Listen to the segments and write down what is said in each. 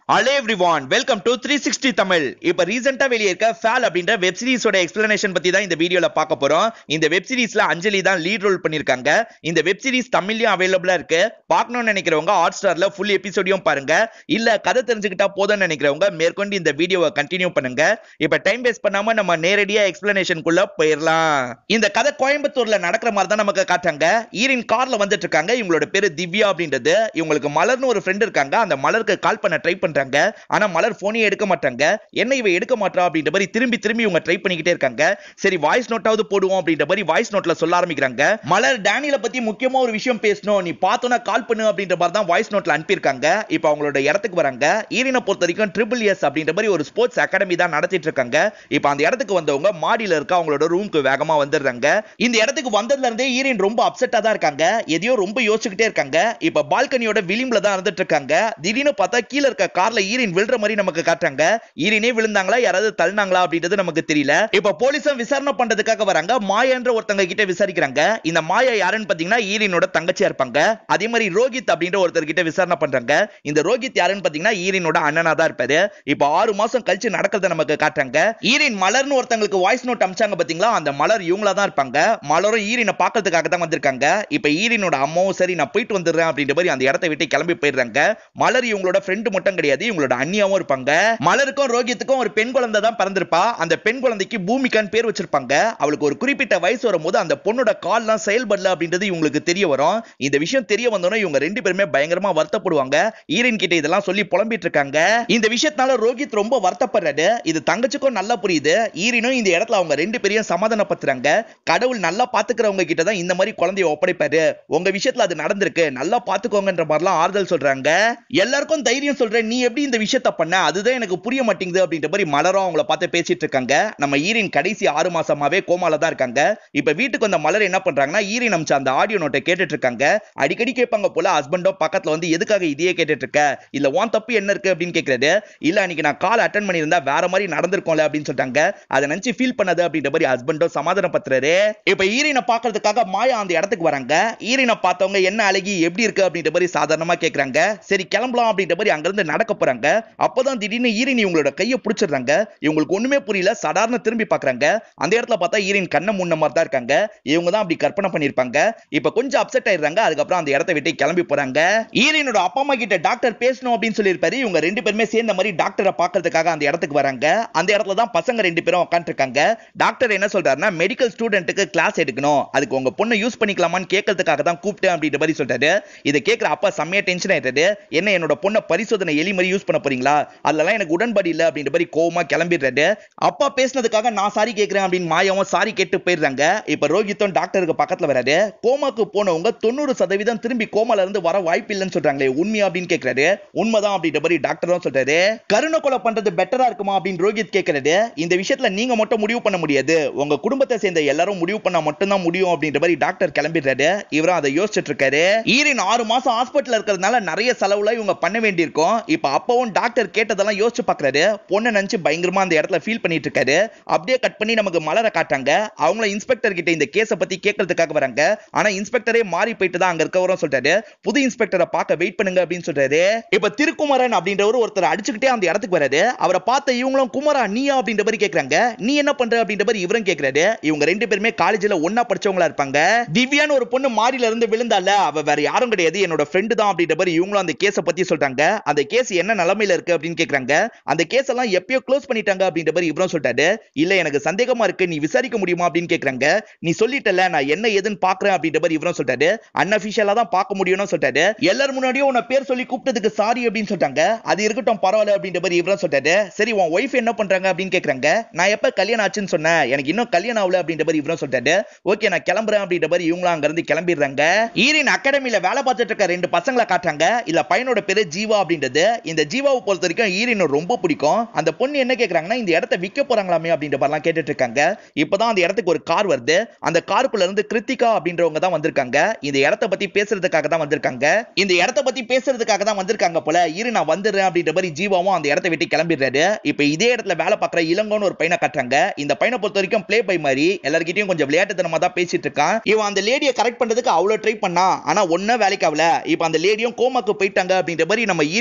hello everyone welcome to three sixty Tamil இப்ப ரீசெண்டா வெளியே இருக்க ஃபேல் அப்படின்ற வெப் சீரிஸோட எக்ஸ்பிளனேஷன் பத்தி தான் இந்த வீடியோல பார்க்க போறோம் இந்த வெப் சீரிஸ்ல அஞ்சலி தான் லீட் ரோல் பண்ணிருக்காங்க இந்த வெப் சீரிஸ் தமிழ்லயும் அவைலபிளா இருக்கு பார்க்கணும்னு நினைக்கிறவங்க ஹாட் ஸ்டார்ல ஃபுல் எபிசோடையும் பாருங்க இல்ல கதை தெரிஞ்சுக்கிட்டா போதும்னு நினைக்கிறவங்க மேற்கொண்டு இந்த வீடியோவை கண்டினியூ பண்ணுங்க இப்ப டைம் வேஸ்ட் பண்ணாம நம்ம நேரடியா எக்ஸ்பிளனேஷனுக்குள்ள போயிடலாம் இந்த கதை கோயம்புத்தூர்ல நடக்கிற மாதிரி தான் நமக்கு காட்டுறாங்க ஈரின் கார்ல வந்துட்டு இருக்காங்க இவங்களோட பேரு திவ்யா அப்படின்றது இவங்களுக்கு மலர்னு ஒரு ஃப்ரெண்ட் இருக்காங்க அந்த மலருக்கு கால் பண்ண ட்ரை பண்றாங்க ஆனா மலர் போனே எடுக்க மாட்டாங்க என்ன இவ எடுக்க மாட்டா அப்படின்ற மாதிரி திரும்பி திரும்பி இவங்க ட்ரை பண்ணிக்கிட்டே இருக்காங்க சரி வாய்ஸ் நோட்டாவது போடுவோம் அப்படின்ற மாதிரி வாய்ஸ் நோட்ல சொல்ல ஆரம்பிக்கிறாங்க மலர் டேனியல பத்தி முக்கியமா ஒரு விஷயம் பேசணும் நீ பார்த்தோன்னா கால் பண்ணு அப்படின்ற மாதிரி தான் வாய்ஸ் நோட்ல அனுப்பியிருக்காங்க இப்போ அவங்களோட இடத்துக்கு வராங்க ஈரினை பொறுத்த வரைக்கும் ட்ரிபிள் எஸ் அப்படின்ற மாதிரி ஒரு ஸ்போர்ட்ஸ் அகாடமி தான் நடத்திட்டு இருக்காங்க இப்போ அந்த இடத்துக்கு வந்தவங்க மாடியில இருக்க அவங்களோட ரூமுக்கு வேகமா வந்துடுறாங்க இந்த இடத்துக்கு வந்ததுல இருந்தே ஈரின் ரொம்ப அப்செட்டா தான் இருக்காங்க எதையோ ரொம்ப யோசிச்சுக்கிட்டே இருக்காங்க இப்ப பால்கனியோட விளிம்புல தான் இருந்துட்டு இருக்காங்க திடீர்னு பார்த்தா கீழ இருக்க கார்ல ஈரின் விழுற மாதிரி நமக்கு காட்டுறாங்க ஈரினே விழுந்தாங்களா யாராவது தள்ளினாங்களா அப்படின்றது நமக்கு தெரியல இப்ப போலீஸும் விசாரணை பண்றதுக்காக வராங்க மாயான்ற ஒருத்தங்க கிட்ட விசாரிக்கிறாங்க இந்த மாயா யாருன்னு பாத்தீங்கன்னா ஈரினோட தங்கச்சியா இருப்பாங்க அதே மாதிரி ரோஹித் அப்படின்ற ஒருத்தர் கிட்ட விசாரணை பண்றாங்க இந்த ரோஹித் யாருன்னு பாத்தீங்கன்னா ஈரினோட அண்ணனா தான் இருப்பாரு இப்ப ஆறு மாசம் கழிச்சு நடக்கிறத நமக்கு காட்டுறாங்க ஈரின் மலர்னு ஒருத்தங்களுக்கு வாய்ஸ் நோட் அமிச்சாங்க பாத்தீங்களா அந்த மலர் இவங்களா தான் இருப்பாங்க மலரும் ஈரினை பாக்கிறதுக்காக தான் வந்திருக்காங்க இப்ப ஈரினோட அம்மாவும் சரி நான் போயிட்டு வந்துடுறேன் அப்படின்ற மாதிரி அந்த இடத்தை விட்டு கிளம்பி போயிடுறாங்க மலர் இவங்களோட ஃப்ரெண்டு மட்டும் கிடையாது இவங்களோட அண்ணியாவும் இருப்பாங்க மலருக்கும் ரோகித்துக்கும் ஒரு பெண் குழந்தை தான் பிறந்திருப்பா அந்த பெண் குழந்தைக்கு பூமிகான்னு பேர் வச்சிருப்பாங்க அவளுக்கு ஒரு குறிப்பிட்ட வயசு வரும்போது அந்த பொண்ணோட கால்லாம் செயல்படல அப்படின்றது இவங்களுக்கு தெரிய வரும் இந்த விஷயம் தெரிய வந்தோன்னே இவங்க ரெண்டு பேருமே பயங்கரமா வருத்தப்படுவாங்க ஈரின் கிட்ட இதெல்லாம் சொல்லி புலம்பிட்டு இருக்காங்க இந்த விஷயத்தினால ரோஹித் ரொம்ப வருத்தப்படுறாரு இது தங்கச்சிக்கும் நல்லா புரியுது ஈரினும் இந்த இடத்துல அவங்க ரெண்டு பேரையும் சமாதானப்படுத்துறாங்க கடவுள் நல்லா பாத்துக்கிறவங்க கிட்ட தான் இந்த மாதிரி குழந்தைய ஒப்படைப்பாரு உங்க விஷயத்துல அது நடந்திருக்கு நல்லா பாத்துக்கோங்கன்ற மாதிரிலாம் ஆறுதல் சொல்றாங்க எல்லாருக்கும் தைரியம் சொல்றேன் நீ எப்படி இந்த விஷயத்த பண்ண அதுதான் எனக்கு புரிய மாட்டேங்குது அப்படின்ற மாதிரி மலரும் அவங்கள பார்த்து பேசிட்டு இருக்காங்க நம்ம ஈரின் கடைசி ஆறு மாசமாவே கோமால தான் இருக்காங்க இப்ப வீட்டுக்கு வந்த மலர் என்ன பண்றாங்கன்னா ஈரின் அமிச்ச அந்த ஆடியோ நோட்டை கேட்டுட்டு இருக்காங்க அடிக்கடி கேட்பாங்க போல ஹஸ்பண்டோ பக்கத்துல வந்து எதுக்காக இதையே கேட்டுட்டு இருக்க இல்ல உன் தப்பு என்ன இருக்கு அப்படின்னு கேக்குறாரு இல்ல அன்னைக்கு நான் கால் அட்டன் பண்ணியிருந்தா வேற மாதிரி நடந்திருக்கும்ல அப்படின்னு சொல்லிட்டாங்க அதை நினைச்சு ஃபீல் பண்ணது அப்படின்ற மாதிரி ஹஸ்பண்டோ சமாதானப்படுத்துறாரு இப்ப ஈரினை பாக்குறதுக்காக மாயா அந்த இடத்துக்கு வராங்க ஈரினை பார்த்தவங்க என்ன அழகி எப்படி இருக்கு அப்படின்ற மாதிரி சாதாரணமா கேக்குறாங்க சரி கிளம்பலாம் அப்படின்ற மாதிரி அங்கிருந்து நடக்க போறாங்க அப்பதான் திடீர்னு ஈரின் இவங்களோட கையை பிடிச்சிடுறாங்க இவங்களுக்கு ஒண்ணுமே புரியல சாதாரண திரும்பி பாக்குறாங்க அந்த இடத்துல பார்த்தா ஈரின் கண்ணை முன்ன மாதிரி தான் இருக்காங்க இவங்க தான் அப்படி கற்பனை பண்ணிருப்பாங்க இப்ப கொஞ்சம் அப்செட் ஆயிடுறாங்க அதுக்கப்புறம் அந்த இடத்தை விட்டு கிளம்பி போறாங்க ஈரினோட அப்பா அம்மா கிட்ட டாக்டர் பேசணும் அப்படின்னு சொல்லியிருப்பாரு இவங்க ரெண்டு பேருமே சேர்ந்த மாதிரி டாக்டரை பாக்குறதுக்காக அந்த இடத்துக்கு வராங்க அந்த இடத்துல தான் பசங்க ரெண்டு பேரும் உட்காந்துருக்காங்க டாக்டர் என்ன சொல்றாருன்னா மெடிக்கல் ஸ்டூடெண்ட்டுக்கு கிளாஸ் எடுக்கணும் அதுக்கு உங்க பொண்ணை யூஸ் பண்ணிக்கலாமான்னு கேட்கறதுக்காக தான் கூப்பிட்டேன் அப்படின்ற மாதிரி சொல்றாரு இதை கேட்கிற அப்பா செம்மையா டென்ஷன் ஆயிட்டாரு என்ன என்னோட பொண்ணை பரிசோதனை எலி மாதிரி யூஸ் பண்ண போறீங்களா அதெல்லாம் எனக்கு உடன்பாடு இல்ல அப்படின்ற மாதிரி கோவமா கிளம்பிடுறாரு அப்பா பேசினதுக்காக நான் சாரி கேட்கிறேன் அப்படின்னு மாயாவும் சாரி கேட்டு போயிடுறாங்க இப்ப ரோஹித்தும் டாக்டருக்கு பக்கத்துல வராரு கோமாக்கு போனவங்க தொண்ணூறு சதவீதம் திரும்பி கோமால இருந்து வர வாய்ப்பு இல்லைன்னு சொல்றாங்களே உண்மையா அப்படின்னு கேட்கிறாரு உண்மைதான் அப்படின்ற மாதிரி டாக்டர் தான் சொல்றாரு கருணை கொலை பண்றது பெட்டரா இருக்குமா அப்படின்னு ரோஹித் கேட்கிறாரு இந்த விஷயத்துல நீங்க மட்டும் முடிவு பண்ண முடியாது உங்க குடும்பத்தை சேர்ந்த எல்லாரும் முடிவு பண்ணா மட்டும்தான் முடியும் அப்படின்ற மாதிரி டாக்டர் கிளம்பிடுறாரு இவரும் அதை யோசிச்சுட்டு இருக்காரு ஈரின் ஆறு மாசம் ஹாஸ்பிட்டல் இருக்கிறதுனால நிறைய செலவுல இவங்க பண்ண வேண்டியிருக்கும் இப்ப அப்பவும் டாக்டர் கேட்டதெல்லாம் யோசிச்சு பாக்குறாரு பொண்ணை நினைச்சு பயங்கரமா அந்த இடத்துல ஃபீல் பண்ணிட்டு இருக்காரு அப்படியே கட் பண்ணி நமக்கு மலரை காட்டாங்க அவங்கள இன்ஸ்பெக்டர் கிட்ட இந்த கேஸை பத்தி கேட்கறதுக்காக வராங்க ஆனா இன்ஸ்பெக்டரே மாறி போயிட்டு தான் அங்க இருக்கவரும் சொல்றாரு புது இன்ஸ்பெக்டரை பார்க்க வெயிட் பண்ணுங்க அப்படின்னு சொல்றாரு இப்ப திருக்குமரன் அப்படின்றவர் ஒருத்தர் அடிச்சுக்கிட்டே அந்த இடத்துக்கு வராரு அவரை பார்த்த இவங்களும் குமரா நீயா அப்படின்ற மாதிரி கேக்குறாங்க நீ என்ன பண்ற அப்படின்ற மாதிரி இவரும் கேக்குறாரு இவங்க ரெண்டு பேருமே காலேஜ்ல ஒன்னா படிச்சவங்களா இருப்பாங்க திவ்யான்னு ஒரு பொண்ணு மாடியில இருந்து விழுந்தால அவ வேற யாரும் கிடையாது என்னோட ஃப்ரெண்டு தான் அப்படின்ற மாதிரி இவங்களும் அந்த கேஸை பத்தி சொல்றாங்க அந்த கேஸ் என்ன நிலைமையில இருக்கு அப்படின்னு கேக்குறாங்க அந்த கேஸ் எல்லாம் எப்பயோ க்ளோஸ் பண்ணிட்டாங்க அப்படின்ற மாதிரி இவரும் சொல்லிட்டாரு இல்ல எனக்கு சந்தேகமா இருக்கு நீ விசாரிக்க முடியுமா அப்படின்னு கேக்குறாங்க நீ சொல்லிட்டல நான் என்ன ஏதுன்னு பாக்குறேன் அப்படின்ற மாதிரி இவரும் சொல்லிட்டாரு அன்அபிஷியலா தான் பார்க்க முடியும்னு சொல்லிட்டாரு எல்லாரும் முன்னாடியும் உன்னை பேர் சொல்லி கூப்பிட்டதுக்கு சாரி அப்படின்னு சொல்லிட்டாங்க அது இருக்கட்டும் பரவாயில்ல அப்படின்ற மாதிரி இவரும் சொல்லிட்டாரு சரி உன் ஒய்ஃப் என்ன பண்றாங்க அப்படின்னு கேக்குறாங்க நான் எப்ப கல்யாணம் ஆச்சுன்னு சொன்னேன் எனக்கு இன்னும் கல்யாணம் ஆகல அப்படின்ற மாதிரி இவரும் சொல்லிட்டாரு ஓகே நான் கிளம்புறேன் அப்படின்ற மாதிரி இவங்களும் அங்க இருந்து கிளம்பிடுறாங்க ஈரின் அகாடமில வேலை பார்த்துட்டு இருக்க ரெண்டு பசங்களை காட்டுறாங்க இல்ல பையனோட பேரு ஜீவா அப்படின்றது இந்த ஜீவாவை பொறுத்த வரைக்கும் ஈரின் ரொம்ப பிடிக்கும் அந்த பொண்ணு என்ன கேக்குறாங்கன்னா இந்த இடத்த விற்க போறாங்களாமே அப்படின்ற மாதிரிலாம் கேட்டுட்டு இருக்காங்க இப்பதான் அந்த இடத்துக்கு ஒரு கார் வருது அந்த காருக்குள்ள இருந்து கிருத்திகா அப்படின்றவங்க தான் வந்திருக்காங்க இந்த இடத்த பத்தி பேசுறதுக்காக தான் வந்திருக்காங்க இந்த இடத்த பத்தி பேசுறதுக்காக தான் வந்திருக்காங்க போல இரு நான் வந்துடுறேன் அப்படின்ற மாதிரி ஜீவாவும் அந்த இடத்த விட்டு கிளம்பிடுறாரு இப்ப இதே இடத்துல வேலை பார்க்குற இளங்கோன்னு ஒரு பையனை காட்டுறாங்க இந்த பையனை பொறுத்த வரைக்கும் ப்ளே பை மாதிரி எல்லார்கிட்டயும் கொஞ்சம் விளையாட்டுத்தனமா தான் பேசிட்டு இருக்கான் இவன் அந்த லேடியை கரெக்ட் பண்றதுக்கு அவ்வளவு ட்ரை பண்ணா ஆனா ஒன்னும் வேலைக்கு ஆகல இப்ப அந்த லேடியும் கோமாக்கு போயிட்டாங்க அப்படின்ற மாதிரி நம்ம ஈரினை பத்தி தான்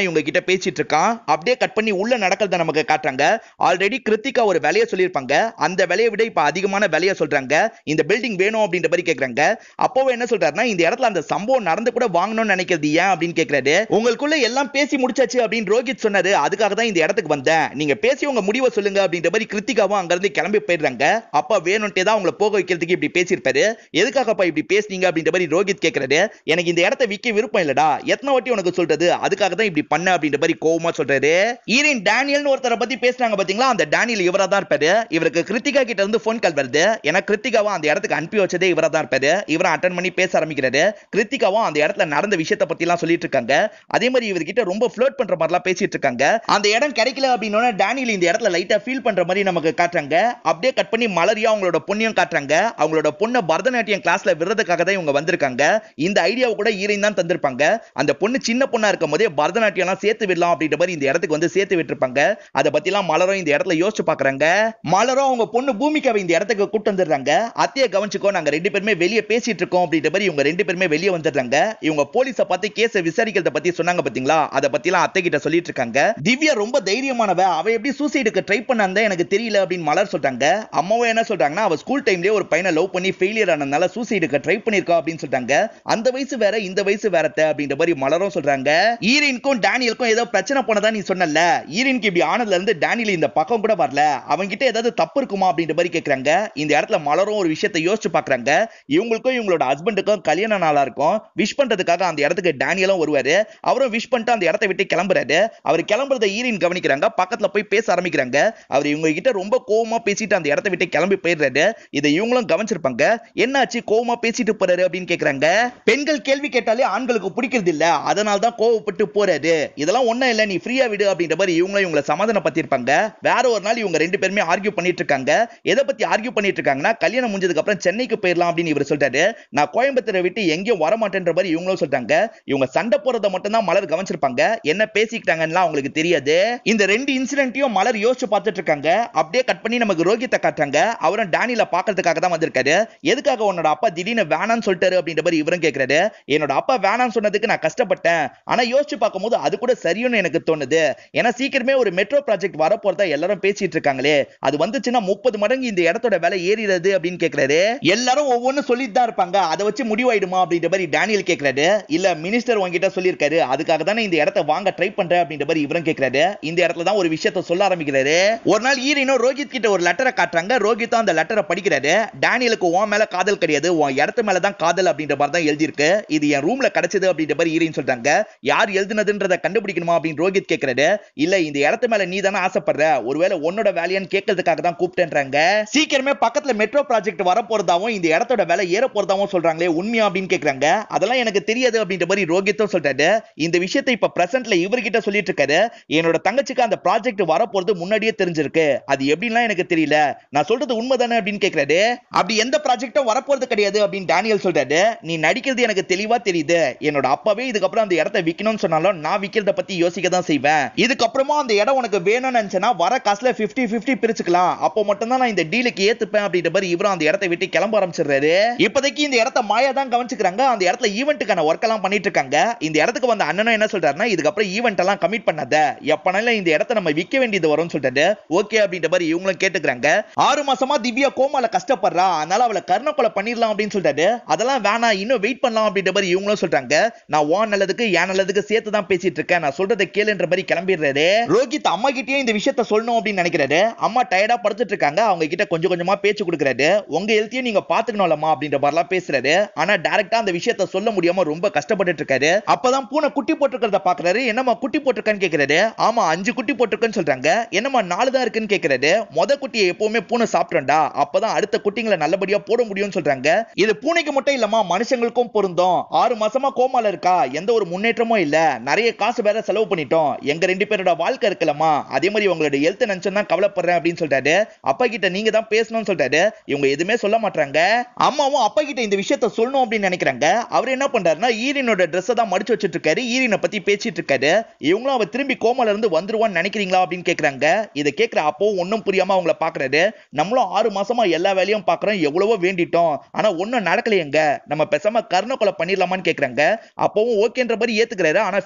தான் இவங்க கிட்ட பேசிட்டு இருக்கான் அப்படியே கட் பண்ணி உள்ள நடக்கிறத நமக்கு காட்டுறாங்க ஆல்ரெடி கிருத்திகா ஒரு விலைய சொல்லியிருப்பாங்க அந்த விலையை விட இப்ப அதிகமான விலைய சொல்றாங்க இந்த பில்டிங் வேணும் அப்படின்ற மாதிரி கேக்குறாங்க அப்போ என்ன சொல்றாருன்னா இந்த இடத்துல அந்த சம்பவம் நடந்து கூட வாங்கணும்னு நினைக்கிறது ஏன் அப்படின்னு கேக்குறாரு உங்களுக்குள்ள எல்லாம் பேசி முடிச்சாச்சு அப்படின்னு ரோஹித் சொன்னாரு அதுக்காக தான் இந்த இடத்துக்கு வந்தேன் நீங்க பேசி உங்க முடிவை சொல்லுங்க அப்படின்ற மாதிரி கிருத்திகாவும் அங்க இருந்து கிளம்பி போயிடுறாங்க அப்பா வேணும்ட்டே தான் அவங்கள போக வைக்கிறதுக்கு இப்படி பேசியிருப்பாரு எதுக்காகப்பா இப்படி பேசுனீங்க அப்படின்ற மாதிரி ரோஹித் கேக்குறாரு எனக்கு இந்த இடத்த விக்க விருப்பம் இல்லடா எத்தனை வாட்டி உனக்கு சொல்றது அதுக்காக தான் இப்படி பண்ண அப்படின்ற மாதிரி கோவமா சொல்றாரு ஈரின் டேனியல்னு ஒருத்தரை பத்தி பேசுறாங்க பாத்தீங்களா அந்த டேனியல் இவரா தான் இருப்பாரு இவருக்கு கிருத்திகா கிட்ட இருந்து போன் கால் வருது ஏன்னா கிருத்திகாவும் அந்த இடத்துக்கு அனுப்பி வச்சதே இவரா தான் இருப்பாரு இவரை அட்டன் பண்ணி பேச ஆரம்பிக்கிறாரு கிருத்திகாவும் அந்த இடத்துல நடந்த விஷயத்தை பத்தி எல்லாம் சொல்லிட்டு இருக்காங்க அதே மாதிரி இவர்கிட்ட ரொம்ப ஃபிளோட் பண்ற மாதிரிலாம் பேசிட்டு இருக்காங்க அந்த இடம் கிடைக்கல அப்படின்னா டேனியல் இந்த இடத்துல லைட்டா ஃபீல் பண்ற மாதிரி நமக்கு காட்டுறாங்க அப்படியே கட் பண்ணி மலரியா அவங்களோட பொண்ணையும் காட்டுறாங்க அவங்களோட பொண்ணை பரதநாட்டியம் கிளாஸ்ல விடுறதுக்காக தான் இவங்க வந்திருக்காங்க இந்த ஐடியாவை கூட ஈரையும் தான் தந்திருப்பாங்க அந்த பொண்ணு சின்ன பொண்ணா இருக்கும் போதே பரதநாட்டியம் எல்லாம் சேர்த்து விடலாம் அப்படின்ற மாதிரி இந்த இடத்துக்கு வந்து சேர்த்து விட்டுருப்பாங்க அதை பத்தி எல்லாம் மலரும் இந்த இடத்துல யோசிச்சு பாக்குறாங்க மலரும் அவங்க பொண்ணு பூமிக்காவை இந்த இடத்துக்கு கூட்டு வந்துடுறாங்க அத்தையை கவனிச்சுக்கோ நாங்க ரெண்டு பேருமே வெளியே பேசிட்டு இருக்கோம் அப்படின்ற மாதிரி இவங்க ரெண்டு பேருமே வெளியே வந்துடுறாங்க இவங்க போலீஸை பார்த்து கேஸை விசாரிக்கிறத பத்தி சொன்னாங்க பாத்தீங்களா அதை பத்தி எல்லாம் அத்தை கிட்ட சொல்லிட்டு இருக்காங்க திவ்யா ரொம்ப தைரியமானவ அவ எப்படி சூசைடுக்கு ட்ரை பண்ணாந்தே எனக்கு தெரியல அப்படின்னு மலர் சொல்றாங்க அம்மாவும் என்ன சொல்றாங்கன்னா அவ ஸ்கூல் டைம்லயே ஒரு பையனை லவ் பண்ணி ஃபெயிலியர் ஆனதுனால சூசைடுக்கு ட்ரை பண்ணிருக்கா அப்படின்னு சொல்றாங்க அந்த வயசு வேற இந்த வயசு வேறத்த அப்படின்ற மாதிரி மலரும் சொல்றாங்க ஈரின்க்கும் டேனியலுக்கும் ஏதோ பிரச்சனை போனதா நீ சொன்னல ஈரினுக்கு இப்படி ஆனதுல இருந்து டேனியல் இந்த பக்கம் கூட வரல அவங்கிட்ட ஏதாவது தப்பு இருக்குமா அப்படின்ற மாதிரி கேக்குறாங்க இந்த இடத்துல மலரும் ஒரு விஷயத்தை யோசிச்சு பாக்குறாங்க இவங்களுக்கும் இவங்களோட ஹஸ்பண்டுக்கும் கல்யாண நாளா இருக்கும் விஷ் பண்றதுக்காக அந்த இடத்துக்கு டேனியலும் வருவாரு அவரும் விஷ் பண்ணிட்டு அந்த இடத்தை விட்டு கிளம்புறாரு அவர் கிளம்புறத ஈரின் கவனிக்கிறாங்க பக்கத்துல போய் பேச ஆரம்பிக்கிறாங்க அவர் இவங்க கிட்ட ரொம்ப கோவமா பேசிட்டு அந்த இடத்தை விட்டு கிளம்பி போயிடுறாரு இதை இவங்களும் கவனிச்சிருப்பாங்க என்னாச்சு கோவமா பேசிட்டு போறாரு அப்படின்னு கேக்குறாங்க பெண்கள் கேள்வி கேட்டாலே ஆண்களுக்கு பிடிக்கிறது இல்ல அதனால தான் கோவப்பட்டு போறாரு இதெல்லாம் ஒண்ணும் இல்ல நீ ஃப்ரீயா விடு அப்படின்ற மாதிரி இவங்களும் இவங்களை சமாதானப்படுத்திருப்பாங்க வேற ஒரு நாள் இவங்க ரெண்டு பேருமே ஆர்கியூ பண்ணிட்டு இருக்காங்க எதை பத்தி ஆர்கியூ பண்ணிட்டு இருக்காங்கன்னா கல்யாணம் முடிஞ்சதுக்கு அப்புறம் சென்னைக்கு போயிடலாம் அப்படின்னு இவர் சொல்றாரு நான் கோயம்புத்தூரை விட்டு எங்கேயும் வர மாட்டேன்ற மாதிரி இவங்களும் சொல்றாங்க இவங்க சண்டை போறத மட்டும் தான் மலர் கவனிச்சிருப்பாங்க என்ன பேசிக்கிட்டாங்கன்னு அவங்களுக்கு தெரியாது இந்த ரெண்டு இன்சிடென்ட்டையும் மலர் யோசிச்சு பார்த்துட்டு இருக்காங்க அப்படியே கட் பண்ணி நமக்கு ரோகித்தை காட்டுறாங்க அவரும் டேனியில பாக்குறதுக்காக தான் வந்திருக்காரு எதுக்காக உன்னோட அப்பா திடீர்னு வேணாம்னு சொல்லிட்டாரு அப்படின்ற மாதிரி இவரும் கேக்குறாரு என்னோட அப்பா வேணாம்னு சொன்னதுக்கு நான் கஷ்டப்பட்டேன் ஆனா யோசிச்சு பார்க்கும்போது அது கூட சரின்னு எனக்கு தோணுது ஏன்னா சீக்கிரமே ஒரு மெட்ரோ ப்ராஜெக்ட் வரப்போறதா எல்லாரும் பேசிட்டு இருக்காங்களே அது வந்துச்சுன்னா முப்பது மடங்கு இந்த இடத்தோட விலை ஏறிடுது அப்படின்னு கேக்குறாரு எல்லாரும் ஒவ்வொன்னு சொல்லிட்டு தான் இருப்பாங்க அதை வச்சு முடிவாயிடுமா அப்படின்ற மாதிரி டேனியல் கேக்குறாரு இல்ல மினிஸ்டர் உங்ககிட்ட சொல்லியிருக்காரு அதுக்காக தானே இந்த இடத்த வாங்க ட்ரை பண்றேன் அப்படின்ற மாதிரி இவரும் கேக்குறாரு இந்த இடத்துல தான் ஒரு விஷயத்த சொல்ல ஆரம்பிக்கிறாரு ஒரு நாள் ஈரினோ ரோஹித் கிட்ட ஒரு லெட்டரை காட்டுறாங்க ரோஹித்தும் அந்த லெட்டரை படிக்கிறாரு டேனியலுக்கு உன் மேல காதல் கிடையாது உன் இடத்து மேல தான் காதல் அப்படின்ற மாதிரி தான் எழுதியிருக்கு இது என் ரூம்ல கிடைச்சது அப்படின்ற மாதிரி ஈரின்னு சொல்றாங்க யார் எழுதுனதுன்றத கண்டுபிடிக்கணுமா அப்படின்னு ரோஹித் கேக்குறாரு இல்ல இந்த இடத்து மேல நீ தானே ஆசைப்படுற ஒருவேளை உன்னோட வேலையான்னு கேட்கறதுக்காக தான் கூப்பிட்டேன்றாங்க சீக்கிரமே பக்கத்துல மெட்ரோ ப்ராஜெக்ட் வர போறதாவும் இந்த இடத்தோட விலை ஏற போறதாவும் சொல்றாங்களே உண்மையா அப்படின்னு கேக்குறாங்க அதெல்லாம் எனக்கு தெரியாது அப்படின்ற மாதிரி ரோஹித்தும் சொல்றாரு இந்த விஷயத்தை இப்ப பிரசன்ட்ல இவர்கிட்ட சொல்லிட்டு இருக்காரு என்னோட தங்கச்சிக்கு அந்த ப்ராஜெக்ட் வர போறது முன்னாடியே தெரிஞ்சிருக்கு அது எப்படின்லாம் எனக்கு தெரியல நான் சொல்றது உண்மைதானே அப்படின்னு கேக்குறாரு அப்படி எந்த ப்ராஜெக்டும் வரப்போறது கிடையாது அப்படின்னு டேனியல் சொல்றாரு நீ நடிக்கிறது எனக்கு தெளிவா தெரியுது என்னோட அப்பாவே இதுக்கப்புறம் அந்த இடத்த விக்கணும்னு சொன்னாலும் நான் விக்கிறத பத்தி யோசிக்க தான் செய்வேன் இதுக்கப்புறமா அந்த இடம் உனக்கு வேணும்னு நினைச்சேன்னா வர காசுல 50 50 பிரிச்சுக்கலாம் அப்போ மட்டும் தான் நான் இந்த டீலுக்கு ஏத்துப்பேன் அப்படின்ற மாதிரி இவரும் அந்த இடத்தை விட்டு கிளம்ப ஆரம்பிச்சிடுறாரு இப்போதைக்கு இந்த இடத்த மாயா தான் கவனிச்சுக்கிறாங்க அந்த இடத்துல ஈவெண்ட்டுக்கான ஒர்க் எல்லாம் பண்ணிட்டு இருக்காங்க இந்த இடத்துக்கு வந்த அண்ணனும் என்ன சொல்றாருன்னா இதுக்கப்புறம் ஈவெண்ட் எல்லாம் கமிட் பண்ணாத எப்பனாலும் இந்த இடத்த நம்ம விற்க வேண்டியது வரும்னு சொல்லிட்டு ஓகே அப்படின்ற மாதிரி இவங்களும் கேட்டுக்கிறாங்க ஆறு மாசமா திவ்யா கோமால கஷ்டப்படுறா அதனால அவளை கர்ண கொலை பண்ணிடலாம் அப்படின்னு சொல்லிட்டாரு அதெல்லாம் வேணாம் இன்னும் வெயிட் பண்ணலாம் அப்படின்ற மாதிரி இவங்களும் சொல்றாங்க நான் உன் நல்லதுக்கு என் நல்லதுக்கு சேர்த்து தான் பேசிட்டு இருக்கேன் நான் சொல்றதை கேளுன்ற மாதிரி கிளம்பிடுறாரு ரோஹித் அம்மா கிட்டயே இந்த விஷயத்த சொல்லணும் அப்படின்னு நினைக்கிறாரு அம்மா டயர்டா படுத்துட்டு இருக்காங்க அவங்க கிட்ட கொஞ்சம் கொஞ்சமா பேச்சு கொடுக்குறாரு உங்க ஹெல்த்தையும் நீங்க பாத்துக்கணும்லம்மா அப்படின்ற மாதிரிலாம் பேசுறாரு ஆனா டைரக்டா அந்த விஷயத்த சொல்ல முடியாம ரொம்ப கஷ்டப்பட்டுட்டு இருக்காரு அப்பதான் பூனை குட்டி போட்டிருக்கிறத பாக்குறாரு என்னம்மா குட்டி போட்டிருக்கான்னு கேக்குறாரு ஆமா அஞ்சு குட்டி போட்டிருக்குன்னு சொல்றாங்க என்னம்மா நாலு தான் இருக்குன்னு கேக்குறாரு மொத குட்டியை எப்பவுமே பூனை சாப்பிட்டோம்டா அப்பதான் அடுத்த குட்டிங்களை நல்லபடியா போட முடியும்னு சொல்றாங்க இது பூனைக்கு மட்டும் இல்லம்மா மனுஷங்களுக்கும் பொருந்தும் ஆறு மாசமா கோமால இருக்கா எந்த ஒரு முன்னேற்றமும் இல்ல நிறைய காசு வேற செலவு பண்ணிட்டோம் எங்க ரெண்டு பேரோட வாழ்க்கை இருக்குல்லம்மா அதே மாதிரி உங்களோட ஹெல்த் நினைச்சு தான் கவலைப்படுறேன் அப்படின்னு சொல்றாரு அப்பா கிட்ட நீங்க தான் பேசணும்னு சொல்றாரு இவங்க எதுவுமே சொல்ல மாட்டாங்க அம்மாவும் அப்பா கிட்ட இந்த விஷயத்த சொல்லணும் அப்படின்னு நினைக்கிறாங்க அவர் என்ன பண்றாருன்னா ஈரினோட ட்ரெஸ் தான் மடிச்சு வச்சிட்டு இருக்காரு ஈரினை பத்தி பேசிட்டு இருக்காரு இவங்களும் அவ திரும்பி கோமால இருந்து வந்துருவான்னு நினைக்கிறீங்களா அப்படின்னு கேக்குறாங்க இதை கேட்கிற அப்போ ஒன்னும் புரியாம அவங்கள பாக்குறாரு நம்மளும் ஆறு மாசமா எல்லா வேலையும் பாக்குறோம் எவ்வளவோ வேண்டிட்டோம் ஆனா ஒன்னும் நடக்கலையேங்க நம்ம பேசாம கர்ண கொலை பண்ணிடலாமான்னு கேக்குறாங்க அப்பவும் ஓகேன்ற மாதிரி ஏத்துக்கிறாரு ஆனா ஃபீல் பண்ணிட்டு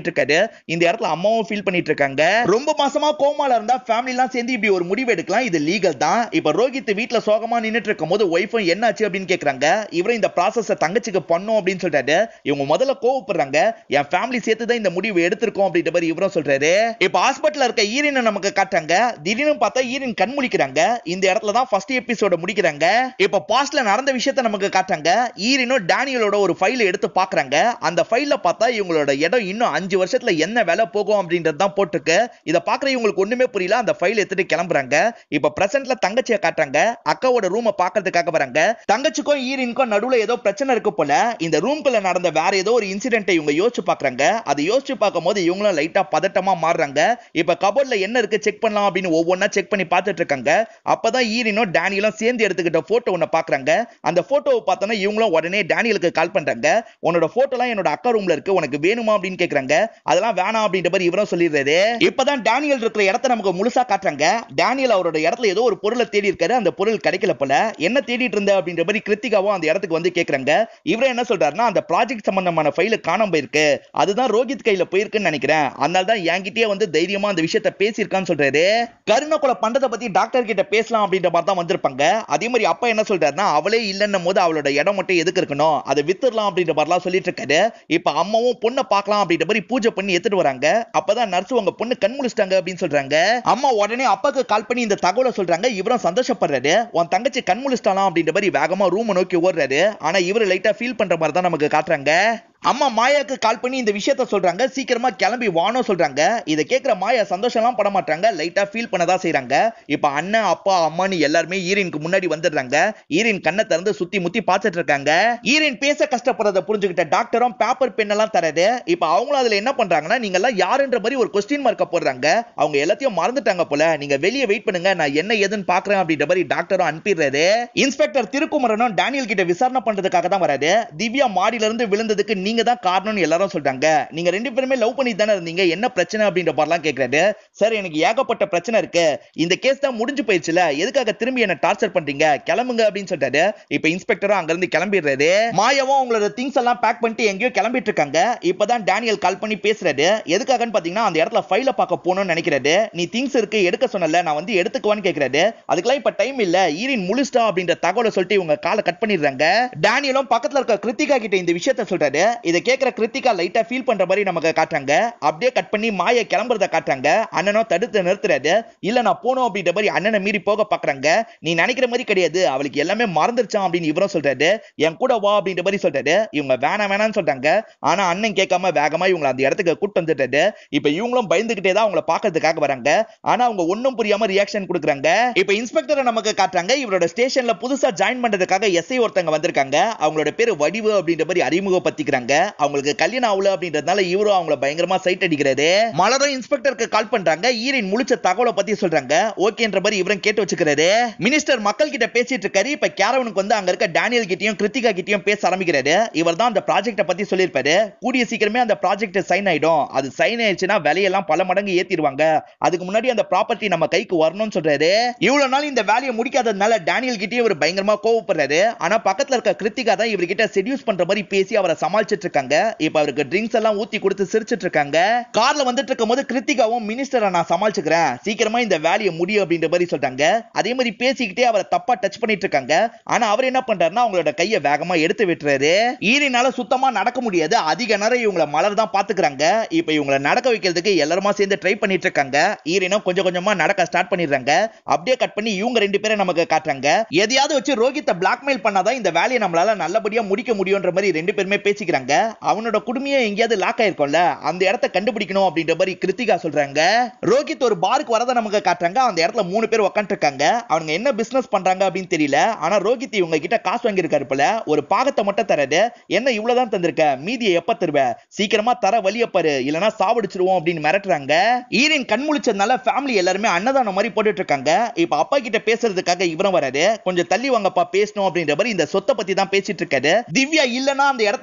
இருக்காரு இந்த இடத்துல அம்மாவும் ஃபீல் பண்ணிட்டு இருக்காங்க ரொம்ப மாசமா கோமால இருந்தா ஃபேமிலி எல்லாம் சேர்ந்து இப்படி ஒரு முடிவு எடுக்கலாம் இது லீகல் தான் இப்ப ரோஹித் வீட்ல சோகமா நின்னுட்டு இருக்கும் போது ஒய்ஃபும் என்னாச்சு அப்படின்னு கேக்குறாங்க இவரும் இந்த ப்ராசஸ தங்கச்சிக்கு பண்ணும் அப்படின்னு சொல்றாரு இவங்க முதல்ல கோவப்படுறாங்க என் ஃபேமிலி சேர்த்து தான் இந்த முடிவு எடுத்திருக்கோம் அப்படின்ற மாதிரி இவரும் சொல்றாரு இப்ப ஹாஸ்பிட்டல்ல இருக்க ஈரினை நமக்கு காட்டுறாங்க திடீர்னு பார்த்தா ஈரின் கண் முழிக்கிறாங்க இந்த இடத்துல தான் ஃபர்ஸ்ட் எபிசோட முடிக்கிறாங்க இப்ப பாஸ்ட்ல நடந்த விஷயத்த நமக்கு காட்டுறாங்க ஈரினும் டேனியலோட ஒரு ஃபைல் எடுத்து பாக்குறாங்க அந்த ஃபைல்ல பார்த்தா இவங்களோட இடம் இன்னும் அஞ்சு வருஷத்துல என்ன வேலை போகும் அப்படின்றது தான் போட்டிருக்கு இத பாக்குற இவங்களுக்கு ஒண்ணுமே புரியல அந்த ஃபைல் எடுத்துட்டு கிளம்புறாங்க இப்ப பிரசன்ட்ல தங்கச்சியை காட்டுறாங்க அக்காவோட ரூமை பாக்குறதுக்காக வராங்க தங்கச்சிக்கும் ஈரினுக்கும் நடுவுல ஏதோ பிரச்சனை இருக்கு போல இந்த ரூம்குள்ள நடந்த வேற ஏதோ ஒரு இன்சிடென்ட்டை இவங்க யோசிச்சு பாக்குறாங்க அதை யோசிச்சு பார்க்கும் போது இவங்களும் லைட்டா பதட்டமா மாறுறாங்க இப்ப கபோர்ட்ல என்ன இருக்கு செக் பண்ணலாம் அப்படின்னு ஒவ்வொன்னா செக் பண்ணி பார்த்துட்டு இருக்காங்க அப்பதான் ஈரினும் டேனியலும் சேர்ந்து எடுத்துக்கிட்ட போட்டோ ஒண்ணு பாக்குறாங்க அந்த போட்டோவை பார்த்தோன்னா இவங்களும் உடனே டேனியலுக்கு கால் பண்றாங்க உன்னோட போட்டோலாம் என்னோட அக்கா ரூம்ல இருக்கு உனக்கு வேணுமா அப்படின்னு கேக்குறாங்க அதெல்லாம் வேணாம் அப்படின்ற மாதிரி இவரும் சொல்லிடுறாரு இப்பதான் டேனியல் இருக்கிற இடத்த நமக்கு முழுசா காட்டுறாங்க டேனியல் அவரோட இடத்துல ஏதோ ஒரு பொருளை தேடி இருக்காரு அந்த பொருள் கிடைக்கல போல என்ன தேடிட்டு இருந்த அப்படின்ற மாதிரி கிருத்திகாவும் அந்த இடத்துக்கு வந்து கேக்குறாங்க இவரே என்ன சொல்றாருன்னா அந்த ப்ராஜெக்ட் சம்பந்தமான ஃபைல காணாம போயிருக்கு அதுதான் ரோஹித் கையில போயிருக்குன்னு நினைக்கிறேன் அதனால தான் என்கிட்டயே வந்து தைரியமா அந்த விஷயத்த பேசியிருக்கான்னு சொல்றாரு கருணை கொலை பண்றதை பத்தி டாக்டர் கிட்ட பேசலாம் அப்படின்ற மாதிரி தான் வந்திருப்பாங்க அதே மாதிரி அப்பா என்ன சொல்றாருன்னா அவளே இல்லைன்னும் போது அவளோட இடம் மட்டும் எதுக்கு இருக்கணும் அதை வித்துடலாம் அப்படின்ற மாதிரிலாம் சொல்லிட்டு இருக்காரு இப்ப அம்மாவும் பொண்ணை பார்க்கலாம் அப்படின்ற மாதிரி பூஜை பண்ணி எடுத்துட்டு வராங்க அப்பதான் நர்ஸ் உங்க பொண்ணு கண் முழிச்சிட்டாங்க அப்படின்னு சொல்றாங்க அம்மா உடனே அப்பாக்கு கால் பண்ணி இந்த தகவலை சொல்றாங்க இவரும் சந்தோஷப்படுறாரு உன் தங்கச்சி கண் முழிச்சிட்டாலாம் அப்படின்ற மாதிரி வேகமா ரூம் நோக்கி ஓடுறாரு ஆனா இவரு லைட்டா ஃபீல் பண்ற மாதிரி தான் நமக்கு காட்டுறாங்க அம்மா மாயாக்கு கால் பண்ணி இந்த விஷயத்த சொல்றாங்க சீக்கிரமா கிளம்பி வானோ சொல்றாங்க இதை கேட்கிற மாயா சந்தோஷம்லாம் பட மாட்டாங்க லைட்டா ஃபீல் பண்ணதா செய்றாங்க இப்ப அண்ணன் அப்பா அம்மான்னு எல்லாருமே ஈரினுக்கு முன்னாடி வந்துடுறாங்க ஈரின் கண்ணை திறந்து சுத்தி முத்தி பார்த்துட்டு இருக்காங்க ஈரின் பேச கஷ்டப்படுறத புரிஞ்சுக்கிட்ட டாக்டரும் பேப்பர் பென் எல்லாம் தராது இப்ப அவங்களும் அதுல என்ன பண்றாங்கன்னா நீங்க எல்லாம் யாருன்ற மாதிரி ஒரு கொஸ்டின் மார்க்க போடுறாங்க அவங்க எல்லாத்தையும் மறந்துட்டாங்க போல நீங்க வெளியே வெயிட் பண்ணுங்க நான் என்ன ஏதுன்னு பாக்குறேன் அப்படின்ற மாதிரி டாக்டரும் அனுப்பிடுறாரு இன்ஸ்பெக்டர் திருக்குமரனும் டேனியல் கிட்ட விசாரணை பண்றதுக்காக தான் வராது திவ்யா மாடியில இருந்து விழுந்ததுக்கு நீங்க தான் காரணம்னு எல்லாரும் சொல்றாங்க நீங்க ரெண்டு பேருமே லவ் பண்ணி தானே இருந்தீங்க என்ன பிரச்சனை அப்படின்ற மாதிரிலாம் கேக்குறாரு சார் எனக்கு ஏகப்பட்ட பிரச்சனை இருக்கு இந்த கேஸ் தான் முடிஞ்சு போயிடுச்சுல எதுக்காக திரும்பி என்ன டார்ச்சர் பண்றீங்க கிளம்புங்க அப்படின்னு சொல்றாரு இப்ப இன்ஸ்பெக்டரும் அங்க இருந்து கிளம்பிடுறாரு மாயாவும் அவங்களோட திங்ஸ் எல்லாம் பேக் பண்ணிட்டு எங்கேயோ கிளம்பிட்டு இருக்காங்க இப்பதான் டேனியல் கால் பண்ணி பேசுறாரு எதுக்காகன்னு பாத்தீங்கன்னா அந்த இடத்துல ஃபைல பார்க்க போகணும்னு நினைக்கிறாரு நீ திங்ஸ் இருக்கு எடுக்க சொன்னல நான் வந்து எடுத்துக்குவான்னு கேக்குறாரு அதுக்கெல்லாம் இப்ப டைம் இல்ல ஈரின் முழுஸ்டா அப்படின்ற தகவலை சொல்லிட்டு இவங்க காலை கட் பண்ணிடுறாங்க டேனியலும் பக்கத்துல இருக்க கிருத்திகா கிட்ட இந்த விஷயத்த சொல்றாரு இதை கேக்குற கிருத்திகா லைட்டா ஃபீல் பண்ற மாதிரி நமக்கு காட்டுறாங்க அப்படியே கட் பண்ணி மாய கிளம்புறத காட்டுறாங்க அண்ணனும் தடுத்து நிறுத்துறாரு இல்ல நான் போனோம் அப்படின்ற மாதிரி அண்ணனை மீறி போக பாக்குறாங்க நீ நினைக்கிற மாதிரி கிடையாது அவளுக்கு எல்லாமே மறந்துருச்சான் அப்படின்னு இவரும் சொல்றாரு என் கூட வா அப்படின்ற மாதிரி சொல்றாரு இவங்க வேணாம் வேணாம்னு சொல்றாங்க ஆனா அண்ணன் கேட்காம வேகமா இவங்களை அந்த இடத்துக்கு கூட்டு வந்துட்டாரு இப்ப இவங்களும் பயந்துகிட்டே தான் அவங்கள பாக்குறதுக்காக வராங்க ஆனா அவங்க ஒண்ணும் புரியாம ரியாக்ஷன் கொடுக்குறாங்க இப்ப இன்ஸ்பெக்டரை நமக்கு காட்டுறாங்க இவரோட ஸ்டேஷன்ல புதுசா ஜாயின் பண்றதுக்காக எஸ்ஐ ஒருத்தங்க வந்திருக்காங்க அவங்களோட பேரு வடிவு அப்படின்ற மாதிரி அறிமுகப்படுத்திக்கிறாங்க அவங்களுக்கு கல்யாணம் ஆகல அப்படின்றதுனால இவரும் அவங்கள பயங்கரமா சைட் அடிக்கிறாரு மலரும் இன்ஸ்பெக்டருக்கு கால் பண்றாங்க ஈரின் முழிச்ச தகவலை பத்தி சொல்றாங்க ஓகேன்ற மாதிரி இவரும் கேட்டு வச்சுக்கிறாரு மினிஸ்டர் மக்கள் கிட்ட பேசிட்டு இருக்காரு இப்ப கேரவனுக்கு வந்து அங்க இருக்க டேனியல் கிட்டயும் கிருத்திகா கிட்டயும் பேச ஆரம்பிக்கிறாரு இவர் தான் அந்த ப்ராஜெக்ட பத்தி சொல்லியிருப்பாரு கூடிய சீக்கிரமே அந்த ப்ராஜெக்ட் சைன் ஆயிடும் அது சைன் ஆயிடுச்சுன்னா விலையெல்லாம் பல மடங்கு ஏத்திடுவாங்க அதுக்கு முன்னாடி அந்த ப்ராப்பர்ட்டி நம்ம கைக்கு வரணும்னு சொல்றாரு இவ்வளவு நாள் இந்த வேலையை முடிக்காததுனால டேனியல் கிட்டயே இவர் பயங்கரமா கோவப்படுறாரு ஆனா பக்கத்துல இருக்க கிருத்திகா தான் இவர்கிட்ட செடியூஸ் பண்ற மாதிரி பேசி அவரை சமாளிச்சிட்டு இருக்காங்க இப்ப அவருக்கு ட்ரிங்க்ஸ் எல்லாம் ஊத்தி கொடுத்து சிரிச்சிட்டு இருக்காங்க கார்ல வந்துட்டு இருக்கும் போது கிருத்திகாவும் மினிஸ்டரை நான் சமாளிச்சுக்கிறேன் சீக்கிரமா இந்த வேலையை முடியும் அப்படின்ற மாதிரி சொல்றாங்க அதே மாதிரி பேசிக்கிட்டே அவரை தப்பா டச் பண்ணிட்டு இருக்காங்க ஆனா அவர் என்ன பண்றாருன்னா அவங்களோட கையை வேகமா எடுத்து விட்டுறாரு ஈரினால சுத்தமா நடக்க முடியாது அதிக நேரம் இவங்கள மலர் தான் பாத்துக்கிறாங்க இப்ப இவங்கள நடக்க வைக்கிறதுக்கு எல்லாருமா சேர்ந்து ட்ரை பண்ணிட்டு இருக்காங்க ஈரினும் கொஞ்சம் கொஞ்சமா நடக்க ஸ்டார்ட் பண்ணிடுறாங்க அப்படியே கட் பண்ணி இவங்க ரெண்டு பேரும் நமக்கு காட்டுறாங்க எதையாவது வச்சு ரோஹித்தை பிளாக்மெயில் பண்ணாதான் இந்த வேலையை நம்மளால நல்லபடியா முடிக்க முடியும்ன்ற மாதிரி ரெண்டு பேருமே பேசிக்கிறாங்க அவனோட குடுமையை எங்கேயாவது லாக் ஆயிருக்கும்ல அந்த இடத்த கண்டுபிடிக்கணும் அப்படின்ற மாதிரி கிருத்திகா சொல்றாங்க ரோஹித் ஒரு பாருக்கு வரத நமக்கு காட்டுறாங்க அந்த இடத்துல மூணு பேர் உட்காந்து இருக்காங்க அவங்க என்ன பிசினஸ் பண்றாங்க அப்படின்னு தெரியல ஆனா ரோஹித் இவங்க கிட்ட காசு வாங்கியிருக்காரு போல ஒரு பாகத்தை மட்டும் தராரு என்ன இவ்வளவுதான் தந்திருக்க மீதியை எப்ப தருவ சீக்கிரமா தர வழிய பாரு இல்லனா சாவடிச்சிருவோம் அப்படின்னு மிரட்டுறாங்க ஈரின் கண் முழிச்சதுனால ஃபேமிலி எல்லாருமே அன்னதானம் மாதிரி போட்டுட்டு இருக்காங்க இப்ப அப்பா கிட்ட பேசுறதுக்காக இவரும் வராரு கொஞ்சம் தள்ளி வாங்கப்பா பேசணும் அப்படின்ற மாதிரி இந்த சொத்தை பத்தி தான் பேசிட்டு இருக்காரு திவ்யா இல்லனா அந்த இடத்த விக்கிறத பத்தி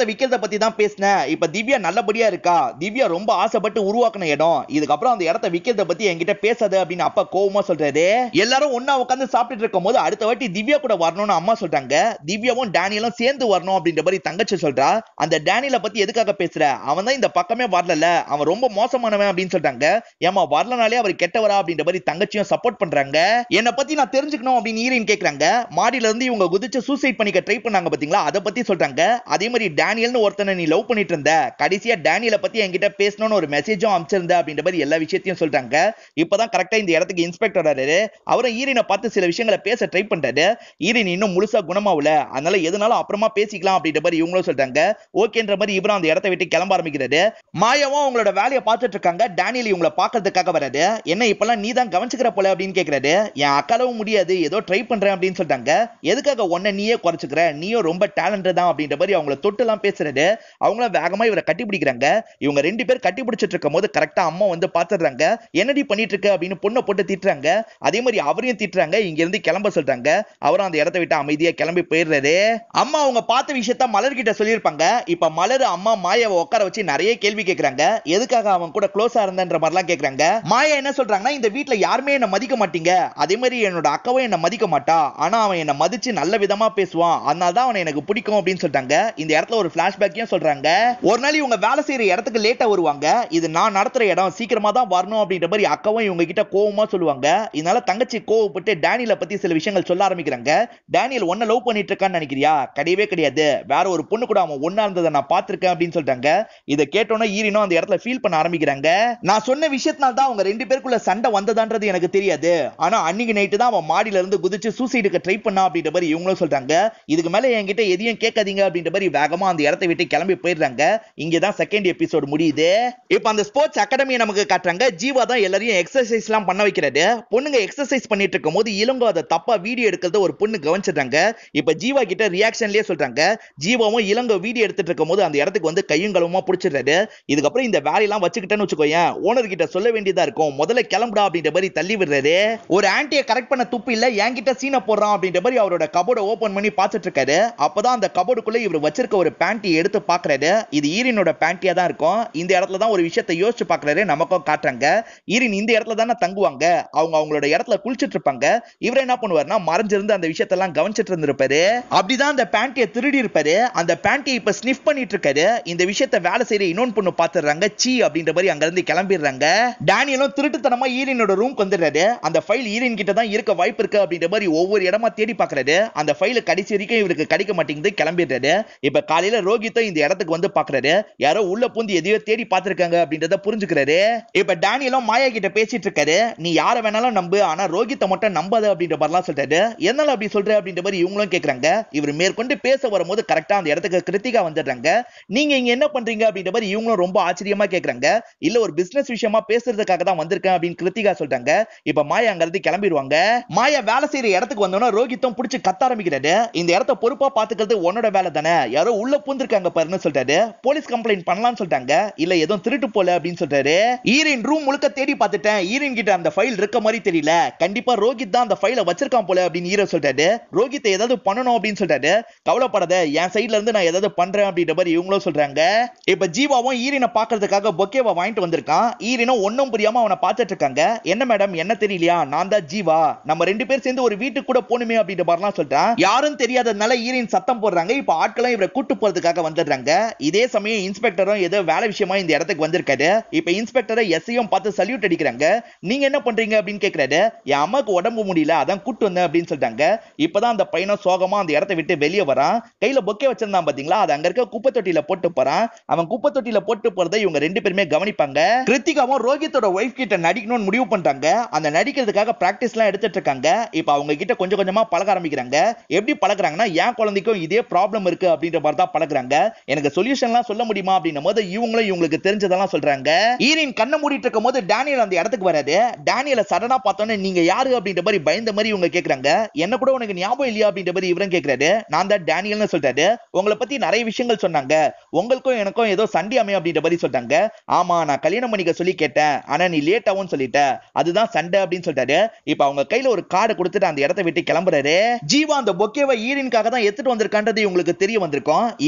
பத்தி தான் பேசினேன் இப்ப திவ்யா நல்லபடியா இருக்கா திவ்யா ரொம்ப ஆசைப்பட்டு உருவாக்குன இடம் இதுக்கப்புறம் அந்த இடத்த விக்கிறத பத்தி என்கிட்ட பேசாத அப்படின்னு அப்பா கோவமா சொல்றாரு எல்லாரும் ஒண்ணா உட்காந்து சாப்பிட்டுட்டு இருக்கும் போது அடுத்த வாட்டி திவ்யா கூட வரணும்னு அம்மா சொல்றாங்க திவ்யாவும் டேனியலும் சேர்ந்து வரணும் அப்படின்ற மாதிரி தங்கச்சி சொல்றா அந்த டேனியலை பத்தி எதுக்காக பேசுற அவன் தான் இந்த பக்கமே வரல அவன் ரொம்ப மோசமானவன் அப்படின்னு சொல்றாங்க ஏமா வரலனாலே அவர் கெட்டவரா அப்படின்ற மாதிரி தங்கச்சியும் சப்போர்ட் பண்றாங்க என்ன பத்தி நான் தெரிஞ்சுக்கணும் அப்படின்னு ஈரின் கேக்குறாங்க மாடியில இருந்து இவங்க குதிச்சு சூசைட் பண்ணிக்க ட்ரை பண்ணாங்க பாத்தீங்களா அதை பத்தி சொல்றாங்க அதே மாதிரி டேனியல்னு ஒருத்தனை நீ லவ் பண்ணிட்டு இருந்த கடைசியா டேனியலை பத்தி என்கிட்ட பேசணும்னு ஒரு மெசேஜும் அனுப்பிச்சிருந்த அப்படின்ற மாதிரி எல்லா விஷயத்தையும் சொல்றாங்க இப்பதான் கரெக்டா இந்த இடத்துக்கு இன்ஸ்பெக்டர் வராரு அவரும் ஈரினை பார்த்து சில விஷயங்களை பேச ட்ரை பண்றாரு ஈரின் இன்னும் முழுசா குணமாவல அதனால எதுனாலும் அப்புறமா பேசிக்கலாம் அப்படின்ற மாதிரி இவங்களும் சொல்றாங்க ஓகேன்ற மாதிரி இவரும் அந்த இடத்த விட்டு கிளம்ப ஆரம்பிக்கிறாரு மாயாவும் அவங்களோட வேலையை பார்த்துட்டு இருக்காங்க டேனியல் இவங்களை பாக்குறதுக்காக வராரு என்ன இப்பெல்லாம் நீ தான் கவனிச்சுக்கிற போல அப்படின்னு கேக்குறாரு என் அக்காலவும் முடியாது ஏதோ ட்ரை பண்றேன் அப்படின்னு சொல்றாங்க எதுக்காக உன்னை நீயே குறைச்சுக்கிற நீயும் ரொம்ப டேலண்ட் தான் அப்படின்ற மாதிரி அவங்கள தொட்டு எல்லாம் பேசுறாரு அவங்களும் வேகமா இவரை கட்டி பிடிக்கிறாங்க இவங்க ரெண்டு பேர் கட்டி பிடிச்சிட்டு இருக்கும் போது கரெக்டா அம்மா வந்து பாத்துடுறாங்க என்னடி பண்ணிட்டு இருக்க அப்படின்னு பொண்ணை போட்டு திட்டுறாங்க அதே மாதிரி அவரையும் திட்டுறாங்க இங்க இருந்து கிளம்ப சொல்றாங்க அவரும் அந்த இடத்த விட்டு அமைதியா கிளம்பி போயிடுறாரு அம்மா அவங்க பார்த்த விஷயத்த மலர் கிட்ட சொல்லியிருப்பாங்க இப்ப மலர் அம்மா மாயாவை உட்கார வச்சு நிறைய கேள்வி கேக்குறாங்க எதுக்காக அவன் கூட க்ளோஸா இருந்தன்ற மாதிரிலாம் கேக்குறாங்க மாயா என்ன சொல்றாங்கன்னா இந்த வீட்ல யாருமே என்ன மதிக்க மாட்டீங்க அதே மாதிரி என்னோட அக்காவும் என்ன மதிக்க மாட்டா ஆனா அவன் என்ன மதிச்சு நல்ல விதமா பேசுவான் அதனால தான் அவனை எனக்கு பிடிக்கும் அப்படின்னு சொல்றாங்க இந்த இடத்துல ஒரு பிளாஷ்பேக்கையும் சொல்றாங்க ஒரு நாள் இவங்க வேலை செய்யற இடத்துக்கு லேட்டா வருவாங்க இது நான் நடத்துற இடம் சீக்கிரமா தான் வரணும் அப்படின்ற மாதிரி அக்காவும் இவங்க கிட்ட கோவமா சொல்லுவாங்க இதனால தங்கச்சி கோவப்பட்டு டேனியல பத்தி சில விஷயங்கள் சொல்ல ஆரம்பிக்கிறாங்க டேனியல் ஒன்ன லவ் பண்ணிட்டு இருக்கான்னு நினைக்கிறியா கிடையவே கிடையாது வேற ஒரு பொண்ணு கூட அவன் ஒன்னா இருந்ததை நான் பார்த்திருக்கேன் அப்படின்னு சொல்றாங்க இதை கேட்டோன்னே ஈரினும் அந்த இடத்துல ஃபீல் பண்ண ஆரம்பிக்கிறாங்க நான் சொன்ன விஷயத்தினால தான் அவங்க ரெண்டு பேருக்குள்ள சண்டை வந்ததான்றது எனக்கு தெரியாது ஆனா அன்னைக்கு நைட்டு தான் அவன் மாடியில இருந்து குதிச்சு சூசைடுக்கு ட்ரை பண்ணா அப்படின்ற மாதிரி இவங்களும் சொல்றாங்க இதுக்கு மேல என்கிட்ட எதையும் கேட்காதீங்க அப்படின்ற மாதிரி வேகமா அந்த இடத்தை விட்டு கிளம்பி போயிடுறாங்க இங்கதான் செகண்ட் எபிசோடு முடியுது இப்ப அந்த ஸ்போர்ட்ஸ் அகாடமியை நமக்கு காட்டுறாங்க ஜீவா தான் எல்லாரையும் எக்ஸசைஸ் எல்லாம் பண்ண வைக்கிறது பொண்ணுங்க எக்ஸசைஸ் பண்ணிட்டு இருக்கும் போது இளங்கோ அதை தப்பா வீடியோ எடுக்கிறத ஒரு பொண்ணு கவனிச்சிடுறாங்க இப்ப ஜீவா கிட்ட ரியாக்ஷன்லயே சொல்றாங்க ஜீவாவும் இளங்கோ வீடியோ எடுத்துட்டு இருக்கும் போது அந்த இடத்துக்கு வந்து கையும் களவுமா பிடிச்சிடுறாரு இதுக்கப்புறம் இந்த வேலையெல்லாம் வச்சுக்கிட்டேன்னு வச்சுக்கோயேன் ஓனர் கிட்ட சொல்ல வேண்டியதா இருக்கும் முதல்ல கிளம்புடா அப்படின்ற மாதிரி தள்ளி விடுறாரு ஒரு ஆன்ட்டியை கரெக்ட் பண்ண துப்பு இல்ல என்கிட்ட சீனை போடுறான் அப்படின்ற மாதிரி அவரோட கபோர்டை ஓபன் பண்ணி பார்த்துட்டு இருக்காரு அப்பதான் அந்த கபோர்டுக்குள்ள இவர் வச்சிருக்க ஒரு பேண்டி எடுத்து பாக்குறாரு இது ஈரினோட பேண்டியா தான் இருக்கும் இந்த இடத்துல தான் ஒரு விஷயத்தை யோசிச்சு பாக்குறாரு நமக்கும் காட்டுறாங்க ஈரின் இந்த இடத்துல தானே தங்குவாங்க அவங்க அவங்களோட இடத்துல குளிச்சிட்டு இருப்பாங்க இவர் என்ன பண்ணுவாருன்னா மறைஞ்சிருந்து அந்த விஷயத்தெல்லாம் கவனிச்சிட்டு இருந்திருப்பாரு அப்படிதான் அந்த பேண்டியை திருடி இருப்பாரு அந்த பேண்டியை இப்ப ஸ்னிஃப் பண்ணிட்டு இருக்காரு இந்த விஷயத்த வேலை செய்யற இன்னொன்னு பொண்ணு பாத்துறாங்க சீ அப்படின்ற மாதிரி அங்க இருந்து கிளம்பிடுறாங்க டேனியலும் திருட்டுத்தனமா ஈரினோட ரூம் வந்துடுறாரு அந்த ஃபைல் ஈரின் கிட்ட தான் இருக்க வாய்ப்பு இருக்கு அப்படின்ற மாதிரி ஒவ்வொரு இடமா தேடி பாக்குறாரு அந்த ஃபைல கடைசி வரைக்கும் இவருக்கு கிடைக்க மாட்டேங்குது கிளம்பிடுறாரு இப்ப காலையில ரோகித்தும் இந்த இடத்துக்கு வந்து பாக்குறாரு யாரோ உள்ள பூந்து எதையோ தேடி பார்த்திருக்காங்க அப்படின்றத புரிஞ்சுக்கிறாரு இப்ப டேனியலும் மாயா கிட்ட பேசிட்டு இருக்காரு நீ யார வேணாலும் நம்பு ஆனா ரோகித்தை மட்டும் நம்பாத அப்படின்ற மாதிரிலாம் சொல்றாரு என்னால அப்படி சொல்ற அப்படின்ற மாதிரி இவங்களும் கேக்குறாங்க இவர் மேற்கொண்டு பேச வரும்போது கரெக்டா அந்த இடத்துக்கு கிருத்திகா வந்துடுறாங்க நீங்க இங்க என்ன பண்றீங்க அப்படின்ற மாதிரி இவங்களும் ரொம்ப ஆச்சரியமா கேக்குறாங்க இல்ல ஒரு பிசினஸ் விஷயமா பேசுறதுக்காக தான் வந்திருக்கேன் அப்படின்னு கிருத்திகா சொல்றாங்க இப்ப மாயா அங்க இருந்து கிளம்பிடுவாங்க மாயா வேலை செய்யற இடத்துக்கு வந்தோம்னா ரோகித்தும் புடிச்சு கத்த ஆரம்பிக்கிறாரு இந்த இடத்த பொறுப்பா பாத்துக்கிறது உன்னோட வேலை தானே யாரோ உள்ள பூந்திருக்காங்க பாருன்னு சொல்றாரு போலீஸ் கம்ப்ளைண்ட் பண்ணலாம்னு சொல்லிட்டாங்க இல்ல எதுவும் திருட்டு போல அப்படின்னு சொல்றாரு ஈரின் ரூம் முழுக்க தேடி பார்த்துட்டேன் ஈரின் கிட்ட அந்த ஃபைல் இருக்க மாதிரி தெரியல கண்டிப்பா ரோகித் தான் அந்த ஃபைலை வச்சிருக்கான் போல அப்படின்னு ஈரோ சொல்றாரு ரோகித்தை ஏதாவது பண்ணணும் அப்படின்னு சொல்றாரு கவலைப்படாத என் சைடுல இருந்து நான் ஏதாவது பண்றேன் அப்படின்ற மாதிரி இவங்களும் சொல்றாங்க இப்ப ஜீவாவும் ஈரினை பாக்குறதுக்காக பொக்கேவை வாங்கிட்டு வந்திருக்கான் ஈரினும் ஒன்னும் புரியாம அவனை பார்த்துட்டு இருக்காங்க என்ன மேடம் என்ன தெரியலையா நான் தான் ஜீவா நம்ம ரெண்டு பேர் சேர்ந்து ஒரு வீட்டுக்கு கூட போகணுமே அப்படின்ற மாதிரிலாம் சொல்றான் யாரும் தெரியாததுனால ஈரின் சத்தம் போடுறாங்க இப்ப ஆட்களும் இவரை கூட்டு போறதுக்காக வந்துடுறாங்க இதே சமயம் இன்ஸ்பெக்டரும் ஏதோ வேலை விஷயமா இந்த இடத்துக்கு வந்திருக்காரு இப்ப இன்ஸ்பெக்டரை எஸ்ஐயும் பார்த்து சல்யூட் அடிக்கிறாங்க நீங்க என்ன பண்றீங்க அப்படின்னு கேக்குறாரு என் அம்மாக்கு உடம்பு முடியல அதான் கூட்டு வந்தேன் அப்படின்னு சொல்றாங்க இப்பதான் அந்த பையனும் சோகமா அந்த இடத்தை விட்டு வெளியே வரான் கையில பொக்கே வச்சிருந்தான் பாத்தீங்களா அது அங்க இருக்க குப்பை தொட்டியில போட்டு போறான் அவன் குப்பை தொட்டியில போட்டு போறதை இவங்க ரெண்டு பேருமே கவனிப்பாங்க கிருத்திகாவும் ரோஹித்தோட ஒய்ஃப் கிட்ட நடிக்கணும்னு முடிவு பண்றாங்க அந்த நடிக்கிறதுக்காக பிராக்டிஸ் எல்லாம் எடுத்துட்டு இருக்காங்க இப்ப அவங்க கிட்ட கொஞ்சம் கொஞ்சமா பழக ஆரம்பிக்கிறாங்க எப்படி பழகுறாங்கன்னா என் குழந்தைக்கும் இதே ப்ராப்ளம் இருக்கு அப்படின்ற மாதிரி தான் பழகுறாங்க எனக்கு சொல்யூஷன் எல்லாம் சொல்ல முடியுமா அப்படின்னும் போது இவங்களும் இவங்களுக்கு தெரிஞ்சதெல்லாம் சொல்றாங்க ஈரின் கண்ணை மூடிட்டு இருக்கும் போது டேனியல் அந்த இடத்துக்கு வராது டேனியலை சடனா பார்த்தோன்னே நீங்க யாரு அப்படின்ற மாதிரி பயந்த மாதிரி இவங்க கேக்குறாங்க என்ன கூட உனக்கு ஞாபகம் இல்லையா அப்படின்ற மாதிரி இவரும் கேக்குறாரு நான் தான் டேனியல்னு சொல்றாரு உங்களை பத்தி நிறைய விஷயங்கள் சொன்னாங்க உங்களுக்கும் எனக்கும் ஏதோ சண்டை அமையும் அப்படின்ற மாதிரி சொல்றாங்க ஆமா நான் கல்யாணம் பண்ணிக்க சொல்லி கேட்டேன் ஆனா நீ லேட் ஆகும் சொல்லிட்ட அதுதான் சண்டை அப்படின்னு சொல்றாரு இப்ப அவங்க கையில ஒரு கார்டு கொடுத்துட்டு அந்த இடத்தை விட்டு கிளம்புறாரு ஜீவா அந்த பொக்கேவை ஈரின்காக தான் எடுத்துட்டு வந்திருக்கான்றது இவங்களுக்கு தெரிய வந்திருக்கும் இவன் எதுக்காக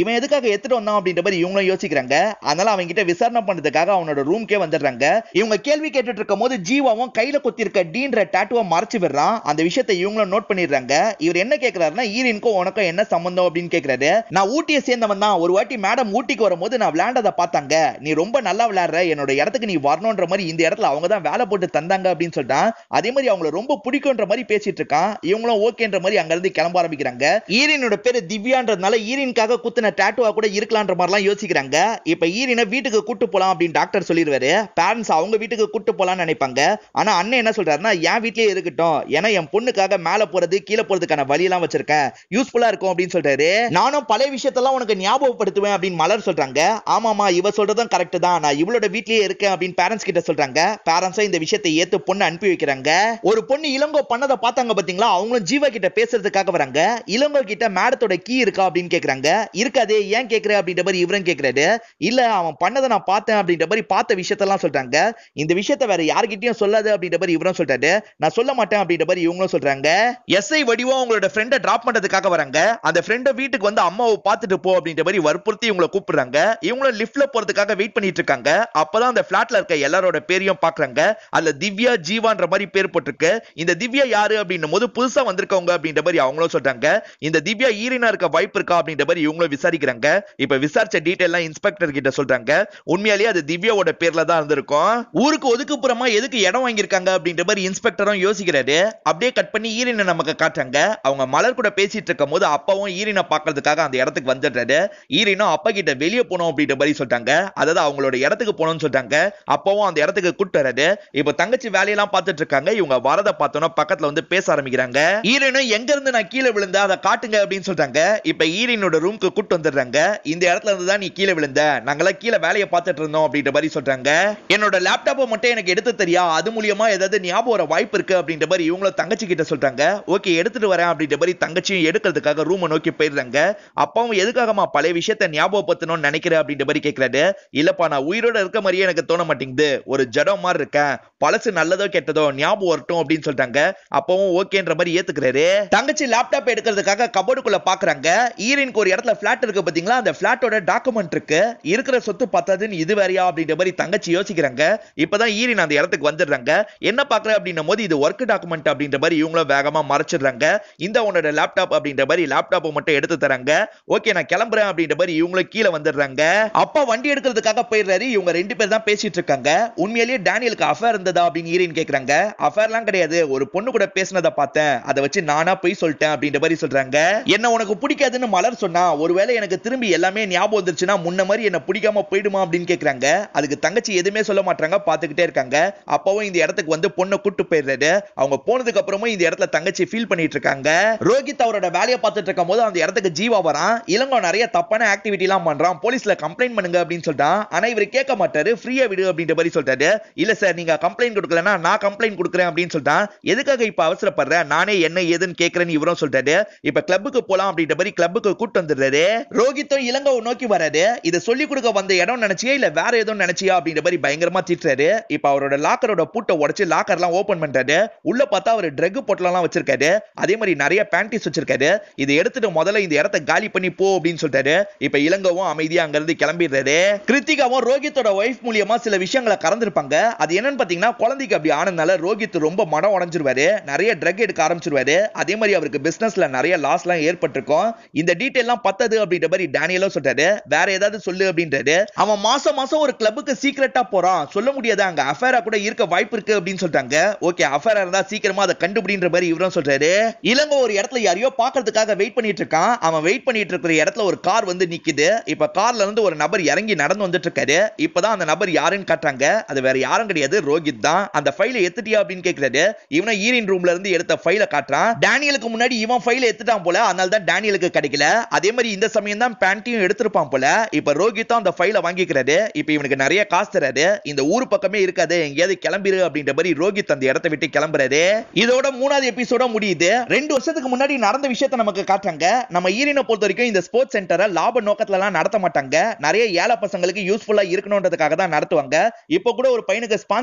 எடுத்துட்டு வந்தான் அப்படின்ற மாதிரி இவங்களும் யோசிக்கிறாங்க அதனால அவங்க கிட்ட விசாரணை பண்றதுக்காக அவனோட ரூம்க்கே வந்துடுறாங்க இவங்க கேள்வி கேட்டுட்டு இருக்கும் போது ஜீவாவும் கையில குத்தி இருக்க டீன்ற டாட்டுவை மறைச்சு விடுறான் அந்த விஷயத்தை இவங்களும் நோட் பண்ணிடுறாங்க இவர் என்ன கேக்குறாருன்னா ஈரினுக்கும் உனக்கும் என்ன சம்பந்தம் அப்படின்னு கேக்குறாரு நான் ஊட்டியை சேர்ந்தவன் தான் ஒரு வாட்டி மேடம் ஊட்டிக்கு வரும்போது நான் விளையாண்டதை பார்த்தாங்க நீ ரொம்ப நல்லா விளையாடுற என்னோட இடத்துக்கு நீ வரணுன்ற மாதிரி இந்த இடத்துல அவங்க தான் வேலை போட்டு தந்தாங்க அப்படின்னு சொல்லிட்டான் அதே மாதிரி அவங்கள ரொம்ப பிடிக்கும்ன்ற மாதிரி பேசிட்டு இருக்கான் இவங்களும் ஓகேன்ற மாதிரி அங்க இருந்து கிளம்ப ஆரம்பிக்கிறாங்க ஈரினோட பேரு திவ்யான்றதுனால ஈரினுக்காக குத்துன டாட்டுவா கூட இருக்கலான்ற மாதிரிலாம் யோசிக்கிறாங்க இப்ப ஈரினை வீட்டுக்கு கூட்டு போலாம் அப்படின்னு டாக்டர் சொல்லிடுவாரு பேரண்ட்ஸ் அவங்க வீட்டுக்கு கூட்டு போலாம்னு நினைப்பாங்க ஆனா அண்ணன் என்ன சொல்றாருன்னா என் வீட்லயே இருக்கட்டும் ஏன்னா என் பொண்ணுக்காக மேல போறது கீழே போறதுக்கான வழி எல்லாம் வச்சிருக்கேன் யூஸ்ஃபுல்லா இருக்கும் அப்படின்னு சொல்றாரு நானும் பழைய விஷயத்தெல்லாம் உனக்கு ஞாபகப்படுத்துவேன் அப்படின்னு மலர் சொல்றாங்க ஆமாமா இவ சொல்றதும் கரெக்ட் தான் நான் இவளோட வீட்லயே இருக்கேன் அப்படின்னு பேரண்ட்ஸ் கிட்ட சொல்றாங்க பேரண்ட்ஸும் இந்த விஷயத்தை ஏத்து பொண்ணு அனுப்பி வைக்கிறாங்க ஒரு பொண்ணு இளங்கோ பண்ணதை பார்த்தாங்க பாத்தீங்களா அவங்களும் ஜீவா கிட்ட பேசுறதுக்காக வராங்க இளங்கோ கிட்ட மேடத்தோட கீ இருக்கா அப்படின்னு கேக்குறாங்க இருக்காதே ஏன் கேக்குற அப்படின்ற மாதிரி இவரும் கேக்குறாரு இல்ல அவன் பண்ணதை நான் பார்த்தேன் அப்படின்ற மாதிரி பார்த்த விஷயத்தெல்லாம் சொல்றாங்க இந்த விஷயத்த வேற யார்கிட்டயும் சொல்லாது அப்படின்ற மாதிரி இவரும் சொல்றாரு நான் சொல்ல மாட்டேன் அப்படின்ற மாதிரி இவங்களும் சொல்றாங்க எஸ்ஐ வடிவா உங்களோட ஃப்ரெண்டை டிராப் பண்றதுக்காக வராங்க அந்த ஃப்ரெண்டை வீட்டுக்கு வந்து அம்மாவை பார்த்துட்டு போ அப்படின்ற மாதிரி வற்புறுத்தி இவங்களை கூப்பிடுறாங்க இவங்களும் லிஃப்ட்ல போறதுக்காக வெயிட் பண்ணிட்டு இருக்காங்க அப்பதான் அந்த பிளாட்ல இருக்க எல்லாரோட பேரையும் பாக்குறாங்க அதுல திவ்யா ஜீவான்ற மாதிரி பேர் போட்டிருக்கு இந்த திவ்யா யாரு அப்படின்னும் போது புதுசா வந்திருக்கவங்க அப்படின்ற மாதிரி அவங்களும் சொல்றாங்க இந்த திவ்யா ஈரினா இருக்க வாய்ப்பு இருக்கா அப்படின்ற மாதிரி இவங்களும் விசாரிக்கிறாங்க இப்ப விசாரிச்ச டீடைல் எல்லாம் இன்ஸ்பெக்டர் கிட்ட சொல்றாங்க உண்மையாலேயே அது திவ்யாவோட பேர்ல தான் இருந்திருக்கும் ஊருக்கு ஒதுக்குப்புறமா எதுக்கு இடம் வாங்கியிருக்காங்க அப்படின்ற மாதிரி இன்ஸ்பெக்டரும் யோசிக்கிறாரு அப்படியே கட் பண்ணி ஈரினை நமக்கு காட்டுறாங்க அவங்க மலர் கூட பேசிட்டு இருக்கும் போது அப்பாவும் ஈரினை பாக்குறதுக்காக அந்த இடத்துக்கு வந்துடுறாரு ஈரினும் அப்பா கிட்ட வெளியே போனோம் அப்படின்ற மாதிரி சொல்றாங்க அதாவது அவங்களோட இடத்துக்கு போகணும்னு சொல்றாங்க அப்பாவும் அந்த இடத்துக்கு கூட்டு வராரு இப்ப தங்கச்சி வேலையெல்லாம் பார்த்துட்டு இருக்காங்க இவங்க வரத பார்த்தோன்னா பக்கத்துல வந்து பேச ஆரம்பிக்கிறாங்க ஈரனும் எங்க இருந்து நான் கீழே விழுந்தா அதை காட்டுங்க அப்படின்னு சொல்றாங்க இப்ப ஈரனோட ரூம்க்கு கூட்டு வந்துடுறாங்க இந்த இடத்துல இருந்து தான் நீ கீழே விழுந்த நாங்களாம் கீழே வேலையை பார்த்துட்டு இருந்தோம் அப்படின்ற மாதிரி சொல்றாங்க என்னோட லேப்டாப்பை மட்டும் எனக்கு எடுத்து தெரியா அது மூலியமா ஏதாவது ஞாபகம் வர வாய்ப்பு இருக்கு அப்படின்ற மாதிரி இவங்களும் தங்கச்சி கிட்ட சொல்றாங்க ஓகே எடுத்துட்டு வரேன் அப்படின்ற மாதிரி தங்கச்சியும் எடுக்கிறதுக்காக ரூமை நோக்கி போயிடுறாங்க அப்பாவும் எதுக்காகமா பழைய விஷயத்த ஞாபகப்படுத்தணும்னு நினைக்கிறேன் அப்படின்ற மாதிரி கேட்கிறாரு இல்லப்பா நான் உயிரோட இருக்க மாதிரியே எனக்கு தோண மாட்டேங்குது ஒரு ஜடம் மாதிரி இருக்கேன் பழசு நல்லதோ கெட்டதோ ஞாபகம் வரட்டும் அப்படின்னு சொல்றாங்க அப்பவும் ஓகேன்ற மாதிரி ஏத்துக்கிறாரு தங்கச்சி லேப்டாப் எடுக்கிறதுக்காக கபோர்டுக்குள்ள பாக்குறாங்க ஈரினுக்கு ஒரு இடத்துல பிளாட் இருக்கு பாத்தீங்களா அந்த பிளாட்டோட டாக்குமெண்ட் இருக்கு இருக்கிற சொத்து பத்தாதுன்னு இது வேறையா அப்படின்ற மாதிரி தங்கச்சி யோசிக்கிறாங்க இப்பதான் ஈரின் அந்த இடத்துக்கு வந்துடுறாங்க என்ன பாக்குற அப்படின்னும் போது இது ஒர்க் டாக்குமெண்ட் அப்படின்ற மாதிரி இவங்களும் வேகமா மறைச்சிடுறாங்க இந்த உன்னோட லேப்டாப் அப்படின்ற மாதிரி லேப்டாப்பை மட்டும் எடுத்து தராங்க ஓகே நான் கிளம்புறேன் அப்படின்ற மாதிரி இவங்களும் கீழே வந்துடுறாங்க அப்பா வண்டி எடுக்கிறதுக்காக போயிடுறாரு இவங்க ரெண்டு பேர் தான் பேசிட்டு இருக்காங்க உண்மையிலேயே டேனியலுக்கு அஃபேர் இருந்ததா அப்படின்னு ஈரின் கேக்குறாங்க அஃபேர்லாம் கிடையாது ஒரு பொண்ணு கூட பேசினதை பார்த்தேன் அதை வச்சு நானா போய் சொல்லிட்டேன் அப்படின்ற மாதிரி சொல்றாங்க என்ன உனக்கு பிடிக்காதுன்னு மலர் சொன்னா ஒருவேளை எனக்கு திரும்பி எல்லாமே ஞாபகம் வந்துருச்சுன்னா முன்ன மாதிரி என்ன பிடிக்காம போயிடுமா அப்படின்னு கேக்குறாங்க அதுக்கு தங்கச்சி எதுவுமே சொல்ல மாட்டாங்க பாத்துக்கிட்டே இருக்காங்க அப்பவும் இந்த இடத்துக்கு வந்து பொண்ணை கூட்டு போயிடுறாரு அவங்க போனதுக்கு அப்புறமும் இந்த இடத்துல தங்கச்சி ஃபீல் பண்ணிட்டு இருக்காங்க ரோஹித் அவரோட வேலையை பார்த்துட்டு இருக்கும் போது அந்த இடத்துக்கு ஜீவா வரான் இளங்கோ நிறைய தப்பான ஆக்டிவிட்டி எல்லாம் பண்றான் போலீஸ்ல கம்ப்ளைண்ட் பண்ணுங்க அப்படின்னு சொல்லிட்டான் ஆனா இவர் கேட்க மாட்டாரு ஃப்ரீயா விடு அப்படின்ற மாதிரி சொல்லிட்டாரு இல்ல சார் நீங்க கம்ப்ளைண்ட் கொடுக்கலன்னா நான் கம்ப்ளைண்ட் கொடுக்குறேன் அப்படின்னு சொல்லிட்டான் எதுக்காக இப்ப அவசரப்படுற நானே என்ன ஏதுன்னு கேக்குறேன்னு இவரும் சொல்லிட்டாரு இப்ப கிளப்புக்கு போலாம் அப்படின்ற மாதிரி கிளப்புக்கு கூட்டு வந்துடுறாரு ரோஹித்தும் இளங்கோவை நோக்கி வராரு இதை சொல்லி கொடுக்க வந்த இடம் நினைச்சியா இல்ல வேற எதுவும் நினைச்சியா அப்படின்ற மாதிரி பயங்கரமா திட்டுறாரு இப்ப அவரோட லாக்கரோட பூட்டை உடைச்சு லாக்கர் எல்லாம் ஓபன் பண்றாரு உள்ள பார்த்தா அவர் ட்ரக் பொட்டலாம் வச்சிருக்காரு அதே மாதிரி நிறைய பேண்டிஸ் வச்சிருக்காரு இதை எடுத்துட்டு முதல்ல இந்த இடத்த காலி பண்ணி போ அப்படின்னு சொல்லிட்டாரு இப்ப இளங்கவும் அமைதியா அங்க இருந்து கிளம்பிடுறாரு கிருத்திகாவும் ரோஹித்தோட ஒய்ஃப் மூலியமா சில விஷயங்களை கறந்திருப்பாங்க அது என்னன்னு பாத்தீங்கன்னா குழந்தைக்கு அப்படி ஆனதுனால ரோஹித் ரொம்ப மனம் உடஞ்சிருவாரு நிறைய ட்ரக் எடுக்க ஆரம்பிச்சிருவாரு அதே மாதிரி அவருக்கு பிசினஸ்ல நிறைய லாஸ் எல்லாம் ஏற்பட்டிருக்கும் இந்த டீடைல் எல்லாம் பத்தது அப்படின்ற மாதிரி டேனியலும் சொல்றாரு வேற ஏதாவது சொல்லு அப்படின்றாரு அவன் மாசம் மாசம் ஒரு கிளப்புக்கு சீக்கிரட்டா போறான் சொல்ல முடியாது அங்க அஃபேரா கூட இருக்க வாய்ப்பு இருக்கு அப்படின்னு சொல்றாங்க ஓகே அஃபேரா இருந்தா சீக்கிரமா அதை கண்டுபிடின்ற மாதிரி இவரும் சொல்றாரு இளங்கோ ஒரு இடத்துல யாரையோ பாக்குறதுக்காக வெயிட் பண்ணிட்டு இருக்கான் அவன் வெயிட் பண்ணிட்டு இருக்கிற இடத்துல ஒரு கார் வந்து நிக்குது இப்ப கார்ல இருந்து ஒரு நபர் இறங்கி நடந்து வந்துட்டு இருக்காரு இப்பதான் அந்த நபர் யாருன்னு காட்டுறாங்க அது வேற யாரும் கிடையாது ரோஹித் தான் அந்த ஃபைலை எத்துட்டியா அப்படின்னு கேக்குறாரு இவனை ஈரின் ரூம்ல இருந்து எடுத்த ஃபைலை காட்டுறான் டேனியலுக்கு முன்னாடி இவன் ஃபைலை எத்துட்டான் போல அதனால தான் டேனியலுக்கு கிடைக்கல அதே மாதிரி இந்த சமயம் தான் பேண்டியும் எடுத்திருப்பான் போல இப்ப ரோஹித்தும் அந்த ஃபைலை வாங்கிக்கிறாரு இப்ப இவனுக்கு நிறைய காசு தராரு இந்த ஊர் பக்கமே இருக்காது எங்கேயாவது கிளம்பிரு அப்படின்ற மாதிரி ரோஹித் அந்த இடத்தை விட்டு கிளம்புறாரு இதோட மூணாவது எபிசோட முடியுது ரெண்டு வருஷத்துக்கு முன்னாடி நடந்த விஷயத்த நமக்கு காட்டுறாங்க நம்ம ஈரினை பொறுத்த வரைக்கும் இந்த ஸ்போர்ட்ஸ் சென்டரை லாப நோக்கத்துல எல்லாம் நடத்த மாட்டாங்க நிறைய ஏழை பசங்களுக்கு யூஸ்ஃபுல்லா இருக்கணும்ன்றதுக்காக தான் நடத்துவாங்க இப்ப கூட ஒரு பையனுக்கு ஸ்பான்சர் பண்ண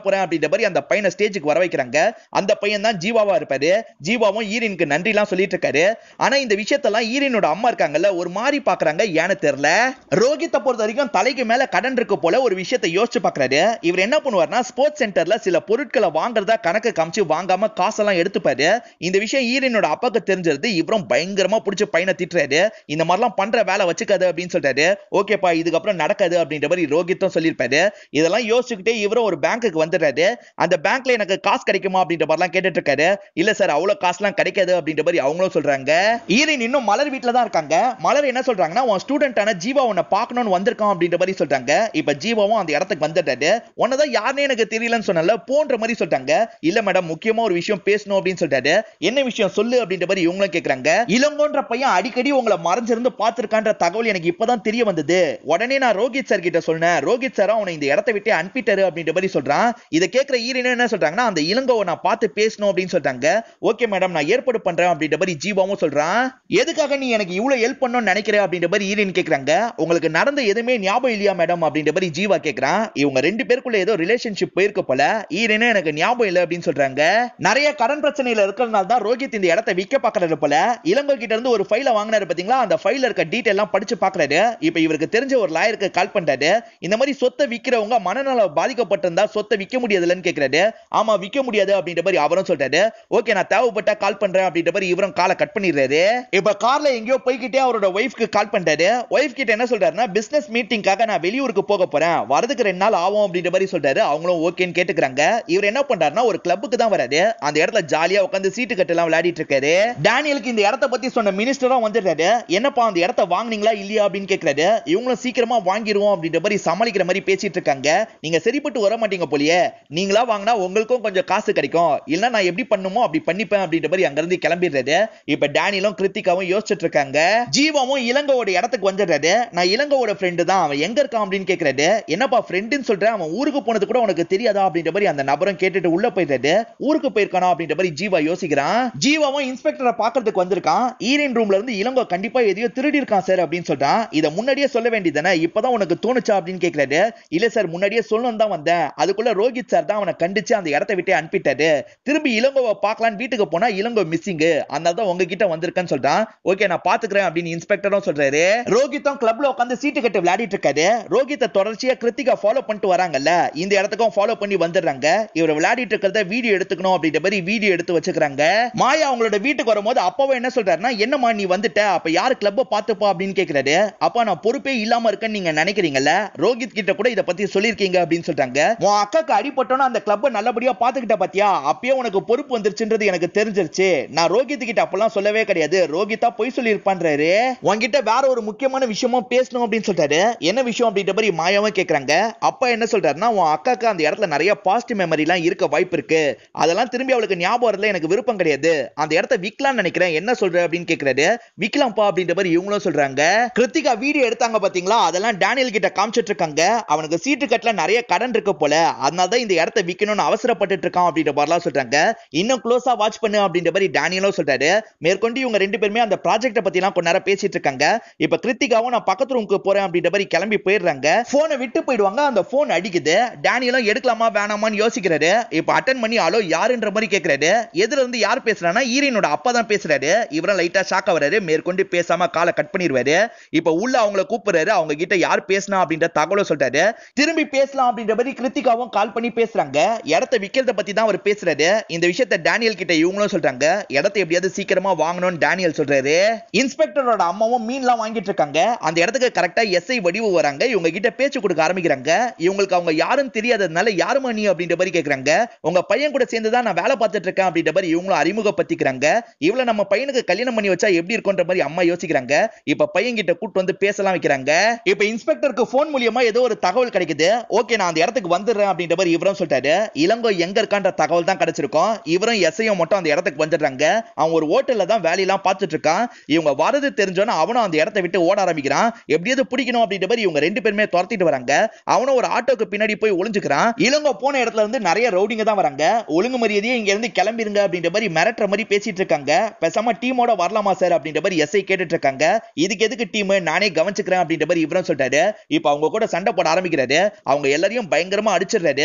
போறேன் அப்படின்ற மாதிரி அந்த பையனை ஸ்டேஜுக்கு வர வைக்கிறாங்க அந்த பையன் தான் ஜீவாவா இருப்பாரு ஜீவாவும் ஈரனுக்கு நன்றி எல்லாம் சொல்லிட்டு இருக்காரு ஆனா இந்த விஷயத்தெல்லாம் ஈரனோட அம்மா இருக்காங்கல்ல ஒரு மாதிரி பாக்குறாங்க ஏன்னு தெரியல ரோஹித்தை பொறுத்த வரைக்கும் தலைக்கு மேல கடன் இருக்கு போல ஒரு விஷயத்தை யோசிச்சு பாக்குறாரு இவர் என்ன பண்ணுவார்னா ஸ்போர்ட்ஸ் சென்டர்ல சில பொருட்களை வாங்குறதா கணக்கு காமிச்சு வாங்காம காசெல்லாம் எடுத்துப்பாரு இந்த விஷயம் ஈரனோட அப்பாக்கு தெரிஞ்சிருது இவரும் பயங்கரமா பிடிச்ச பையனை திட்டுறாரு இந்த மாதிரிலாம் பண்ற வேலை வச்சுக்காது அப்படின்னு சொல்றாரு ஓகேப்பா இதுக்கப்புறம் நடக்காது அப்படின்ற மாதிரி ரோஹித்தும் சொல்லியிருப்பாரு இதெல்லாம் யோசிச்சுக்கிட்டே இவரும் ஒரு பேங்க்குக்கு வந்துடுறாரு அந்த பேங்க்ல எனக்கு காசு கிடைக்குமா அப்படின்ற மாதிரிலாம் கேட்டுட்டு இருக்காரு இல்ல சார் அவ்வளவு காசுலாம் கிடைக்காது அப்படின்ற மாதிரி அவங்களும் சொல்றாங்க ஈரன் இன்னும் மலர் வீட்ல தான் இருக்காங்க மலர் என்ன சொல்றாங்கன்னா உன் ஸ்டூடெண்டான ஜீவா உன்னை பார்க்கணும்னு வந்திருக்கான் அப்படின்ற மாதிரி சொல்றாங்க இப்ப ஜீவாவும் அந்த இடத்துக்கு வந்துட்டாரு உன்னதான் யாருன்னு எனக்கு தெரியலன்னு சொன்னல போன்ற மாதிரி சொல்றாங்க இல்ல மேடம் முக்கியமா ஒரு விஷயம் பேசணும் அப்படின்னு சொல்றாரு என்ன விஷயம் சொல்லு அப்படின்ற மாதிரி இவங்களும் கேக்குறாங்க இளங்கோன்ற பையன் அடிக்கடி உங்களை மறைஞ்சிருந்து பார்த்திருக்கான்ற தகவல் எனக்கு இப்பதான் தெரிய வந்தது உடனே நான் ரோஹித் சார் கிட்ட சொன்னேன் ரோஹித் சார் அவனை இந்த இடத்தை விட்டு அனுப்பிட்டாரு அப்படின்ற மாதிரி சொல்றான் இதை கேட்கிற ஈரன் என்ன சொல்றாங்கன்னா அந்த இளங்கோவை நான் பார்த்து பேசணும் அப்படின்னு சொல்றாங்க ஓகே மேடம் நான் ஏற்பாடு பண்றேன் அப்படின்ற மாதிரி ஜீவாவும் சொல்றான் எதுக்காக நீ எனக்கு இவ்வளவு ஹெல்ப் பண்ணணும்னு நினைக்கிற அப்படின்ற மாதிரி ஈரன் கேக்குறாங்க உங்களுக்கு நடந்த எதுவுமே ஞாபகம் இல்லையா மேடம் அப்படின்ற மாதிரி ஜீவா கேக்குறான் இவங்க ரெண்டு பேருக்குள்ள ஏதோ ரிலேஷன்ஷிப் போயிருக்க போல ஈரனே எனக்கு ஞாபகம் இல்லை அப்படின்னு சொல்றாங்க நிறைய கடன் பிரச்சனையில இருக்கிறதுனால தான் ரோஹித் இந்த இடத்தை விற்க பாக்குறது போல இளங்கோ கிட்ட இருந்து ஒரு ஃபைல வாங்கினாரு பாத்தீங்களா அந்த ஃபைல இருக்க டீடைல் எல்லாம் படிச்சு பாக்குறாரு இப்ப இவருக்கு தெரிஞ்ச ஒரு லாயருக்கு கால் பண்றாரு இந்த மாதிரி சொத்தை விக்கிறவங்க மனநல பாதிக்கப்பட்டிருந்தா சொத்தை விற்க முடியாதுலன்னு கேக்குறாரு ஆமா விற்க முடியாது அப்படின்ற மாதிரி அவரும் சொல்றாரு ஓகே நான் தேவைப்பட்டா கால் பண்றேன் அப்படின்ற மாதிரி இவரும் காலை கட் பண்ணிடுறாரு இப்ப கார்ல எங்கேயோ போய்கிட்டே அவரோட ஒய்ஃப்க்கு கால் பண்றாரு ஒய்ஃப் கிட்ட என்ன சொல்றாருன்னா பிசினஸ் மீட்டிங்காக நான் வெளியூருக்கு போக போறேன் வரதுக்கு ரெண்டு நாள் ஆகும் அப்படின்ற மாதிரி சொல்றாரு அவங்களும் ஓகேன்னு கேட்டுக்கிறாங்க இவர் என்ன பண்றாருன்னா ஒரு கிளப்புக்கு தான் வராரு அந்த இடத்துல ஜாலியா உட்காந்து சீட்டு கட்டு எல்லாம் விளையாடிட்டு இருக்காரு டேனியலுக்கு இந்த இடத்த பத்தி சொன்ன மினிஸ்டரும் வந்துடுறாரு என்னப்பா அந்த இடத்த வாங்குனீங்களா இல்லையா அப்படின்னு கேக்குறாரு இவங்களும் சீக்கிரமா வாங்கிடுவோம் அப்படின்ற மாதிரி சமாளிக்கிற மாதிரி பேசிட்டு இருக்காங்க நீங்க சரிப்பட்டு வர மாட்டீங்க போலியே நீங்களா வாங்கினா உங்களுக்கும் கொஞ்சம் காசு கிடைக்கும் இல்ல நான் எப்படி பண்ணுமோ அப்படி பண்ணிப்பேன் அப்படின்ற மாதிரி அங்க இருந்து கிளம்பிடுறாரு இப்ப டேனியலும் கிருத்திகாவும் யோசிச்சுட்டு இருக்காங்க ஜீவாவும் இளங்கோவோட இடத்துக்கு வந்துடுறாரு நான் இளங்கோவோட ஃப்ரெண்டு தான் அவன் எங்க இருக்கான் அப்படின்னு கேக்குறாரு என்னப்பா ஃப்ரெண்டுன்னு சொல்றேன் அவன் ஊருக்கு போனது கூட உனக்கு தெரியாதா அப்படின்ற மாதிரி அந்த நபரும் கேட்டுட்டு உள்ள போயிடுறாரு ஊருக்கு போயிருக்கானா அப்படின்ற மாதிரி ஜீவா யோசிக்கிறான் ஜீவாவும் இன்ஸ்பெக்டரை பாக்குறதுக்கு வந்திருக்கான் ஈரன் ரூம்ல இருந்து இளங்கோ கண்டிப்பா எதையோ திருடி இருக்கான் சார் அப்படின்னு சொல்றான் இதை முன்னாடியே சொல்ல வேண்டியதானே இப்பதான் உனக்கு தோணுச்சா அப்படின்னு கேக்குறாரு இல்ல சார் முன்னாடியே சொல்லணும் தான் வந்தேன் அதுக்குள்ள ரோஹித் சார் தான் அவனை கண்டிச்சு அந்த இடத்த விட்டு அனுப்பிட்டாரு திரும்பி இளங்கோவை பார்க்கலான்னு வீட்டுக்கு போனா இளங்கோ மிஸ்ஸிங் அதனால தான் உங்ககிட்ட வந்திருக்கேன்னு சொல்றான் ஓகே நான் பாத்துக்கிறேன் அப்படின்னு இன்ஸ்பெக்டரும் சொல்றாரு ரோஹித்தும் கிளப்ல உட்காந்து சீட்டு கட்டு விளையாடிட்டு இருக்காரு ரோஹித்தை தொடர்ச்சியா கிருத்திகா ஃபாலோ பண்ணிட்டு வராங்கல்ல இந்த இடத்துக்கும் ஃபாலோ பண்ணி வந்துடுறாங்க இவர் விளையாடிட்டு இருக்கிறத வீடியோ எடுத்துக்கணும் அப்படின்ற மாதிரி வீடியோ எடுத்து வச்சுக்கிறாங்க மாயா அவங்களோட வீட்டுக்கு வரும்போது அப்பாவை என்ன சொல்றாருன்னா என்னம்மா நீ வந்துட்ட அப்ப யாரு கிளப்ப பாத்துப்பா அப்படின்னு கேக்குறாரு அப்பா நான் பொறுப்பே இல்லாம இருக்கேன்னு நீங்க நினைக்கிறீங்கல்ல ரோஹித் கிட்ட கூட இத பத்தி சொல்லிருக்கீங்க அப்படின்னு சொல்றாங்க உன் அக்காக்கு அடிபட்டோன்னு அந்த கிளப்ப நல்லபடியா பாத்துக்கிட்ட பாத்தியா அப்பயே உனக்கு பொறுப்பு வந்துருச்சுன்றது எனக்கு தெரிஞ்சிருச்சு நான் ரோஹித் கிட்ட அப்பெல்லாம் சொல்லவே கிடையாது ரோஹித்தா பொய் சொல்லியிருப்பான்றாரு உன்கிட்ட வேற ஒரு முக்கியமான விஷயமும் பேசணும் அப்படின்னு சொல்றாரு என்ன விஷயம் அப்படின்ற மாதிரி மாயாவும் கேக்குறாங்க அப்பா என்ன சொல்றாருன்னா உன் அக்காக்கு அந்த இடத்துல நிறைய பாசிட்டிவ் மெமரி எல்லாம் இருக்க வாய்ப்பு இருக்கு அதெல்லாம் திரும்பி அவளுக்கு ஞாபகம் வரல எனக்கு விருப்பம் கிடையாது அந்த இடத்த விக்கலாம்னு நினைக்கிறேன் என்ன சொல்ற அப்படின்னு கேக்குறாரு விக்கலாம்ப்பா அப்படின்ற மாதிரி இவங்களும் சொல்றாங்க கிருத்திகா வீடியோ எடுத்தாங்க பாத்தீங்களா அதெல்லாம் டேனியல் கிட்ட காமிச்சிட்டு இருக்காங்க அவனுக்கு சீட்டு கட்டல நிறைய கடன் இருக்கு போல அதனால தான் இந்த இடத்த விக்கணும்னு அவசரப்பட்டுட்டு இருக்கான் அப்படின்ற மாதிரிலாம் சொல்றாங்க இன்னும் க்ளோஸா வாட்ச் பண்ணு அப்படின்ற மாதிரி டேனியலும் சொல்றாரு மேற்கொண்டு இவங்க ரெண்டு பேருமே அந்த ப்ராஜெக்ட பத்தி எல்லாம் கொஞ்ச நேரம் பேசிட்டு இருக்காங்க இப்ப கிருத்திகாவும் நான் பக்கத்து ரூமுக்கு போறேன் அப்படின்ற மாதிரி கிளம்பி போயிடுறாங்க போனை விட்டு போயிடுவாங்க அந்த போன் அடிக்குது டேனியலும் எடுக்கலாமா வேணாமான்னு யோசிக்கிறாரு இப்ப அட்டன் பண்ணி ஹலோ யாருன்ற மாதிரி கேக்குறாரு எதுல இருந்து யார் பேசுறான்னா ஈரனோட அப்பா தான் பேசுறாரு இவரும் லைட்டா ஷாக் ஆகுறாரு மேற்கொண்டு பேசாம காலை கட் பண்ணிடுவாரு இப்ப உள்ள அவங்கள கூப்பிடுறாரு அவங்க கிட்ட யார் பேசினா அப்படின்ற தகவலை சொல்றாரு திரும்பி பேசலாம் அப்படின்ற மாதிரி கிருத்திகாவும் கால் பண்ணி பேசுறாங்க இடத்த விக்கிறத பத்தி தான் அவர் பேசுறாரு இந்த விஷயத்த டேனியல் கிட்ட இவங்களும் சொல்றாங்க இடத்த எப்படியாவது சீக்கிரமா வாங்கணும்னு டேனியல் சொல்றாரு இன்ஸ்பெக்டரோட அம்மாவும் மீன்லாம் வாங்கிட்டு இருக்காங்க அந்த இடத்துக்கு கரெக்டா எஸ்ஐ வடிவு வராங்க இவங்க கிட்ட பேச்சு கொடுக்க ஆரம்பிக்கிறாங்க இவங்களுக்கு அவங்க யாரும் தெரியாததுனால யாருமா நீ அப்படின்ற மாதிரி கேக்குறாங்க உங்க பையன் கூட சேர்ந்து தான் நான் வேலை பார்த்துட்டு இருக்கேன் அப்படின்ற மாதிரி இவங்களும் அறிமுகப்படுத்திக்கிறாங்க இவ்வளவு நம்ம பையனுக்கு கல்யாணம் பண்ணி வச்சா எப்படி இருக்கும்ன்ற மாதிரி அம்மா யோசிக்கிறாங்க இப்ப பையன் கிட்ட கூட்டு வந்து பேசலாம் வைக்கிறாங்க இப்ப இன்ஸ்பெக்டருக்கு போன் மூலியமா ஏதோ ஒரு தகவல் கிடைக்குது ஓகே நான் அந்த இடத்துக்கு வந்துடுறேன் அப்படின்ற மாதிரி இவரும் சொல்லிட்டாரு இளங்கோ எங்க இருக்கான்ற தகவல் தான் கிடைச்சிருக்கும் இவரும் எஸ்ஐயும் மட்டும் அந்த இடத்துக்கு வந்துடுறாங்க அவன் ஒரு ஹோட்டல்ல தான் வேலையெல்லாம் பார்த்துட்டு இருக்கான் இவங்க வரது தெரிஞ்சோன்னா அவனும் அந்த இடத்த விட்டு ஓட ஆரம்பிக்கிறான் எப்படியாவது பிடிக்கணும் அப்படின்ற மாதிரி இவங்க ரெண்டு பேருமே துரத்திட்டு வராங்க அவனும் ஒரு ஆட்டோக்கு பின்னாடி போய் ஒளிஞ்சுக்கிறான் இளங்கோ போன இடத்துல இருந்து நிறைய ரவுடிங்க தான் வராங்க ஒழுங்கு மரியாதையே இங்க இருந்து கிளம்பிருங்க அப்படின்ற மாதிரி மிரட்டுற மாதிரி பேசிட்டு இருக்காங்க பேசாம டீமோட வரலாமா சார் அப்படின்ற மாதிரி எஸ்ஐ கேட்டுட்டு இருக்காங்க இதுக்கு எதுக்கு டீம் நானே கவனிச்சுக்கிறேன் அப்படின்ற மாதிரி இவரும் சொல்லிட்டாரு இப்ப அவங்க கூட சண்டை போட ஆரம்பிக்கிறாரு அவங்க எல்லாரையும் பயங்கரமா அடிச்சிடுறாரு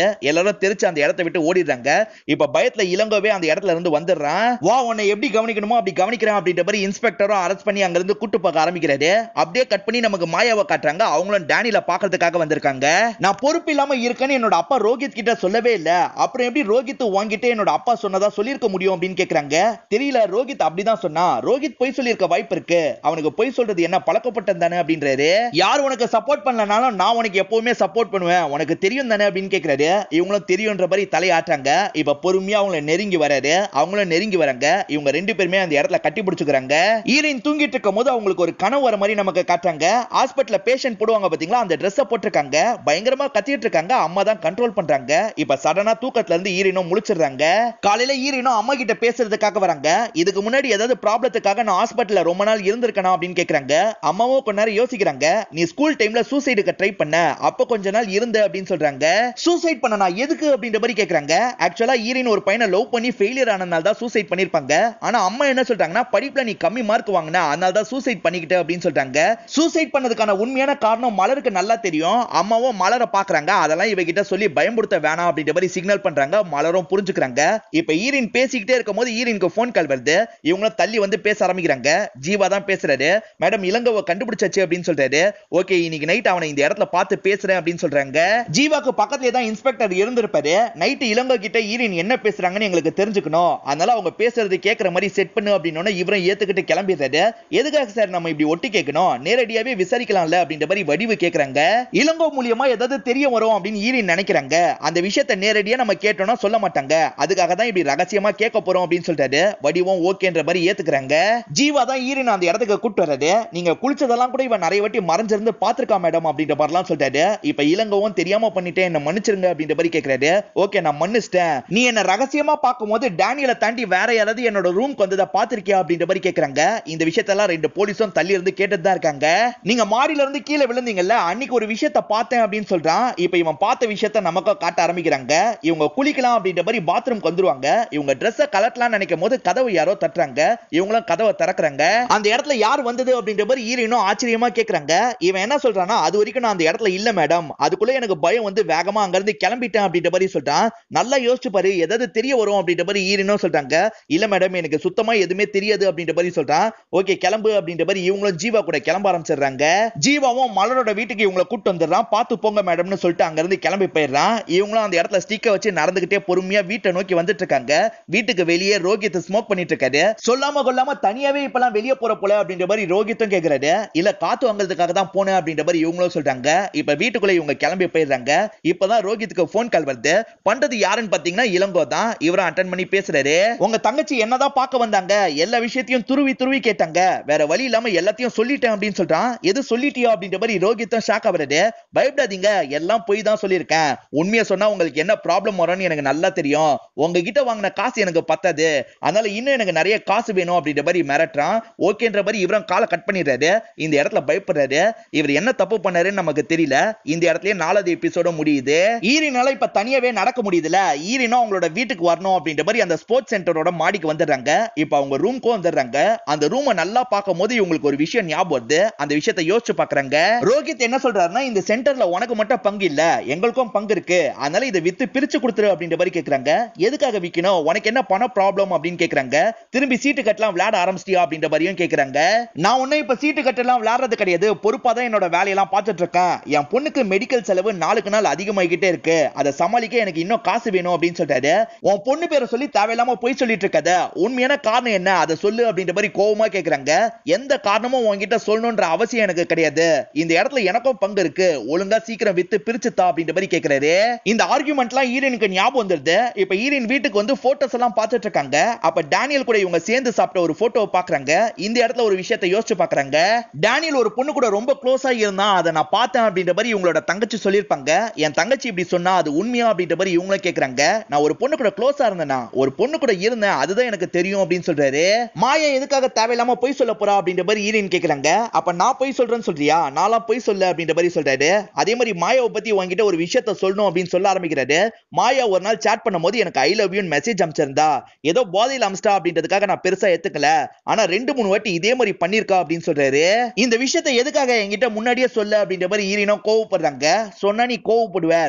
எல்லாரும் தெரிச்சு அந்த இடத்தை விட்டு ஓடிடுறாங்க இப்ப பயத்துல இளங்கோவே அந்த இடத்துல இருந்து வந்துடுறான் வா உன்னை எப்படி கவனிக்கணுமோ அப்படி கவனிக்கிறேன் அப்படின்ற மாதிரி இன்ஸ்பெக்டரும் அரெஸ்ட் பண்ணி அங்க இருந்து கூட்டு பார்க்க ஆரம்பிக்கிறாரு அப்படியே கட் பண்ணி நமக்கு மாயாவை காட்டுறாங்க அவங்களும் டேனியில பாக்குறதுக்காக வந்திருக்காங்க நான் பொறுப்பு இல்லாம இருக்கேன்னு என்னோட அப்பா ரோஹித் கிட்ட சொல்லவே இல்ல அப்புறம் எப்படி ரோஹித் வாங்கிட்டு என்னோட அப்பா சொன்னதா சொல்லியிருக்க முடியும் அப்படின்னு கேக்குறாங்க தெரியல ரோஹித் அப்படிதான் சொன்னா ரோஹித் பொய் சொல்லியிருக்க வாய்ப்பு இருக்கு அவனுக்கு பொய் சொல்றது என்ன பழக்கப்பட்டது தானே அப்படின்றாரு யார் உனக்கு சப்போர்ட் பண்ணலனாலும் நான் உனக்கு எப்பவுமே சப்போர்ட் பண்ணுவேன் உனக்கு தெரியும் தானே அப்படின்னு கேக்குறாரு இவங்களும் தெரியும்ன்ற மாதிரி தலையாட்டுறாங்க இப்ப பொறுமையா அவங்கள நெருங்கி வராரு அவங்களும் நெருங்கி வராங்க இவங்க ரெண்டு பேருமே அந்த இடத்துல கட்டி பிடிச்சுக்கிறாங்க ஈரின் தூங்கிட்டு இருக்கும் போது அவங்களுக்கு ஒரு கனவு வர மாதிரி நமக்கு காட்டுறாங்க ஹாஸ்பிட்டல்ல பேஷண்ட் போடுவாங்க பாத்தீங்களா அந்த ட்ரெஸ்ஸை போட்டிருக்காங்க பயங்கரமா கத்திட்டு இருக்காங்க அம்மா தான் கண்ட்ரோல் பண்றாங்க இப்ப சடனா தூக்கத்துல இருந்து ஈரினும் முழிச்சிடுறாங்க காலையில ஈரினும் அம்மா கிட்ட பேசுறதுக்காக வராங்க இதுக்கு முன்னாடி ஏதாவது ப்ராப்ளத்துக்காக நான் ஹாஸ்பிட்டல்ல ரொம்ப நாள் இருந்திருக்கணும் அப்படின்னு கேக்குறாங்க அம்மாவும் கொஞ்ச நேரம் யோசிக்கிறாங்க நீ ஸ்கூல் டைம்ல சூசைடுக்கு ட்ரை பண்ண அப்ப கொஞ்ச நாள் இருந்த அப்படின்னு சொல்றாங்க சூசைட் பண்ண நான் எதுக்கு அப்படின்ற மாதிரி கேக்குறாங்க ஆக்சுவலா ஈரின் ஒரு பையனை லவ் பண்ணி ஃபெயிலியர் ஆனனால தான் சூசைட் பண்ணிருப்பாங்க ஆனா அம்மா என்ன சொல்றாங்கன்னா படிப்புல நீ கம்மி மார்க் வாங்கின அதனால தான் சூசைட் பண்ணிக்கிட்ட அப்படின்னு சொல்றாங்க சூசைட் பண்ணதுக்கான உண்மையான காரணம் மலருக்கு நல்லா தெரியும் அம்மாவும் மலரை பாக்குறாங்க அதெல்லாம் இவகிட்ட சொல்லி பயமுறுத்த வேணாம் அப்படின்ற மாதிரி சிக்னல் பண்றாங்க மலரும் புரிஞ்சுக்கிறாங்க இப்ப ஈரின் பேசிக்கிட்டே இருக்கும் போது ஈரினுக்கு போன் கால் வருது இவங்களும் தள்ளி வந்து பேச ஆரம்பிக்கிறாங்க ஜீவா தான் பேசுறாரு மேடம் இளங்கோவை கண்டுபிடிச்சாச்சு அப்படின்னு சொல்றாரு ஓகே இன்னைக்கு நைட் அவனை இந்த இடத்துல பார்த்து பேசுறேன் அப்படின்னு சொல்றாங்க ஜீவாக்கு பக்கத்துலயே தான் இன்ஸ்பெக்டர் இருந்திருப்பாரு நைட்டு இளங்கோ கிட்ட ஈரின் என்ன பேசுறாங்கன்னு எங்களுக்கு தெரிஞ்சுக்கணும் அதனால அவங்க பேசுறது கேட்கற மாதிரி செட் பண்ணு அப்படின்னு இவரும் ஏத்துக்கிட்டு கிளம்பிடுறாரு எதுக்காக சார் நம்ம இப்படி ஒட்டி கேட்கணும் நேரடியாவே விசாரிக்கலாம்ல அப்படின்ற மாதிரி வடிவு கேக்குறாங்க இளங்கோ மூலியமா ஏதாவது தெரிய வரும் அப்படின்னு ஈரின் நினைக்கிறாங்க அந்த விஷயத்தை நேரடியா நம்ம கேட்டோம்னா சொல்ல மாட்டாங்க அதுக்காக தான் இப்படி ரகசியமா கேட்க போறோம் அப்படின்னு சொல்றாரு வடிவம் ஓகேன்ற மாதிரி ஏத்துக்கிறாங்க ஜீவா தான் ஈரின் அந்த இடத்துக்கு கூட்டு வர்றாரு நீங்க குளிச்சதெல்லாம் கூட இவன் நிறைய வாட்டி மறைஞ்சிருந்து பாத்திருக்கா மேடம் அப்படின்ற மாதிரிலாம் சொல்றாரு இப்ப இளங்கோவும் தெரியாம பண்ணிட்டேன் என்ன மன்னிச்சிருங்க அப்படின்ற மாதிரி கேக்குறாரு ஓகே நான் மன்னிச்சிட்டேன் நீ என்ன ரகசியமா பார்க்கும்போது டேனியலை தாண்டி வேற யாராவது என்னோட ரூம்க்கு வந்ததை பாத்திருக்கியா அப்படின்ற மாதிரி கேக்குறாங்க இந்த விஷயத்தெல்லாம் ரெண்டு போலீஸும் தள்ளி இருந்து கேட்டுட்டு தான் இருக்காங்க நீங்க மாடியில இருந்து கீழே விழுந்தீங்கல்ல அன்னைக்கு ஒரு விஷயத்த பார்த்தேன் அப்படின்னு சொல்றான் இப்ப இவன் பார்த்த விஷயத்த நமக்கு காட்ட ஆரம்பிக்கிறாங்க இவங்க குளிக்கலாம் அப்படின்ற மாதிரி பாத்ரூம்க்கு வந்துருவாங்க இவங்க ட்ரெஸ்ஸை கலட்டலாம் நினைக்கும் போது கதவு யாரோ தட்டுறாங்க இவங்களும் கதவை திறக்கறாங்க அந்த இடத்துல யார் வந்தது அப்படின்ற மாதிரி ஈரனும் ஆச்சரியமா கேக்குறாங்க இவன் என்ன சொல்றான்னா அது வரைக்கும் நான் அந்த இடத்துல இல்ல மேடம் அதுக்குள்ள எனக்கு பயம் வந்து வேகமா அங்க இருந்து கிளம்பிட்டேன் அப்படின்ற மாதிரி சொல்றான் நல்லா யோசிச்சு பாரு ஏதாவது தெரிய வரும் அப்படின்ற மாதிரி ஈரனும் சொல்றாங்க இல்ல மேடம் எனக்கு சுத்தமா எதுவுமே தெரியாது அப்படின்ற மாதிரி சொல்றான் ஓகே கிளம்பு அப்படின்ற மாதிரி இவங்களும் ஜீவா கூட கிளம்ப ஆரம்பிச்சிடுறாங்க ஜீவாவும் மலரோட வீட்டுக்கு இவங்களை கூட்டு வந்துடுறான் பார்த்து போங்க மேடம்னு சொல்லிட்டு அங்க இருந்து கிளம்பி போயிடுறான் இவங்களும் அந்த இடத்துல ஸ்டிக்க வச்சு நடந்துகிட்டே பொறுமையா வீட்டை நோக்கி வந்துட்டு இருக்காங்க வீட்டுக்கு வெளியே ரோகித் ஸ்மோக் பண்ணிட்டு இருக்காரு சொல்லாம கொள்ளாம தனியாவே இப்பெல்லாம் வெளியே போற போல அப்படின்ற மாதிரி ரோகித்தும் கேக்குறாரு இல்ல காத்து வாங்குறதுக்காக தான் போனேன் அப்படின்ற மாதிரி இவங்களும் சொல்றாங்க இப்ப வீட்டுக்குள்ள இவங்க கிளம்பி போயிடுறாங்க இப்பதான் ரோகித்துக்கு போன் கால் வருது பண்றது யாருன்னு பாத்தீங்கன்னா இளங்கோ தான் இவரும் அட்டன் பண்ணி பேசுறாரு உங்க தங்கச்சி என்னதான் பார்க்க வந்தாங்க எல்லா விஷயத்தையும் துருவி துருவி கேட்டாங்க வேற வழி இல்லாம எல்லாத்தையும் சொல்லிட்டேன் அப்படின்னு சொல்றான் எது சொல்லிட்டியோ அப்படின்ற மாதிரி ரோகித்தும் ஷாக் ஆகுறது பயப்படாதீங்க எல்லாம் போய் தான் சொல்லியிருக்கேன் உண்மையை சொன்னா உங்களுக்கு என்ன ப்ராப்ளம் வரும்னு எனக்கு நல்லா தெரியும் உங்ககிட்ட வாங்கின காசு எனக்கு பத்தாது அதனால இன்னும் எனக்கு நிறைய காசு வேணும் அப்படின்ற மாதிரி மிரட்டுறான் ஓகேன்ற மாதிரி இவரும் காலை கட் பண்ணிடுறாரு இந்த இடத்துல பயப்படுறாரு இவர் என்ன தப்பு பண்ணாருன்னு நமக்கு தெரியல இந்த இடத்துலயே நாலாவது எபிசோட முடியுது ஈரினால இப்ப தனியாவே நடக்க முடியுதுல ஈரினும் அவங்களோட வீட்டுக்கு வரணும் அப்படின்ற மாதிரி அந்த ஸ்போர்ட்ஸ் சென்டரோட மாடிக்கு வந்துடுறாங்க இப்ப அவங்க ரூம்க்கும் வந்துடுறாங்க அந்த ரூமை நல்லா பார்க்கும் போது இவங்களுக்கு ஒரு விஷயம் ஞாபகம் வருது அந்த விஷயத்தை யோசிச்சு பாக்குறாங்க ரோஹித் என்ன சொல்றாருன்னா இந்த சென்டர்ல உனக்கு மட்டும் பங்கு இல்ல எங்களுக்கும் பங்கு இருக்கு அதனால இதை வித்து பிரிச்சு கொடுத்துரு அப்படின்ற மாதிரி கேக்குறாங்க எதுக்காக விக்கணும் உனக்கு என்ன பண ப்ராப்ளம் அப்படின்னு கேக்குறாங்க திரும்பி சீட்டு கட்டலாம் விளையாட ஆரம்பிச்சிட்டியா அப்படின்ற மாதிரியும் கேக்குறாங்க நான் ஒன்னும் இப்ப சீட்டு கட்டலாம் விளையாடுறது கிடையாது பொறுப்பா தான் என்னோட வேலையெல்லாம் பார்த்துட்டு இருக்கேன் என் பொண்ணுக்கு மெடிக்கல் செலவு நாளுக்கு நாள் அதிகமாகிட்டே இருக்கு அதை சமாளிக்க எனக்கு இன்னும் காசு வேணும் அப்படின்னு சொல்றாரு உன் பொண்ணு பேரை சொல்லி தேவையில்லாம போய் சொல்லிட்டு இருக்காத உண்மையான காரணம் என்ன அதை சொல்லு அப்படின்ற மாதிரி கோவமா கேக்குறாங்க எந்த காரணமும் உன்கிட்ட சொல்லணும்ன்ற அவசியம் எனக்கு கிடையாது இந்த இடத்துல எனக்கும் பங்கு இருக்கு ஒழுங்கா சீக்கிரம் வித்து பிரிச்சுத்தா அப்படின்ற மாதிரி கேக்குறாரு இந்த ஆர்குமெண்ட்லாம் ஈரனுக்கு ஞாபகம் வந்துருது இப்ப ஈரன் வீட்டுக்கு வந்து போட்டோஸ் எல்லாம் பார்த்துட்டு இருக்காங்க அப்ப டேனியல் கூட இவங்க சேர்ந்து சாப்பிட்ட ஒரு போட்டோவை பாக்குறாங்க இந்த இடத்துல ஒரு விஷயத்தை யோசிச்சு பாக்குறாங்க டேனியல் ஒரு பொண்ணு கூட ரொம்ப க்ளோஸா இருந்தான் அதை நான் பார்த்தேன் அப்படின்ற மாதிரி இவங்களோட தங்கச்சி சொல்லியிருப்பாங்க என் தங்கச்சி இப்படி சொன்னா அது உண்மையா அப்படின்ற மாதிரி இவங்களும் கேக்குறாங்க நான் ஒரு பொண்ணு கூட க்ளோஸா இருந்தேனா ஒரு பொண்ணு கூட இருந்தேன் அதுதான் எனக்கு தெரியும் அப்படின்னு சொல்றாரு மாயா எதுக்காக தேவையில்லாம பொய் சொல்ல போறா அப்படின்ற மாதிரி ஈரன் கேக்குறாங்க அப்ப நான் பொய் சொல்றேன்னு சொல்றியா நான்லாம் பொய் சொல்ல அப்படின்ற மாதிரி சொல்றாரு அதே மாதிரி மாயாவை பத்தி உங்ககிட்ட ஒரு விஷயத்த சொல்லணும் அப்படின்னு சொல்ல ஆரம்பிக்கிறாரு மாயா ஒரு நாள் சேட் பண்ணும்போது எனக்கு ஐ லவ் யூ மெசேஜ் அனுப்பிச்சிருந்தா ஏதோ போதையில் அமிச்சிட்டா அப்படின்றதுக்காக நான் பெருசா எடுத்துக்கல ஆனா ரெண்டு மூணு வாட்டி இதே மாதிரி பண்ணிருக்கா அப்படின்னு சொல்றாரு இந்த விஷயத்த எதுக்காக என்கிட்ட முன்னாடியே சொல்ல அப்படின்ற மாதிரி ஈரினும் கோவப்படுறாங்க சொன்னா நீ கோவப்படுவ தேவையில்லாத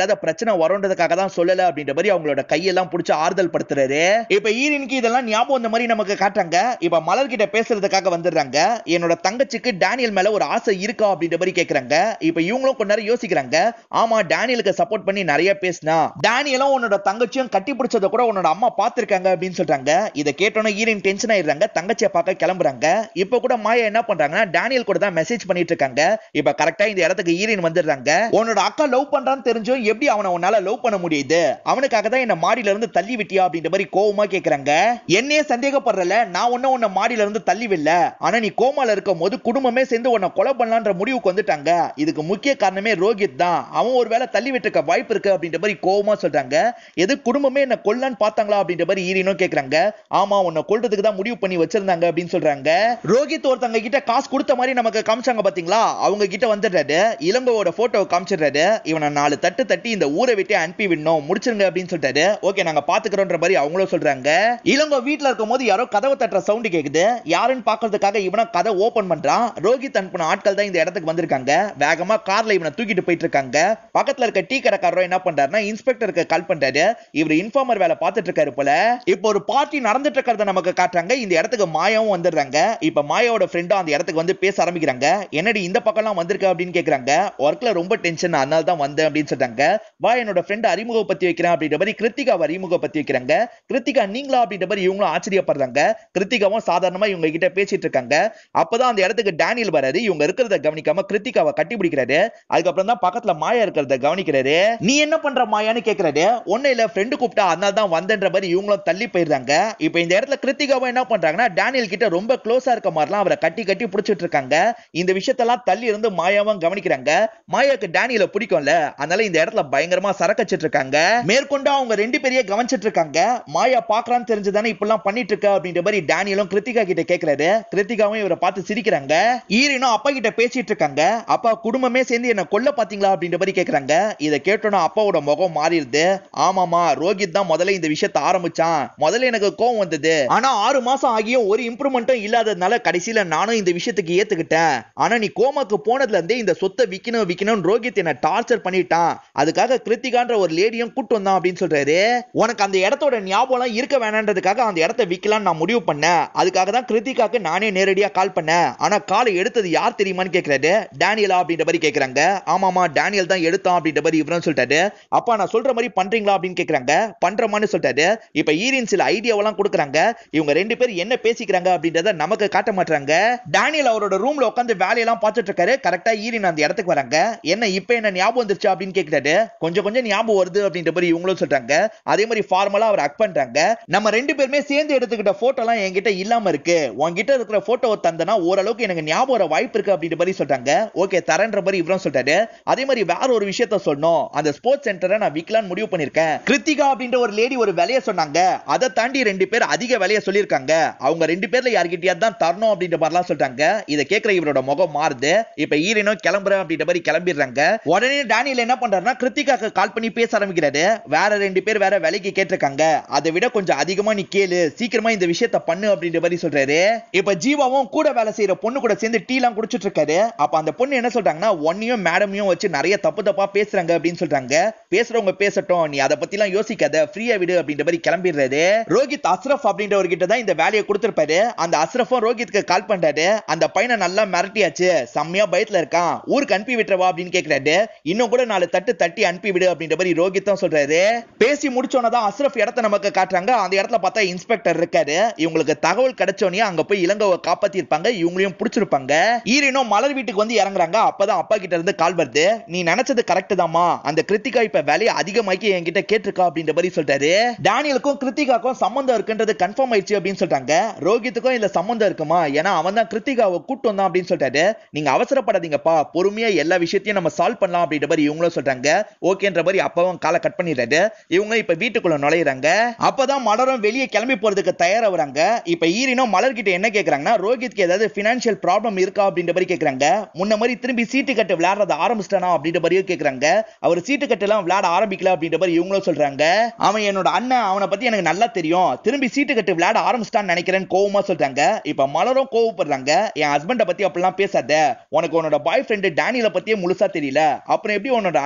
ஏதாவது பிரச்சனை வரும்ன்றதுக்காக தான் சொல்லல அப்படின்ற மாதிரி அவங்களோட கையெல்லாம் புடிச்சு ஆறுதல் படுத்துறாரு இப்ப ஈரனுக்கு இதெல்லாம் ஞாபகம் இந்த மாதிரி நமக்கு காட்டுறாங்க இப்ப மலர் கிட்ட பேசுறதுக்காக வந்துடுறாங்க என்னோட தங்கச்சிக்கு டேனியல் மேல ஒரு ஆசை இருக்கா அப்படின்ற மாதிரி கேக்குறாங்க இப்ப இவங்களும் கொஞ்ச நேரம் யோசிக்கிறாங்க ஆமா டேனியலுக்கு சப்போர்ட் பண்ணி நிறைய பேசினா டேனியலும் உன்னோட தங்கச்சியும் கட்டி பிடிச்சத கூட உன்னோட அம்மா பாத்திருக்காங்க அப்படின்னு சொல்றாங்க இதை கேட்டோன்னே ஈரின் டென்ஷன் ஆயிடுறாங்க தங்கச்சியை பார்க்க கிளம்புறாங்க இப்ப கூட மாயா என்ன பண்றாங்கன்னா டேனியல் கூட தான் மெசேஜ் பண்ணிட்டு இருக்காங்க இப்ப கரெக்டா இந்த இடத்துக்கு ஈரின் வந்துடுறாங்க உன்னோட அக்கா லவ் பண்றான்னு தெரிஞ்சும் எப்படி அவனை உன்னால லவ் பண்ண முடியுது அவனுக்காக தான் என்ன மாடியில இருந்து தள்ளி விட்டியா அப்படின்ற மாதிரி கோவமா கேக்குறாங்க என்னையே சந்தேகப்படுறல நான் ஒன்னும் உன்னை மாடியில இருந்து தள்ளி விடல ஆனா நீ கோமால இருக்கும் போது குடும்பமே சேர்ந்து உன்னை கொலை பண்ணலான்ற முடிவுக்கு வந்துட்டாங்க இதுக்கு முக்கிய காரணமே ரோஹித் தான் அவன் ஒருவேளை தள்ளி விட்டுருக்க வாய்ப்பு இருக்கு அப்படின்ற மாதிரி கோவமா சொல்றாங்க எது குடும்பமே என்ன கொல்லான்னு பார்த்தாங்களா அப்படின்ற மாதிரி ஈரினும் கேக்குறாங்க ஆமா உன்னை கொல்றதுக்கு தான் முடிவு பண்ணி வச்சிருந்தாங்க அப்படின்னு சொல்றாங்க ரோஹித் ஒருத்தங்க கிட்ட காசு கொடுத்த மாதிரி நமக்கு காமிச்சாங்க பாத்தீங்களா அவங்க கிட்ட வந்துடுறாரு இளங்கோவோட போட்டோவை காமிச்சிடுறாரு இவனை நாலு தட்டு தட்டி இந்த ஊரை விட்டு அனுப்பி விடணும் முடிச்சிருங்க அப்படின்னு சொல்லிட்டாரு ஓகே நாங்க பாத்துக்கிறோன்ற மாதிரி அவங்களும் சொல்றாங்க இளங்கோ வீட்ல இருக்கும் போது யாரோ கதவை தட்டுற சவுண்ட் கேக்குது யாருன்னு பாக்குறதுக்காக இவனை கதை ஓபன் பண்றான் ரோஹித் அனுப்பின ஆட்கள் தான் இந்த இடத்துக்கு வந்திருக்காங்க வேகமா கார்ல இவனை தூக்கிட்டு போயிட்டு இருக்காங்க பக்கத்துல இருக்க டீ கடைக்காரரும் என்ன பண்றாருன்னா இன்ஸ்பெக்டருக்கு கால் பண்றாரு இவர் இன்ஃபார்மர் வேலை பார்த்துட்டு இருக்காரு போல இப்போ ஒரு பார்ட்டி நடந்துட்டு இருக்கிறத நமக்கு காட்டுறாங்க இந்த இடத்துக்கு மாயாவும் வந்துடுறாங்க இப்ப மாயாவோட ஃப்ரெண்டும் அந்த இடத்துக்கு வந்து பேச ஆரம்பிக்கிறாங்க என்னடி இந்த பக்கம்லாம் வந்திருக்க அப்படின்னு கேக்குறாங்க ஒர்க்ல ரொம்ப டென்ஷன் அதனால தான் வந்தேன் அப்படின்னு சொல்றாங்க வா என்னோட ஃப்ரெண்ட் அறிமுகப்படுத்தி வைக்கிறேன் அப்படின்ற மாதிரி கிருத்திகாவை அறிமுகப்படுத்தி வைக்கிறாங்க கிருத்திகா நீங்களா அப்படின்ற மாதிரி இவங்களும் ஆச்சரியப்படுறாங்க கிருத்திகாவும் சாதாரணமா இவங்க கிட்ட பேசிட்டு இருக்காங்க அப்பதான் அந்த இடத்துக்கு டேனியல் வராரு இவங்க இருக்கிறத கவனிக்காம கிருத்திகாவை கட்டி பிடிக்கிறாரு அதுக்கப்புறம் தான் பக்கத்துல மாயா இருக்கிறத கவனிக்கிறாரு நீ என்ன பண்ற மாயான்னு கேக்குறாரு ஒண்ணு இல்ல ஃப்ரெண்டு கூப்பிட்டா அதனால தான் வந்தன்ற மாதிரி இவங்களும் தள்ளி போயிருந்தாங்க இப்போ இந்த இடத்துல கிருத்திகாவும் என்ன பண்றாங்கன்னா டேனியல் கிட்ட ரொம்ப க்ளோஸா இருக்க மாதிரிலாம் அவரை கட்டி கட்டி பிடிச்சிட்டு இருக்காங்க இந்த விஷயத்தெல்லாம் தள்ளி இருந்து மாயாவும் கவனிக்கிறாங்க மாயாக்கு டேனியலை பிடிக்கும்ல அதனால இந்த இடத்துல பயங்கரமா சரக்கச்சிட்டு இருக்காங்க மேற்கொண்டு அவங்க ரெண்டு பேரையே கவனிச்சிட்டு இருக்காங்க மாயா பாக்குறான்னு தெரிஞ்சுதானே இப்பெல்லாம் பண்ணிட்டு இருக்க அப்படின்ற மாதிரி டேனியலும் கிருத்திகா கிட்ட கேக்குறாரு கிருத்திகாவும் இவரை பார்த்து சிரிக்கிறாங்க ஈரனும் அப்பா கிட்ட பேசிட்டு இருக்காங்க அப்பா குடும்பமே சேர்ந்து என்ன கொல்ல பாத்தீங்களா அப்படின்ற மாதிரி கேக்குறாங்க இதை கேட்டோன்னா அப்பாவோட முகம் மாறிடுது ஆமாமா ரோஹித் தான் முதல்ல இந்த விஷயத்தை ஆரம்பிச்சான் முதல்ல எனக்கு கோவம் வந்தது ஆனா ஆறு மாசம் ஆகியும் ஒரு இம்ப்ரூவ்மெண்ட்டும் இல்லாததுனால கடைசியில நானும் இந்த விஷயத்துக்கு ஏத்துக்கிட்டேன் ஆனா நீ கோமாக்கு போனதுல இருந்தே இந்த சொத்தை விக்கணும் விக்கணும் ரோஹித் என்ன டார்ச்சர் பண்ணிட்டான் அதுக்காக கிருத்திகான்ற ஒரு லேடியும் கூட்டு வந்தான் அப்படின்னு சொல்றாரு உனக்கு அந்த இடத்தோட ஞாபகம் இருக்க வேணான்றதுக்காக அந்த இடத்த விக்கலாம்னு நான் முடிவு பண்ணேன் அதுக்காக தான் கிருத்திகாக்கு நானே நேரடியா கால் பண்ணேன் ஆனா காலை எடுத்தது யார் தெரியுமான்னு கேக்குறாரு டேனியலா அப்படின்ற மாதிரி கேக்குறாங்க ஆமாமா டேனியல் தான் எடுத்தான் அப்படின்ற மாதிரி இவரும் சொல்லிட்டாரு அப்பா நான் சொல்ற மாதிரி பண்றீங்களா அப்படின்னு கேக்குறாங்க பண்றமான்னு சொல்லிட்டாரு இப்ப ஈரின் சில ஐடியாவெல்லாம் கொடுக்குறாங்க இவங்க ரெண்டு பேர் என்ன பேசிக்கிறாங்க அப்படின்றத நமக்கு காட்ட மாட்டாங்க டேனியல் அவரோட ரூம்ல உட்காந்து வேலையெல்லாம் பார்த்துட்டு இருக்காரு கரெக்டா ஈரின் அந்த இடத்துக்கு வராங்க என்ன இப்ப என்ன ஞாபகம் வந்துருச்சு அப்படின்னு கேக்குறாரு கொஞ்சம் கொஞ்சம் ஞாபகம் வருது அப்படின்ற மாதிரி இவங்களும் சொல்றாங்க அதே மாதிரி ஃபார்மலா அவர் அக் பண்றாங்க நம்ம ரெண்டு பேருமே சேர்ந்து எடுத்துக்கிட்ட போட்டோ எல்லாம் என்கிட்ட இல்லாம இருக்கு உன்கிட்ட இருக்கிற போட்டோவை தந்தனா ஓரளவுக்கு எனக்கு ஞாபகம் வர வாய்ப்பு இருக்கு அப்படின்ற மாதிரி சொல்றாங்க ஓகே தரேன்ற மாதிரி இவரும் சொல்றாரு அதே மாதிரி வேற ஒரு விஷயத்த சொன்னோம் அந்த ஸ்போர்ட்ஸ் சென்டரை நான் விக்கலான்னு முடிவு பண்ணிருக்கேன் கிருத்திகா அப்படின்ற ஒரு லேடி ஒரு விலைய சொன்னாங்க அதை தாண்டி ரெண்டு பேர் அதிக விலைய சொல்லியிருக்காங்க அவங்க ரெண்டு பேர்ல யார்கிட்டயாவது தான் தரணும் அப்படின்ற மாதிரிலாம் சொல்றாங்க இதை கேட்கிற இவரோட முகம் மாறுது இப்ப ஈரனும் கிளம்புறேன் அப்படின்ற மாதிரி கிளம்பிடுறாங்க உடனே டேனியல் என்ன பண்றாருன்னா கிருத்திகாக்கு கால் பண்ணி பேச ஆரம்பிக்கிறாரு வேற ரெண்டு பேர் வேற விலைக்கு கேட்டிருக்காங்க அதை விட கொஞ்சம் அதிகமா நீ கேளு சீக்கிரமா இந்த விஷயத்த பண்ணு அப்படின்ற மாதிரி சொல்றாரு இப்ப ஜீவாவும் கூட வேலை செய்யற பொண்ணு கூட சேர்ந்து டீ எல்லாம் குடிச்சிட்டு இருக்காரு அப்ப அந்த பொண்ணு என்ன சொல்றாங்கன்னா ஒன்னையும் மேடமையும் வச்சு நிறைய தப்பு தப்பா பேசுறாங்க அப்படின்னு சொல்றாங்க பேசுறவங்க பேசட்டும் நீ அதை பத்தி எல்லாம் யோசிக்காத ஃப்ரீயா விடு அப்படின்ற மாதிரி கிளம்பிடுறாரு ரோஹித் அஸ்ரஃப் அப்படின்றவர் கிட்ட தான் இந்த வேலையை கொடுத்திருப்பாரு அந்த அஸ்ரஃபும் ரோஹித்க்கு கால் பண்றாரு அந்த பையனை நல்லா மிரட்டியாச்சு செம்மையா பயத்துல இருக்கான் ஊருக்கு அனுப்பி விட்டுறவா அப்படின்னு கேக்குறாரு இன்னும் கூட நாலு தட்டு தட்டி அனுப்பி விடு அப்படின்ற மாதிரி ரோஹித் தான் சொல்றாரு பேசி முடிச்சோன்னே தான் அஸ்ரஃப் இடத்த நமக்கு காட்டுறாங்க அந்த இடத்துல பார்த்தா இன்ஸ்பெக்டர் இருக்காரு இவங்களுக்கு தகவல் கிடைச்சோனே அங்க போய் இளங்கோவை காப்பாத்தி இருப்பாங்க இவங்களையும் பிடிச்சிருப்பாங்க ஈரனும் மலர் வீட்டுக்கு வந்து இறங்குறாங்க அப்பதான் அப்பா கிட்ட இருந்து கால் வருது நீ நினைச்சது கரெக்ட் தாமா அந்த கிருத்திகா இப்ப வேலையை அதிகமாக்கி என்கிட்ட கேட்டிருக்கா அப்படின்ற மாதிரி சொல்றாரு டேனியலுக்கும் கிருத்திகாக்கும் சம்பந்தம் இருக்குன்றது கன்ஃபார்ம் ஆயிடுச்சு அப்படின்னு சொல்றாங்க ரோஹித்துக்கும் இல்ல சம்பந்தம் இருக்குமா ஏன்னா அவன் தான் கிருத்திகாவை கூட்டு வந்தான் அப்படின்னு சொல்றாரு நீங்க அவசரப்படாதீங்கப்பா பொறுமையா எல்லா விஷயத்தையும் நம்ம சால்வ் பண்ணலாம் அப்படின்ற மாதிரி இவங்களும் சொல்றாங்க ஓகேன்ற மாதிரி அப்பாவும் காலை கட் பண்ணிடுறாரு இவங்க இப்ப வீட்டுக்குள்ள நுழையிறாங்க அப்பதான் மலரும் வெளியே கிளம்பி போறதுக்கு தயாராகிறாங்க இப்ப ஈரினும் மலர் கிட்ட என்ன கேக்குறாங்கன்னா ரோஹித்க்கு ஏதாவது பினான்சியல் ப்ராப்ளம் இருக்கா அப்படின்ற மாதிரி கேக்குறாங்க முன்ன மாதிரி திரும்பி சீட்டு கட்டு விளையாடுறத ஆரம்பிச்சிட்டானா அப்படின்ற மாதிரியும் கேக்குறாங்க அவர் சீட்டு கட்டு எல்லாம் விளையாட ஆரம்பிக்கல அப்படின்ற மாதிரி இவங்களும் சொல்றாங்க அவன் என்னோட அண்ணன் அவனை பத்தி எனக்கு நல்லா தெரியும் திரும்பி சீட்டு கட்டு விளையாட ஆரம்பிச்சிட்டான்னு நினைக்கிறேன்னு கோவமா சொல்றாங்க இப்ப மலரும் கோவப்படுறாங்க என் ஹஸ்பண்ட பத்தி அப்படிலாம் பேசாத உனக்கு உன்னோட பாய் ஃப்ரெண்டு டேனியல பத்தியே முழுசா தெரியல அப்புறம் எப்படி உன்னோட அண்ணனை பத்தி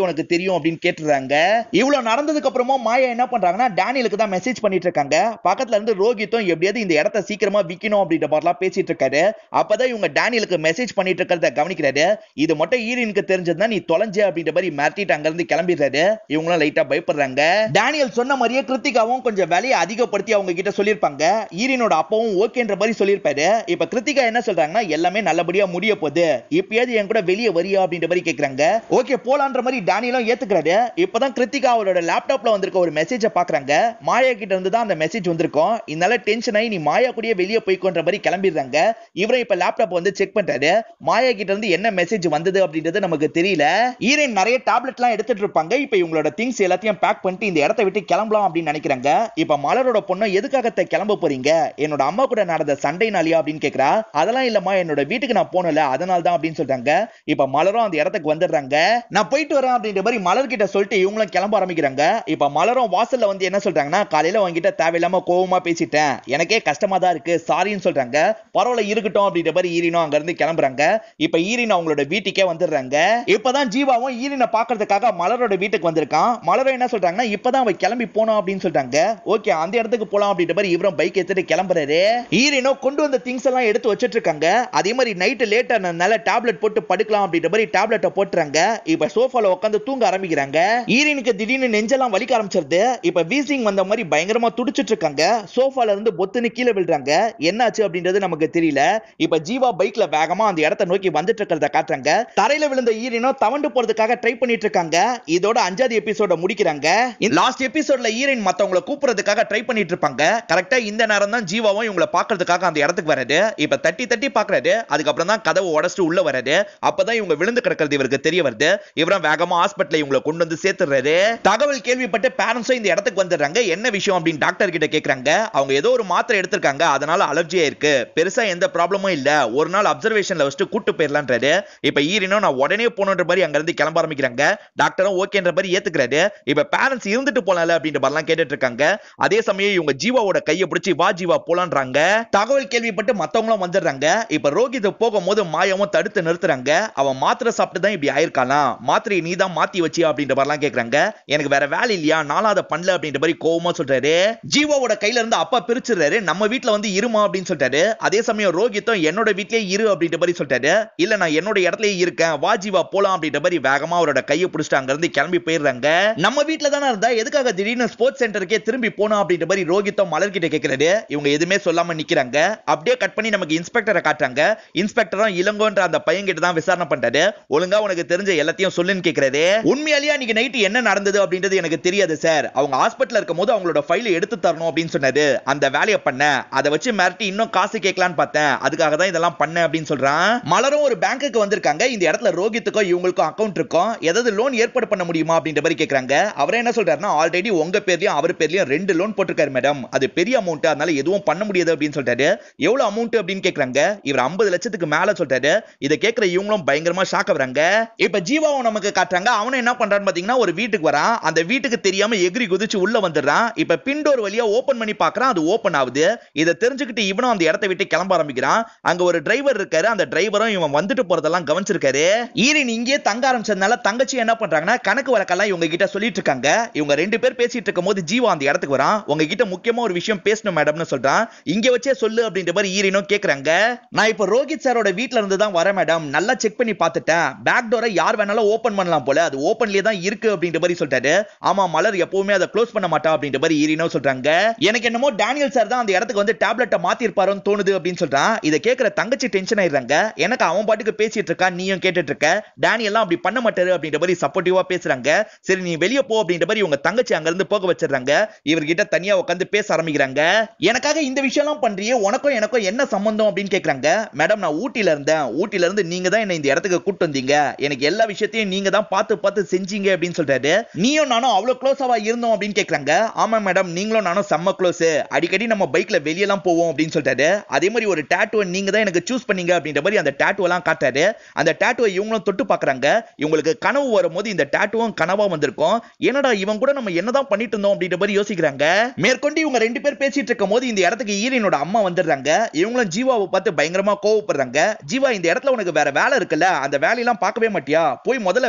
உனக்கு தெரியும் அப்படின்னு கேட்டுறாங்க இவ்வளவு நடந்ததுக்கு அப்புறமா மாயா என்ன பண்றாங்கன்னா டேனியலுக்கு தான் மெசேஜ் பண்ணிட்டு இருக்காங்க பக்கத்துல இருந்து ரோஹித்தும் எப்படியாவது இந்த இடத்த சீக்கிரமா விக்கணும் அப்படின்ற மாதிரிலாம் பேசிட்டு இருக்காரு அப்பதான் இவங்க டேனியலுக்கு மெசேஜ் பண்ணிட்டு இருக்கிறத கவனிக்கிறாரு இது மட்டும் ஈரினுக்கு தெரிஞ்சதுன்னா நீ தொலைஞ்ச அப்படின்ற மாதிரி மிரட்டிட்டு அங்க இருந்து கிளம்பிடுறாரு இவங்களும் லைட்டா பயப்படுறாங்க டேனியல் சொன்ன மாதிரியே கிருத்திகாவும் கொஞ்சம் விலையை அதிகப்படுத்தி அவங்க கிட்ட சொல்லியிருப்பாங்க ஈரினோட அப்பாவும் ஓகேன்ற மாதிரி சொல்லியிருப்பாரு இப்ப கிருத்திகா என்ன சொல்றாங்கன்னா எல்லாமே நல்லபடியா முடிய போகுது இப்பயாவது என் கூட வெளியே வரியா அப்படின்ற மாதிரி கேக்குறாங்க ஓகே போலான்ற மாதிரி டேனியலும் ஏத்துக்கிறாரு இப்பதான் கிருத்திகா அவளோட லேப்டாப்ல வந்திருக்க ஒரு மெசேஜ பாக்குறாங்க மாயா கிட்ட இருந்து தான் அந்த மெசேஜ் வந்திருக்கும் இதனால டென்ஷன் ஆகி நீ மாயா கூடயே வெளியே போய்க்கோன்ற மாதிரி கிளம்பிடுறாங்க இவரை இப்ப லேப்டாப் வந்து செக் பண்றாரு மாயா கிட்ட இருந்து என்ன மெசேஜ் வந்தது அப்படின்றது நமக்கு தெரியல ஈரன் நிறைய டேப்லெட் எல்லாம் எடுத்துட்டு இருப்பாங்க இப்ப இவங்களோட திங்ஸ் எல்லாத்தையும் பேக் பண்ணிட்டு இந்த இடத்த விட்டு கிளம்பலாம் அப்படின்னு நினைக்கிறாங்க இப்ப மலரோட பொண்ணு எதுக்காகத்த கிளம்ப போறீங்க என்னோட அம்மா கூட நடந்த சண்டைனாலியா அப்படின்னு கேக்குறா அதெல்லாம் இல்லம்மா என்னோட வீட்டுக்கு நான் போனல அதனால தான் அப்படின்னு சொல்றாங்க இப்ப மலரும் அந்த இடத்துக்கு வந்துடுறாங்க நான் போயிட்டு வரேன் அப்படின்ற மாதிரி மலர் கிட்ட சொல்லிட்டு இவங்களும் கிளம்ப ஆரம்பிக்கிறாங்க இப்ப மலரும் வாசல்ல வந்து என்ன சொல்றாங்கன்னா காலையில உங்ககிட்ட தேவையில்லாம கோவமா பேசிட்டேன் எனக்கே கஷ்டமா தான் இருக்கு சாரின்னு சொல்றாங்க பரவாயில்ல இருக்கட்டும் அப்படின்ற மாதிரி ஈரினும் அங்க இருந்து கிளம்புறாங்க இப்ப ஈரின் அவங்களோட வீட்டுக்கே வந்துடுறாங்க இப்பதான் ஜீவாவும் ஈரினை பாக்குறதுக்காக மலரோட வீட்டுக்கு வந்திருக்கான் மலரும் என்ன சொல்றாங்கன்னா இப்பதான் அவ கிளம்பி போனோம் அப்படின்னு சொல்றாங்க ஓகே அந்த இடத்துக்கு போலாம் அப்படின்ற மாதிரி இவரும் பைக் எடுத்துட்டு கிளம்புறாரு ஈரினோ கொண்டு வந்த திங்ஸ் எல்லாம் எடுத்து வச்சிட்டு இருக்காங்க அதே மாதிரி நைட்டு லேட் ஆனதுனால டேப்லெட் போட்டு படுக்கலாம் அப்படின்ற மாதிரி டேப்லெட்டை போட்டுறாங்க இப்ப சோஃபால உட்காந்து தூங்க ஆரம்பிக்கிறாங்க ஈரினுக்கு திடீர்னு நெஞ்செல்லாம் வலிக்க ஆரம்பிச்சிருது இப்ப வீசிங் வந்த மாதிரி பயங்கரமா துடிச்சிட்டு இருக்காங்க சோஃபால இருந்து பொத்துன்னு கீழே விழுறாங்க என்னாச்சு அப்படின்றது நமக்கு தெரியல இப்ப ஜீவா பைக்ல வேகமா அந்த இடத்தை நோக்கி வந்துட்டு இருக்கிறத காட்டுறாங்க தரையில விழுந்த ஈரினோ தவண்டு போறதுக்காக ட்ரை பண்ணிட்டு இருக்காங்க இதோட அஞ்சாவது எபிசோட முடிக்கிறாங்க லாஸ்ட் எபிசோட்ல ஈரின் மத்தவங்கள கூப்பிடுறதுக்காக ட்ரை பண்ணிட்டு இருப்பாங்க கரெக்டா இந்த நேரம் தான் ஜீவாவும் இவங்களை பாக்குறதுக்காக அந்த இடத்துக்கு வராது இப்ப தட்டி தட்டி பாக்குறாரு அதுக்கப்புறம் தான் கதவை உடச்சிட்டு உள்ள வராது அப்பதான் இவங்க விழுந்து கிடக்கிறது இவருக்கு தெரிய வருது இவரும் வேகமா ஹாஸ்பிட்டல் இவங்களை கொண்டு வந்து சேர்த்துறாரு தகவல் கேள்விப்பட்டு பேரண்ட்ஸும் இந்த இடத்துக்கு வந்துடுறாங்க என்ன விஷயம் அப்படின்னு டாக்டர் கிட்ட கேக்குறாங்க அவங்க ஏதோ ஒரு மாத்திரை எடுத்திருக்காங்க அதனால அலர்ஜியா இருக்கு பெருசா எந்த ப்ராப்ளமும் இல்ல ஒரு நாள் அப்சர்வேஷன்ல வச்சுட்டு கூட்டு போயிடலான்றாரு இப்ப ஈரினும் நான் உடனே போகணுன்ற மாதிரி அங்க இருந்து கிளம்ப ஆரம்பிக்கிறாங்க டாக்டரும் ஓகேன்ற மாதிரி ஏத்துக்கிறாரு இப்ப பேரண்ட்ஸ் இருந்துட்டு போலாம்ல அப்படின்ற மாதிரிலாம் கேட்டுட்டு இருக்காங்க அதே சமயம் இவங்க ஜீவாவோட கையை பிடிச்சி வா ஜீவா போலான்றாங்க தகவல் கேள்விப்பட்டு மத்தவங்களும் வந்துடுறாங்க இப்ப ரோஹித் போகும்போது மாயாவும் தடுத்து நிறுத்துறாங்க அவன் மாத்திரை சாப்பிட்டு தான் இப்படி ஆயிருக்காளாம் மாத்திரையை நீ தான் மாத்தி வச்சியா அப்படின்ற மாதிரிலாம் கேக்குறாங்க எனக்கு வேற வேலை இல்லையா நானும் அதை பண்ணல அப்படின்ற மாதிரி கோவமா சொல்றாரு ஜீவாவோட கையில இருந்து அப்பா பிரிச்சுறாரு நம்ம வீட்ல வந்து இருமா அப்படின்னு சொல்லிட்டாரு அதே சமயம் ரோஹித்தும் என்னோட வீட்லயே இரு அப்படின்ற மாதிரி சொல்லிட்டாரு இல்ல நான் என்னோட இடத்துலயே இருக்கேன் வா ஜீவா போலாம் அப்படின்ற மாதிரி வேகமா அவரோட கையை பிடிச்சிட்டு அங்க இருந்து கிளம்பி போயிடுறாங்க நம்ம வீட்ல தானே இருந்தா எதுக்காக திடீர்னு ஸ்போர்ட்ஸ் சென்டருக்கே திரும்பி போனோம் அப்படின்ற மாதிரி ரோஹித்தும் மலர் கிட்ட கேக்குறாரு இவங்க எதுவுமே சொல்லாம நிக்கிறாங்க அப்படியே கட் பண்ணி நமக்கு இன்ஸ்பெக்டரை காட்டுறாங்க இன்ஸ்பெக்டரும் இளங்கோன்ற அந்த பையன் கிட்ட தான் விசாரணை பண்றாரு ஒழுங்கா உனக்கு தெரிஞ்ச எல்லாத்தையும் சொல்லுன்னு கேக்குறாரு உண்மையாலேயே அன்னைக்கு நைட்டு என்ன நடந்தது அப்படின்றது எனக்கு தெரியாது சார் அவங்க ஹாஸ்பிட்டல்ல இருக்கும் போது அவங்களோட ஃபைலை எடுத்து தரணும் அப்படின்னு சொன்னாரு அந்த வேலையை பண்ண அதை வச்சு மிரட்டி இன்னும் காசு கேட்கலான்னு பார்த்தேன் அதுக்காக தான் இதெல்லாம் பண்ணேன் அப்படின்னு சொல்றான் மலரும் ஒரு பேங்க்குக்கு வந்திருக்காங்க இந்த இடத்துல ரோஹித்துக்கும் இவங்களுக்கும் அக்கவுண்ட் இருக்கும் ஏதாவது லோன் ஏற்பாடு பண்ண முடியுமா அப்படின்ற மாதிரி கேக்குறாங்க அவரே என்ன சொல்றாருன்னா ஆல்ரெடி உங்க பேர்லயும் அவர் பேர்லயும் ரெண்டு லோன் போட்டிருக்காரு மேடம் அது பெரிய அமௌண்ட் அதனால எதுவும் பண்ண முடியாது அப்படின்னு சொல்லிட்டாரு எவ்வளவு அமௌண்ட் அப்படின்னு கேக்குறாங்க இவர் ஐம்பது லட்சத்துக்கு மேல சொல்றாரு இதை கேட்கிற இவங்களும் பயங்கரமா ஷாக் ஆகுறாங்க இப்ப ஜீவாவும் நமக்கு காட்டுறாங்க அவனும் என்ன பண்றான்னு பாத்தீங்கன்னா ஒரு வீட்டுக்கு வரான் அந்த வீட்டுக்கு தெரியாம எகிரி குதிச்சு உள்ள வந்துடுறான் இப்ப பின்டோர் வழியா ஓபன் பண்ணி பாக்குறான் அது ஓபன் ஆகுது இதை தெரிஞ்சுக்கிட்டு இவனும் அந்த இடத்தை விட்டு கிளம்ப ஆரம்பிக்கிறான் அங்க ஒரு டிரைவர் இருக்காரு அந்த டிரைவரும் இவன் வந்துட்டு போறதெல்லாம் கவனிச்சிருக்காரு ஈரின் இங்கே தங்க ஆரம்பிச்சதுனால தங்கச்சி என்ன பண்றாங்கன்னா கணக்கு வழக்கெல்லாம் இவங்க கிட்ட சொல்லிட்டு இருக்காங்க இவங்க ரெண்டு பேர் பேசிட்டு இருக்கும் போது ஜீவா அந்த இடத்துக்கு வரான் உங்ககிட்ட முக்கியமா ஒரு விஷயம் பேசணும் மேடம்னு சொல்றான் இங்க வச்சே சொல்லு அப்படின்ற மாதிரி ஈரினும் கேக்குறாங்க நான் இப்ப ரோஹித் சாரோட வீட்ல இருந்து தான் வரேன் மேடம் நல்லா செக் பண்ணி பார்த்துட்டேன் பேக் டோரை யார் வேணாலும் ஓபன் பண்ணலாம் போல அது ஓபன்லயே தான் இருக்கு அப்படின்ற மாதிரி சொல்லிட்டாரு ஆமா மலர் எப்பவுமே அதை க்ளோஸ் பண்ண மாட்டா அப்படின்ற மாதிரி ஈரினோ சொல்றாங்க எனக்கு என்னமோ டேனியல் சார் தான் அந்த இடத்துக்கு வந்து டேப்லெட்டை மாத்திருப்பாரோன்னு தோணுது அப்படின்னு சொல்றான் இதை கேட்கிற தங்கச்சி டென்ஷன் ஆயிடுறாங்க எனக்கு அவன் பாட்டுக்கு பேசிட்டு இருக்கா நீயும் கேட்டுட்டு இருக்க டேனியல்லாம் அப்படி பண்ண மாட்டாரு அப்படின்ற மாதிரி சப்போர்ட்டிவா பேசுறாங்க சரி நீ வெளியே போ அப்படின்ற மாதிரி உங்க தங்கச்சி அங்க இருந்து போக வச்சிடுறாங்க இவர்கிட்ட தனியா உட்காந்து பேச ஆரம்பிக்கிறாங்க எனக்காக இந்த விஷயம்லாம் பண்றியே உனக்கும் எனக்கும் என்ன சம்பந்தம் அப்படின்னு கேக்குறாங்க மேடம் நான் ஊட்டில இருந்தேன் ஊட்டில இருந்து நீங்க தான் என்ன இந்த இடத்துக்கு கூட்டு வந்தீங்க எனக்கு எல்லா விஷயத்தையும் நீங்க தான் பார்த்து பார்த்து செஞ்சீங்க அப்படின்னு சொல்றாரு நீயும் நானும் அவ்வளவு க்ளோஸாவா இருந்தோம் அப்படின்னு கேக்குறாங்க ஆமா மேடம் நீங்களும் நானும் செம்ம க்ளோஸ் அடிக்கடி நம்ம பைக்ல வெளியெல்லாம் போவோம் அப்படின்னு சொல்லிட்டாரு அதே மாதிரி ஒரு டேட்டுவை நீங்க தான் எனக்கு சூஸ் பண்ணீங்க அப்படின்ற மாதிரி அந்த டேட்டுவெல்லாம் காட்டாரு அந்த டேட்டுவை இவங்களும் தொட்டு பாக்குறாங்க இவங்களுக்கு கனவு வரும்போது இந்த டேட்டுவும் கனவா வந்திருக்கும் என்னடா இவன் கூட நம்ம என்னதான் பண்ணிட்டு இருந்தோம் அப்படின்ற மாதிரி யோசிக்கிறாங்க மேற்கொண்டு இவங்க ரெண்டு பேர் பேசிட்டு இருக்கும் போது இந்த இடத்துக்கு ஈரனோட அம்மா வந்துடுறாங்க இவங்களும் ஜீவாவை பார்த்து பயங்கரமா கோவப்படுறாங்க ஜீவா இந்த இடத்துல உனக்கு வேற வேலை இருக்குல்ல அந்த வேலையெல்லாம் பார்க்கவே மாட்டியா போய் முதல்ல வேலையை பாரு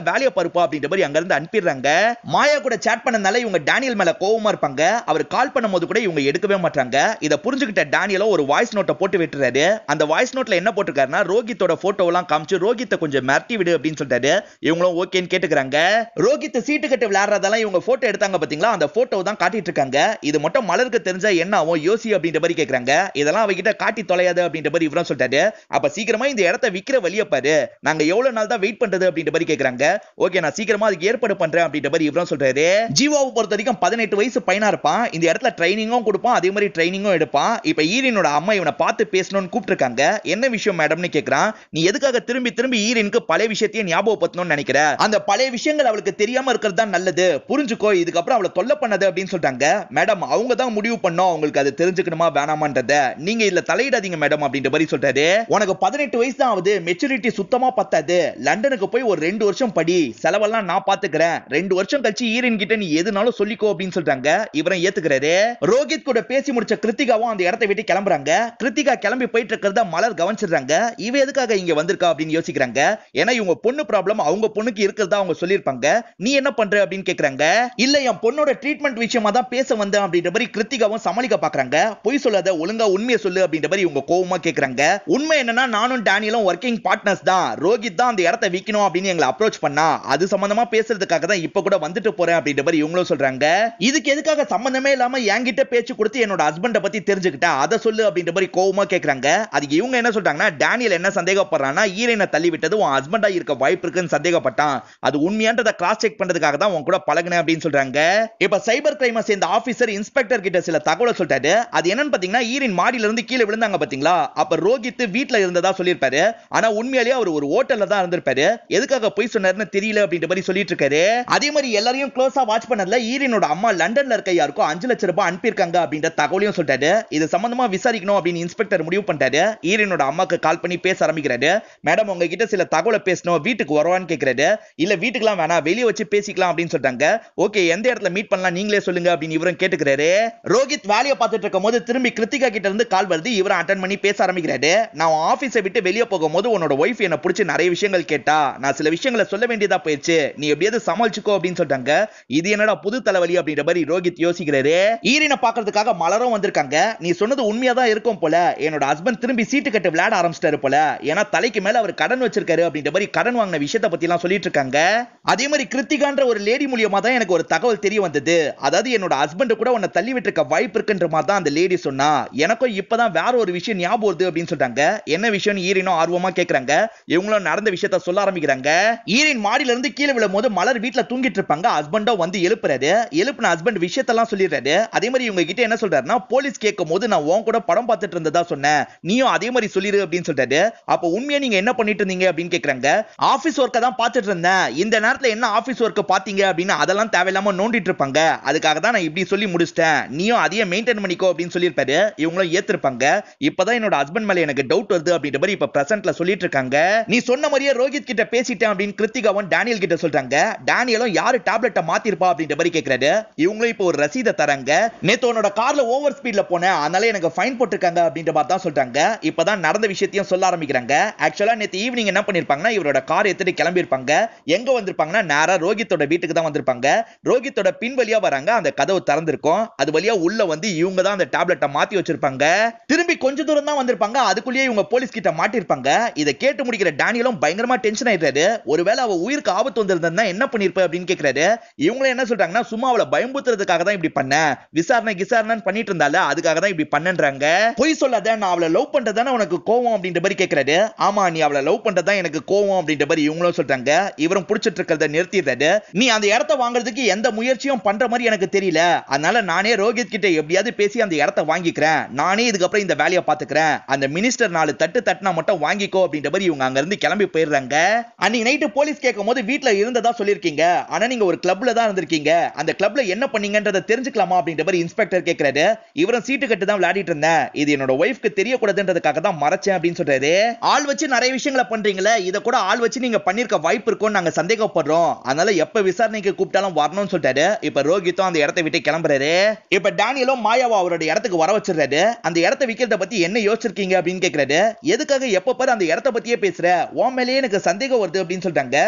இருப்பா அப்படின்ற மாதிரி அங்க இருந்து அனுப்பிடுறாங்க மாயா கூட சேட் பண்ணனால இவங்க டேனியல் மேல கோவமா இருப்பாங்க அவர் கால் பண்ணும்போது கூட இவங்க எடுக்கவே மாட்டாங்க இத புரிஞ்சுக்கிட்ட டேனியலோ ஒரு வாய்ஸ் நோட்டை போட்டு விட்டுறாரு அந்த வாய்ஸ் நோட்ல என்ன போட்டிருக்காருன்னா ரோஹித்தோட போட்டோ எல்லாம் காமிச்சு ரோஹித்தை கொஞ்சம் மிரட்டி விடு அப்படின்னு சொல்லிட்டாரு இவங்களும் ஓகேன்னு கேட்டுக்கிறாங்க ரோஹித் சீட்டு கட்டு விளையாடுறதெல்லாம் இவங்க போட்டோ எடுத்தாங்க பாத்தீங்களா அந்த போட்டோ தான் காட்டிட்டு இருக்காங்க இது மட்டும் மலருக்கு தெரிஞ்சா என்ன ஆகும் யோசி அப்படின்ற மாதிரி கேக்குறாங்க இதெல்லாம் அவகிட்ட காட்டி தொலையாது அப்படின்ற மாதிரி இவரும் சொல்லிட்டாரு அப்ப சீக்கிரமா இந்த இடத்த விக்கிற வழிய பாரு நாங்க எவ்வளவு நாள் தான் வெயிட் பண்றது அப்படின்ற மாதிரி கேக்குறாங்க ஓகே நான் சீக்கிரமா அதுக்கு ஏற்பாடு பண்றேன் அப்படின்ற மாதிரி இவரும் சொல்றாரு ஜீவாவை பொறுத்த வரைக்கும் பதினெட்டு வயசு பையனா இருப்பான் இந்த இடத்துல ட்ரைனிங்கும் கொடுப்பான் அதே மாதிரி ட்ரைனிங்கும் எடுப்பான் இப்ப ஈரினோட அம்மா இவனை பார்த்து பேசணும்னு கூப்பிட்டுருக்காங்க என்ன விஷயம் மேடம்னு கேக்குறான் நீ எதுக்காக திரும்பி திரும்பி ஈரினுக்கு பழைய விஷயத்தையும் ஞாபகப்படுத்தணும்னு நினைக்கிற அந்த பழைய விஷயங்கள் அவளுக்கு தெரியாம இருக்கிறது தான் நல்லது புரிஞ்சுக்கோ இதுக்கப்புறம் அவளை தொல்லை பண்ணது அப்படின்னு சொல்லிட்டாங்க மேடம் அவங்க தான் முடிவு பண்ணோம் அவங்களுக்கு அது தெரிஞ்சுக்கணுமா வேணாமான்றத நீங்க இதுல தலையிடாதீங்க மேடம் அப்படின்ற மாதிரி சொல்றாரு உனக்கு பதினெட்டு வயசு தான் ஆகுது மெச்சூரிட்டி சுத்தமா பத்தாது லண்டனுக்கு போய் ஒரு ரெண்டு வருஷம் படி செலவெல்லாம் நான் பாத்துக்கிறேன் ரெண்டு வருஷம் கழிச்சு ஈரன் கிட்ட நீ எதுனாலும் சொல்லிக்கோ அப்படின்னு சொல்றாங்க இவரை ஏத்துக்கிறாரு ரோஹித் கூட பேசி முடிச்ச கிருத்திகாவும் அந்த இடத்தை விட்டு கிளம்புறாங்க கிருத்திகா கிளம்பி போயிட்டு இருக்கிறத மலர் கவனிச்சிடுறாங்க இவ எதுக்காக இங்க வந்திருக்கா அப்படின்னு யோசிக்கிறாங்க ஏன்னா இவங்க பொண்ணு ப்ராப்ளம் அவங்க பொண்ணுக்கு இருக்கிறதா அவங்க சொல்லியிருப்பாங்க நீ என்ன பண்ற அப்படின்னு கேக்குறாங்க இல்ல என் பொண்ணோட ட்ரீட்மெண்ட் விஷயமா தான் பேச வந்தேன் அப்படின்ற மாதிரி கிருத்திகாவும் சமாளிக்க பாக்குறாங்க பொய் சொல்லாத ஒழுங்கா உண்மையை சொல்லு அப்படின்ற மாதிரி இவங்க கோவமா கேக்குறாங்க உண்மை என்னன்னா நானும் டேனியலும் ஒர்க்கிங் பார்ட்னர்ஸ் தான் ரோஹித் தான் அந்த இடத்தை விக்கணும் அப்படின்னு எங்களை அப்ரோச் பண்ணா அது சம்பந்தமா பேசுறதுக்காக தான் இப்ப கூட வந்துட்டு போறேன் அப்படின்ற மாதிரி இவங்களும் சொல்றாங்க இதுக்கு எதுக்காக சம்பந்தமே இல்லாம என்கிட்ட பேச்சு கொடுத்து என்னோட ஹஸ்பண்ட பத்தி தெரிஞ்சுக்கிட்டா அதை சொல்லு அப்படின்ற மாதிரி கோவமா கேக்குறாங்க அதுக்கு இவங்க என்ன சொல்றாங்கன்னா டேனியல் என்ன சந்தேகப்படுறான்னா ஈரனை தள்ளி விட்டது உன் ஹஸ்பண்டா இருக்க வாய்ப்பு இருக்குன்னு சந்தேகப்பட்டான் அது உண்மையான்றத கிராஸ் செக் பண்றதுக்காக தான் உன் கூட பழகுனேன் அப்படின்னு சொல்றாங்க இப்ப சைபர் கிரைமை சேர்ந்த ஆபீசர் இன்ஸ்பெக்டர் கிட்ட சில தகவலை சொல்லிட்டாரு அது என்னன்னு பாத்தீங்கன்னா ஈரின் மாடியில இருந்து கீழே விழுந்தாங்க பாத்தீங்களா அப்ப ரோஹித் வீட்ல இருந்ததா சொல்லியிருப்பாரு ஆனா உண்மையிலேயே அவர் ஒரு ஹோட்டல்ல தான் இருந்திருப்பாரு எதுக்காக போய் சொன்னாருன்னு தெரியல அப்படின்ற மாதிரி சொல்லிட்டு இருக்காரு அதே மாதிரி எல்லாரையும் க்ளோஸா வாட்ச் பண்ணதுல ஈரினோட அம்மா லண்டன்ல இருக்க யாருக்கோ அஞ்சு லட்சம் ரூபாய் அனுப்பியிருக்காங்க அப்படின்ற தகவலையும் சொல்லிட்டாரு இது சம்பந்தமா விசாரிக்கணும் அப்படின்னு இன்ஸ்பெக்டர் முடிவு பண்ணிட்டாரு ஈரினோட அம்மாக்கு கால் பண்ணி பேச ஆரம்பிக்கிறாரு மேடம் உங்ககிட்ட சில தகவலை பேசணும் வீட்டுக்கு வருவான்னு கேக்குறாரு இல்ல வீட்டுக்குலாம் வேணாம் வெளியே வச்சு பேசிக்கலாம் அப்படின்னு சொல்றாங்க ஓகே எந்த இடத்துல மீட் பண்ணலாம் நீங்களே சொல்லுங்க அப்படின்னு இவரும் கேட்டுக்கிறாரு ரோஹித் வேலையை பார்த்துட்டு இருக்கும் போது திரும்பி கிருத்திகா கிட்ட இருந்து கால் வருது இவரும் அட்டன் பண்ணி பேச ஆரம்பிக்கிறாரு நான் ஆபீஸை விட்டு வெளியே போகும்போது உன்னோட ஒய்ஃப் என்ன பிடிச்சி நிறைய விஷயங்கள் கேட்டா நான் சில விஷயங்களை சொல்ல வேண்டியதா போயிடுச்சு நீ எப்படியாவது சமாளிச்சுக்கோ அப்படின்னு சொல்றாங்க இது என்னடா புது தலைவலி அப்படின்ற மாதிரி ரோஹித் யோசிக்கிறாரு ஈரினை பாக்குறதுக்காக மலரும் வந்திருக்காங்க நீ சொன்னது உண்மையா தான் இருக்கும் போல என்னோட ஹஸ்பண்ட் திரும்பி சீட்டு கட்டு விளையாட ஆரம்பிச்சிட்டாரு போல ஏன்னா தலைக்கு மேல அவர் கடன் வச்சிருக்காரு அப்படின்ற மாதிரி கடன் வாங்கின விஷயத்தை பத்தி எல்லாம் சொல்லிட்டு இருக்காங்க அதே மாதிரி கிருத்திகான்ற ஒரு லேடி மூலியமா தான் எனக்கு ஒரு தகவல் தெரிய வந்தது அதாவது என்னோட ஹஸ்பண்ட் கூட உன்னை தள்ளி விட்டுருக்க வாய்ப்பு இருக்குன்ற மாதிரி தான் அந்த லேடி சொன்னா எனக்கும் இப்பதான் வேற ஒரு விஷயம் ஞாபகம் வருது அப்படின்னு சொல்றாங்க என்ன விஷயம்னு ஈரினும் ஆர்வமா கேக்குறாங்க இவங்களும் நடந்த விஷயத்த சொல்ல ஆரம்பிக்கிறாங்க ஈரின் மாடியில இருந்து கீழே விழும் போது மலர் வீட்டுல தூங்கிட்டு இருப்பாங்க ஹஸ்பண்டோ வந்து எழுப்புறாரு எழுப்புன ஹஸ்பண்ட் விஷயத்தெல்லாம் சொல்லிடுறாரு அதே மாதிரி இவங்க கிட்ட என்ன சொல்றாருன்னா போலீஸ் கேட்கும் போது நான் உன் கூட படம் பார்த்துட்டு இருந்ததா சொன்னேன் நீயும் அதே மாதிரி சொல்லிடு அப்படின்னு சொல்றாரு அப்ப உண்மையா நீங்க என்ன பண்ணிட்டு இருந்தீங்க அப்படின்னு கேக்குறாங்க ஆபீஸ் ஒர்க்கை தான் பார்த்துட்டு இருந்தேன் இந்த நேரத்துல என்ன ஆபீஸ் ஒர்க் பாத்தீங்க அப்படின்னு அதெல்லாம் தேவையில்லாம நோண்டிட்டு இருப்பாங்க அதுக்காக தான் நான் இப்படி சொல்லி முடிச்சிட்டேன் நீயும் அதையே மெயின்டைன் பண்ணிக்கோ அப்படின்னு சொல்லியிருப்பாரு இவங்களும் ஏத்திருப்பாங்க இப்பதான் என்னோட ஹஸ்பண்ட் மேல எனக்கு டவுட் வருது அப்படின்ற மாதிரி இப்ப பிரசன்ட்ல சொல்லிட்டு இருக்காங்க நீ சொன்ன மாதிரியே ரோஹித் கிட்ட பேசிட்டேன் அப்படின்னு கிருத்திகாவும் டேனியல் கிட்ட சொல்றாங்க டேனியலும் யாரு டேப்லெட்டை மாத்திருப்பா அப்படின்ற மாதிரி கேக்குறாரு இவங்களும் இப்போ ஒரு ரசீதை தராங்க நேத்து உன்னோட கார்ல ஓவர் ஸ்பீட்ல போனேன் அதனால எனக்கு ஃபைன் போட்டிருக்காங்க அப்படின்ற மாதிரி தான் சொல்றாங்க இப்பதான் நடந்த விஷயத்தையும் சொல்ல ஆரம்பிக்கிறாங்க ஆக்சுவலா நேத்து ஈவினிங் என்ன பண்ணிருப்பாங்கன்னா இவரோட கார் எடுத்துட்டு கிளம்பி இருப்பாங்க எங்க வந்திருப்பாங்கன்னா நேரா ரோஹித்தோட வீட்டுக்கு தான் வந்திருப்பாங்க ரோஹித்தோட பின் வழியா வராங்க அந்த கதவு திறந்திருக்கும் அது வழியா உள்ள வந்து இவங்க தான் அந்த டேப்லெட்டை மாத்தி வச்சிருப்பாங்க திரும்பி கொஞ்ச தூரம் தான் வந்திருப்பாங்க அதுக்குள்ளேயே இவங்க போலீஸ் கிட்ட மாட்டிருப்பாங்க இதை கேட்டு முடிக்கிற டேனியலும் பயங்கரமா டென்ஷன் ஆயிடுறாரு ஒருவேளை அவ உயிருக்கு ஆபத்து வந்திருந்தா என்ன பண்ணிருப்ப அப்படின்னு கேக்குறாரு இவங்களும் என்ன சொல்றாங்கன்னா சும்மா அவளை பயம்புத்துறதுக்காக தான் இப்படி பண்ண விசாரணை கிசாரணைன்னு பண்ணிட்டு இருந்தால அதுக்காக தான் இப்படி பண்ணன்றாங்க பொய் சொல்லாத நான் அவளை லவ் பண்றதானே உனக்கு கோவம் அப்படின்ற மாதிரி கேக்குறாரு ஆமா நீ அவளை லவ் பண்றதா எனக்கு கோவம் அப்படின்ற மாதிரி இவங்களும் சொல்றாங்க இவரும் புடிச்சிட்டு இருக்கிறத நிறுத்திடுறாரு நீ அந்த இடத்த வாங்குறதுக்கு எந்த முயற்சியும் பண்ற மாதிரி எனக்கு தெரியல அதனால நானே ரோஹித் கிட்ட எப்படியாவது பேசி அந்த இடத்த வாங்கிக்கிறேன் நானே இதுக்கப்புறம் இந்த வேலையை பாத்துக்கிறேன் அந்த மினிஸ்டர் நாலு தட்டு தட்டுனா மட்டும் வாங்கிக்கோ அப்படின்ற மாதிரி இவங்க அங்க இருந்து கிளம்பி போயிடுறாங்க அன்னைக்கு நைட்டு போலீஸ் கேட்கும் போது வீட்டுல இருந்ததா சொல்லிருக்கீங்க ஆனா நீங்க ஒரு கிளப்ல தான் இருந்திருக்கீங்க அந்த கிளப்ல என்ன பண்ணீங்கன்றத தெரிஞ்சுக்கலாமா அப்படின்ற மாதிரி இன்ஸ்பெக்டர் கேக்குறாரு இவரும் சீட்டு கட்டு தான் விளையாடிட்டு இருந்தேன் இது என்னோட ஒய்ஃப்க்கு தெரியக்கூடாதுன்றதுக்காக தான் மறைச்சேன் அப்படின்னு சொல்றாரு ஆள் வச்சு நிறைய விஷயங்களை பண்றீங்களே இத கூட ஆள் வச்சு நீங்க பண்ணிருக்க வாய்ப்பு இருக்கும்னு நாங்க சந்தேகப்படுறோம் அதனால எப்ப விசாரணைக்கு கூப்பிட்டாலும் வரணும்னு சொல்லிட்டாரு இப்ப ரோஹித்தும் அந்த இடத்தை விட்டு கிளம்புறாரு இப்ப டேனியலும் மாயாவா அவரோட இடத்துக்கு வர வச்சிடுறாரு அந்த இடத்த விக்கிறத பத்தி என்ன யோசிச்சிருக்கீங்க அப்படின்னு கேக்குறாரு எதுக்காக எப்ப பாரு அந்த இடத்த பத்தியே பேசுற உன் மேலேயே எனக்கு சந்தேகம் வருது அப்படின்னு சொல்றாங்க இவர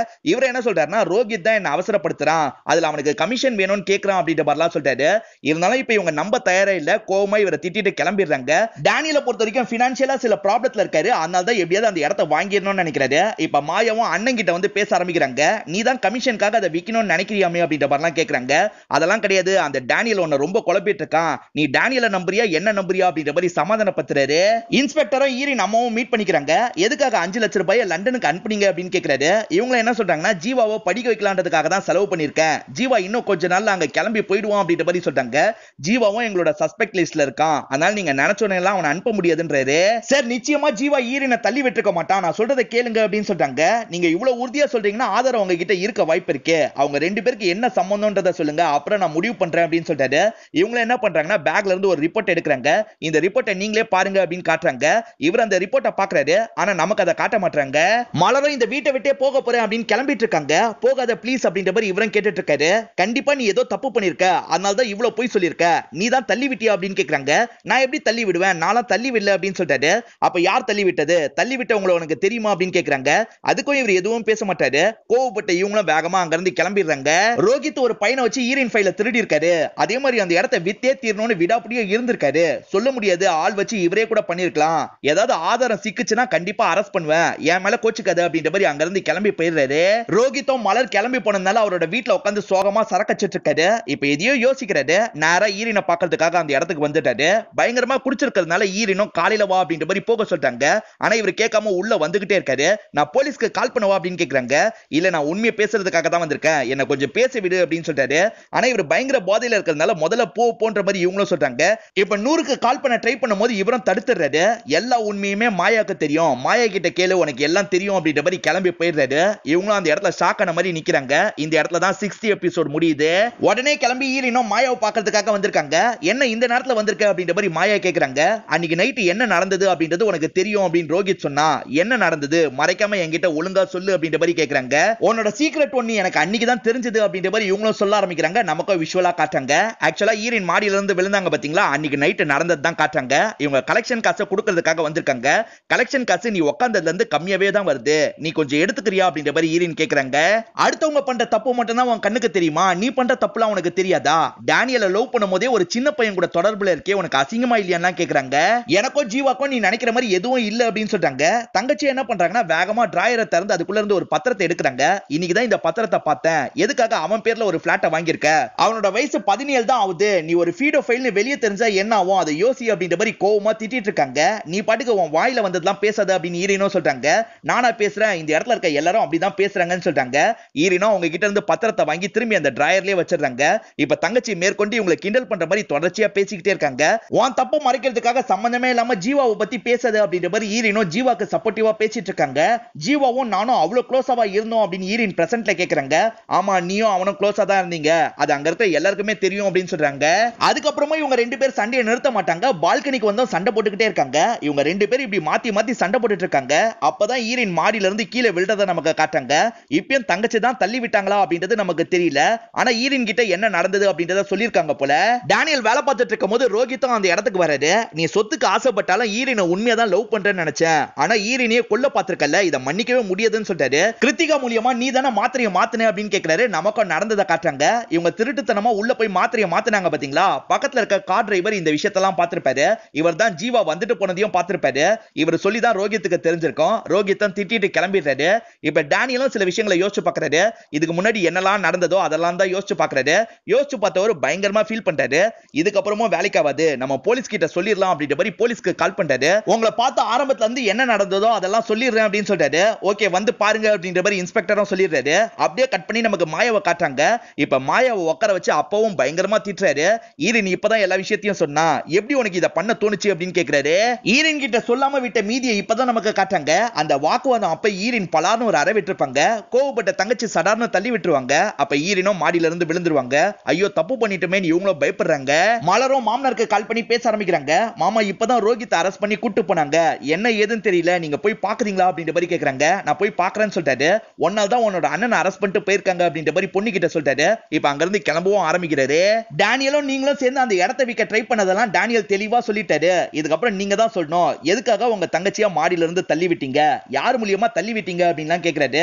என்ன சொல்றாருன்னா ரோஹித் தான் என்ன அவசரப்படுத்துறான் அதுல அவனுக்கு கமிஷன் வேணும்னு கேக்குறான் அப்படின்ற மாதிரிலாம் சொல்றாரு இருந்தாலும் இப்ப இவங்க நம்ப தயாரா இல்ல கோவமா இவரை திட்டிட்டு கிளம்பிடுறாங்க டேனியலை பொறுத்த வரைக்கும் பினான்சியலா சில ப்ராப்ளத்துல இருக்காரு அதனால தான் எப்படியாவது அந்த இடத்த வாங்கிடணும்னு நினைக்கிறாரு இப்ப மாயாவும் அண்ணன் கிட்ட வந்து பேச ஆரம்பிக்கிறாங்க நீ தான் கமிஷனுக்காக அதை விக்கணும்னு நினைக்கிறியாமே அப்படின்ற மாதிரிலாம் கேக்குறாங்க அதெல்லாம் கிடையாது அந்த டேனியல் உன்னை ரொம்ப குழப்பிட்டு இருக்கான் நீ டேனியலை நம்புறியா என்ன நம்புறியா அப்படின்ற மாதிரி சமாதானப்படுத்துறாரு இன்ஸ்பெக்டரும் ஈரின் அம்மாவும் மீட் பண்ணிக்கிறாங்க எதுக்காக அஞ்சு லட்சம் ரூபாய் லண்டனுக்கு அனுப்புனீங்க அப்படின்னு கேக்குறாரு இவங்க என்ன சொல்றாங்கன்னா ஜீவாவை படிக்க வைக்கலான்றதுக்காக தான் செலவு பண்ணிருக்கேன் ஜீவா இன்னும் கொஞ்ச நாள்ல அங்க கிளம்பி போயிடுவான் அப்படின்ற மாதிரி சொல்றாங்க ஜீவாவும் எங்களோட சஸ்பெக்ட் லிஸ்ட்ல இருக்கான் அதனால நீங்க நினைச்சோன்னு எல்லாம் அவனை அனுப்ப முடியாதுன்றாரு சார் நிச்சயமா ஜீவா ஈரினை தள்ளி விட்டுருக்க மாட்டான் நான் சொல்றதை கேளுங்க அப்படின்னு சொல்றாங்க நீங்க இவ்வளவு உறுதியா சொல்றீங்கன்னா ஆதாரம் உங்ககிட்ட இருக்க வாய்ப்பு இருக்கு அவங்க ரெண்டு பேருக்கு என்ன சம்பந்தம்ன்றத சொல்லுங்க அப்புறம் நான் முடிவு பண்றேன் அப்படின்னு சொல்றாரு இவங்க என்ன பண்றாங்கன்னா பேக்ல இருந்து ஒரு ரிப்போர்ட் எடுக்கிறாங்க இந்த ரிப்போர்ட்டை நீங்களே பாருங்க அப்படின்னு காட்டுறாங்க இவர் அந்த ரிப்போர்ட்டை பாக்குறாரு ஆனா நமக்கு அதை காட்ட மாட்டாங்க மலரும் இந்த வீட்டை விட்டே போக போறேன் அப்படின்னு கிளம்பிட்டு இருக்காங்க போகாத ப்ளீஸ் அப்படின்ற மாதிரி இவரும் கேட்டுட்டு இருக்காரு கண்டிப்பா நீ ஏதோ தப்பு பண்ணிருக்க அதனால தான் இவ்வளவு போய் சொல்லிருக்க நீ தான் தள்ளி விட்டியா அப்படின்னு கேக்குறாங்க நான் எப்படி தள்ளி விடுவேன் நான்லாம் தள்ளி விடல அப்படின்னு சொல்லிட்டாரு அப்ப யார் தள்ளி விட்டது தள்ளி விட்டவங்களை உனக்கு தெரியுமா அப்படின்னு கேக்குறாங்க அதுக்கும் இவர் எதுவும் பேச மாட்டாரு கோவப்பட்ட இவங்களும் வேகமா அங்க இருந்து கிளம்பிடுறாங்க ரோஹித் ஒரு பையனை வச்சு ஈரின் ஃபைல திருடி இருக்காரு அதே மாதிரி அந்த இடத்த வித்தே தீரணும்னு விடாப்படியே இருந்திருக்காரு சொல்ல முடியாது ஆள் வச்சு இவரே கூட பண்ணிருக்கலாம் ஏதாவது ஆதாரம் சிக்குச்சுன்னா கண்டிப்பா அரெஸ்ட் பண்ணுவேன் என் மேல கோச்சுக்காது அப்படின்ற மாதிரி அங்க இருந்து கிளம்பி போயிடுறாரு ரோஹித்தும் மலர் கிளம்பி போனதுனால அவரோட வீட்டுல உட்காந்து சோகமா சரக்கச்சிட்டு இருக்காரு இப்ப எதையோ யோசிக்கிறாரு நேரா ஈரினை பாக்குறதுக்காக அந்த இடத்துக்கு வந்துட்டாரு பயங்கரமா குடிச்சிருக்கிறதுனால ஈரினும் காலையில வா அப்படின்ற மாதிரி போக சொல்றாங்க ஆனா இவர் கேட்காம உள்ள வந்துகிட்டே இருக்காரு நான் போலீஸ்க்கு கால் பண்ணவா அப்படின்னு கேக்குறாங்க இல்ல நான் உண்மையை பேசுறதுக்காக தான் வந்திருக்கேன் என்ன கொஞ்சம் பேச விடு அப்படின்னு சொல்றாரு ஆனா இவர் பயங்கர போதையில இருக்கிறதுனால முதல்ல போ போன்ற மாதிரி இவங்களும் சொல்றாங்க இப்ப நூறுக்கு கால் பண்ண ட்ரை பண்ணும்போது இவரும் தடுத்துறாரு எல்லா உண்மையுமே மாயாக்கு தெரியும் மாயா கிட்ட கேளு உனக்கு எல்லாம் தெரியும் அப்படின்ற மாதிரி கிளம்பி போயிடுறாரு இவங்களும் அந்த இடத்துல ஷாக் ஆன மாதிரி நிக்கிறாங்க இந்த இடத்துல தான் சிக்ஸ்டி எபிசோட் முடியுது உடனே கிளம்பி ஈரினும் மாயாவை பாக்குறதுக்காக வந்திருக்காங்க என்ன இந்த நேரத்துல வந்திருக்க அப்படின்ற மாதிரி மாயா கேக்குறாங்க அன்னைக்கு நைட்டு என்ன நடந்தது அப்படின்றது உனக்கு தெரியும் அப்படின்னு ரோஹித் சொன்னா என்ன நடந்தது மறைக்காம என்கிட்ட ஒழுங்கா சொல்லு அப்படின்ற மாதிரி கேக்குறாங்க உன்னோட சீக்ரெட் ஒன்னு எனக்கு அன்னைக்கு தான் தெரிஞ்சது அப்படின்ற மாதிரி இவங்களும் சொல்ல ஆரம்பிக்கிறாங்க நமக்கும் விஷுவலா காட்டுறாங்க ஆக்சுவலா ஈரின் மாடியில இருந்து விழுந்தாங்க பாத்தீங்களா அன்னைக்கு நைட்டு நடந்தது தான் காட்டுறாங்க இவங்க கலெக்ஷன் காசை கொடுக்கறதுக்காக வந்திருக்காங்க கலெக்ஷன் காசு நீ உட்காந்ததுல இருந்து கம்மியாவே தான் வருது நீ கொஞ்சம் எடுத்துக்கிறியா அப்படின்ற மாதிரி ஈரின் கேக்குறாங்க அடுத்தவங்க பண்ற தப்பு மட்டும் தான் உன் கண்ணுக்கு தெரியுமா நீ பண்ற தப்புலாம் உனக்கு தெரியாதா டேனியலை லவ் பண்ணும் போதே ஒரு சின்ன பையன் கூட தொடர்புல இருக்கே உனக்கு அசிங்கமா இல்லையான்னு கேக்குறாங்க எனக்கும் ஜீவாக்கும் நீ நினைக்கிற மாதிரி எதுவும் இல்ல அப்படின்னு சொல்றாங்க தங்கச்சி என்ன பண்றாங்கன்னா வேகமா டிராயரை திறந்து அதுக்குள்ள இருந்து ஒரு பத்திரத்தை எடுக்கிறாங்க இன்னைக்கு தான் இந்த பத்திரத்தை பார்த்தேன் எதுக்காக அவன் பேர்ல ஒரு பிளாட்டை வாங்கியிருக்க அவனோட வயசு பதினேழு தான் ஆகுது நீ ஒரு ஃபீடோ ஃபைல்னு வெளியே தெரிஞ்சா என்ன ஆகும் அதை யோசி அப்படின்ற மாதிரி கோவமா திட்டிட்டு இருக்காங்க நீ பாட்டுக்கு உன் வாயில வந்ததெல்லாம் பேசாத அப்படின்னு ஈரினோ சொல்றாங்க நானா பேசுறேன் இந்த இடத்துல இருக்க எல்லாரும் அப்படிதான் பேசுறாங்கன்னு சொல்றாங்க ஈரினோ அவங்க கிட்ட இருந்து பத்திரத்தை வாங்கி திரும்பி அந்த டிராயர்லயே வச்சிடுறாங்க இப்ப தங்கச்சி மேற்கொண்டு இவங்களை கிண்டல் பண்ற மாதிரி தொடர்ச்சியா பேசிக்கிட்டே இருக்காங்க உன் தப்பு மறைக்கிறதுக்காக சம்பந்தமே இல்லாம ஜீவாவை பத்தி பேசாது அப்படின்ற மாதிரி ஈரினோ ஜீவாக்கு சப்போர்ட்டிவா பேசிட்டு இருக்காங்க ஜீவாவும் நானும் அவ்வளவு க்ளோஸாவா இருந்தோம் அப்படின்னு ஈரின் பிரசன்ட்ல கேக்குறாங்க ஆமா நீயும் அவனும் க்ளோஸா தான் இருந்தீங்க அது அங்க இருக்க எல்லாருக்குமே தெரியும் அப்படின்னு சொல்றாங்க அதுக்கப்புறமா இவங்க ரெண்டு பேர் சண்டையை நிறுத்த மாட்டாங்க பால்கனிக்கு வந்து சண்டை போட்டுக்கிட்டே இருக்காங்க இவங்க ரெண்டு பேரும் இப்படி மாத்தி மாத்தி சண்டை போட்டுட்டு இருக்காங்க அப்பதான் ஈரின் மாடியில இருந்து கீழே விழுறத நமக்கு காட்டாங்க இப்பயும் தங்கச்சி தான் தள்ளி விட்டாங்களா அப்படின்றது நமக்கு தெரியல ஆனா ஈரின் கிட்ட என்ன நடந்தது அப்படின்றத சொல்லியிருக்காங்க போல டேனியல் வேலை பார்த்துட்டு இருக்கும் போது ரோஹித்தும் அந்த இடத்துக்கு வராரு நீ சொத்துக்கு ஆசைப்பட்டாலும் ஈரினை உண்மையா தான் லவ் பண்றேன்னு நினைச்சேன் ஆனா ஈரினையே கொல்ல பார்த்திருக்கல இதை மன்னிக்கவே முடியாதுன்னு சொல்லிட்டாரு கிருத்திகா மூலியமா நீ தானே மாத்திரையை மாத்தின அப்படின்னு கேக்குறாரு நமக்கும் நடந்ததை காட்டுறாங்க இவங்க திருட்டுத்தனமா உள்ள போய் மாத்திரையை மாத்தினாங்க பாத்தீங்களா பக்கத்துல இருக்க கார் டிரைவர் இந்த விஷயத்தெல்லாம் பார்த்திருப்பாரு இவர் தான் ஜீவா வந்துட்டு போனதையும் பார்த்திருப்பாரு இவர் சொல்லி தான் ரோஹித்துக்கு தெரிஞ்சிருக்கும் ரோஹித்தம் திட்டிட்டு கிளம்பிடுறாரு இப்ப டேனியலும் சில விஷயங்களை யோசிச்சு பாக்குறாரு இதுக்கு முன்னாடி என்னெல்லாம் நடந்ததோ அதெல்லாம் தான் யோசிச்சு பாக்குறாரு யோசிச்சு பார்த்தவர் பயங்கரமா ஃபீல் பண்றாரு இதுக்கப்புறமும் வேலைக்காவாது நம்ம போலீஸ் கிட்ட சொல்லிடலாம் அப்படின்ற மாதிரி போலீஸ்க்கு கால் பண்றாரு உங்களை பார்த்த ஆரம்பத்துல இருந்து என்ன நடந்ததோ அதெல்லாம் சொல்லிடுறேன் அப்படின்னு சொல்றாரு ஓகே வந்து பாருங்க அப்படின்ற மாதிரி இன்ஸ்பெக்டரும் சொல்லிடுறாரு அப்படியே கட் பண்ணி நமக்கு மாயாவை காட்டுறாங்க இப்ப மாயாவை உட்கார வச்சு அப்பவும் பயங்கரமா திட்டுறாரு ஈரின் இப்பதான் எல்லா விஷயத்தையும் சொன்னா எப்படி உனக்கு இதை பண்ண தோணுச்சு அப்படின்னு கேக்குறாரு ஈரின் கிட்ட சொல்லாம விட்ட மீதியை இப்பதான் நமக்கு காட்டுறாங்க அந்த வாக்குவாதம் அப்ப ஈரின் பலார்னு ஒரு அறை விட்டுருப்பாங்க கோவப்பட்ட தங்கச்சி சடார்னு தள்ளி விட்டுருவாங்க அப்ப ஈரினும் மாடியில இருந்து விழுந்துருவாங்க ஐயோ தப்பு பண்ணிட்டுமே இவங்களும் பயப்படுறாங்க மலரும் மாமனாருக்கு கால் பண்ணி பேச ஆரம்பிக்கிறாங்க மாமா இப்பதான் ரோஹித் அரெஸ்ட் பண்ணி கூட்டு போனாங்க என்ன ஏதுன்னு தெரியல நீங்க போய் பாக்குறீங்களா அப்படின்ற மாதிரி கேக்குறாங்க நான் போய் பாக்குறேன்னு சொல்லிட்டாரு ஒன்னால் தான் உன்னோட அண்ணன் அரெஸ்ட் பண்ணிட்டு போயிருக்காங்க அப்படின்ற மாதிரி பொண்ணு கிட்ட சொல்லிட்டாரு இப்ப அங்க இருந்து கிளம்பவும் ஆரம்பிக்கிறாரு டேனியலும் நீங்களும் சேர்ந்து அந்த இடத்த விற்க ட்ரை பண்ணதெல்லாம் டேனியல் தெளிவா சொல்லிட்டாரு இதுக்கப்புறம் நீங்க தான் சொல்லணும் எதுக்காக உங்க தங்கச்சியா மாடியில இருந்து தள்ளி விட்டீங்க யார் மூலியமா தள்ளி விட்டீங்க அப்படின்லாம் கேக்குறாரு நான்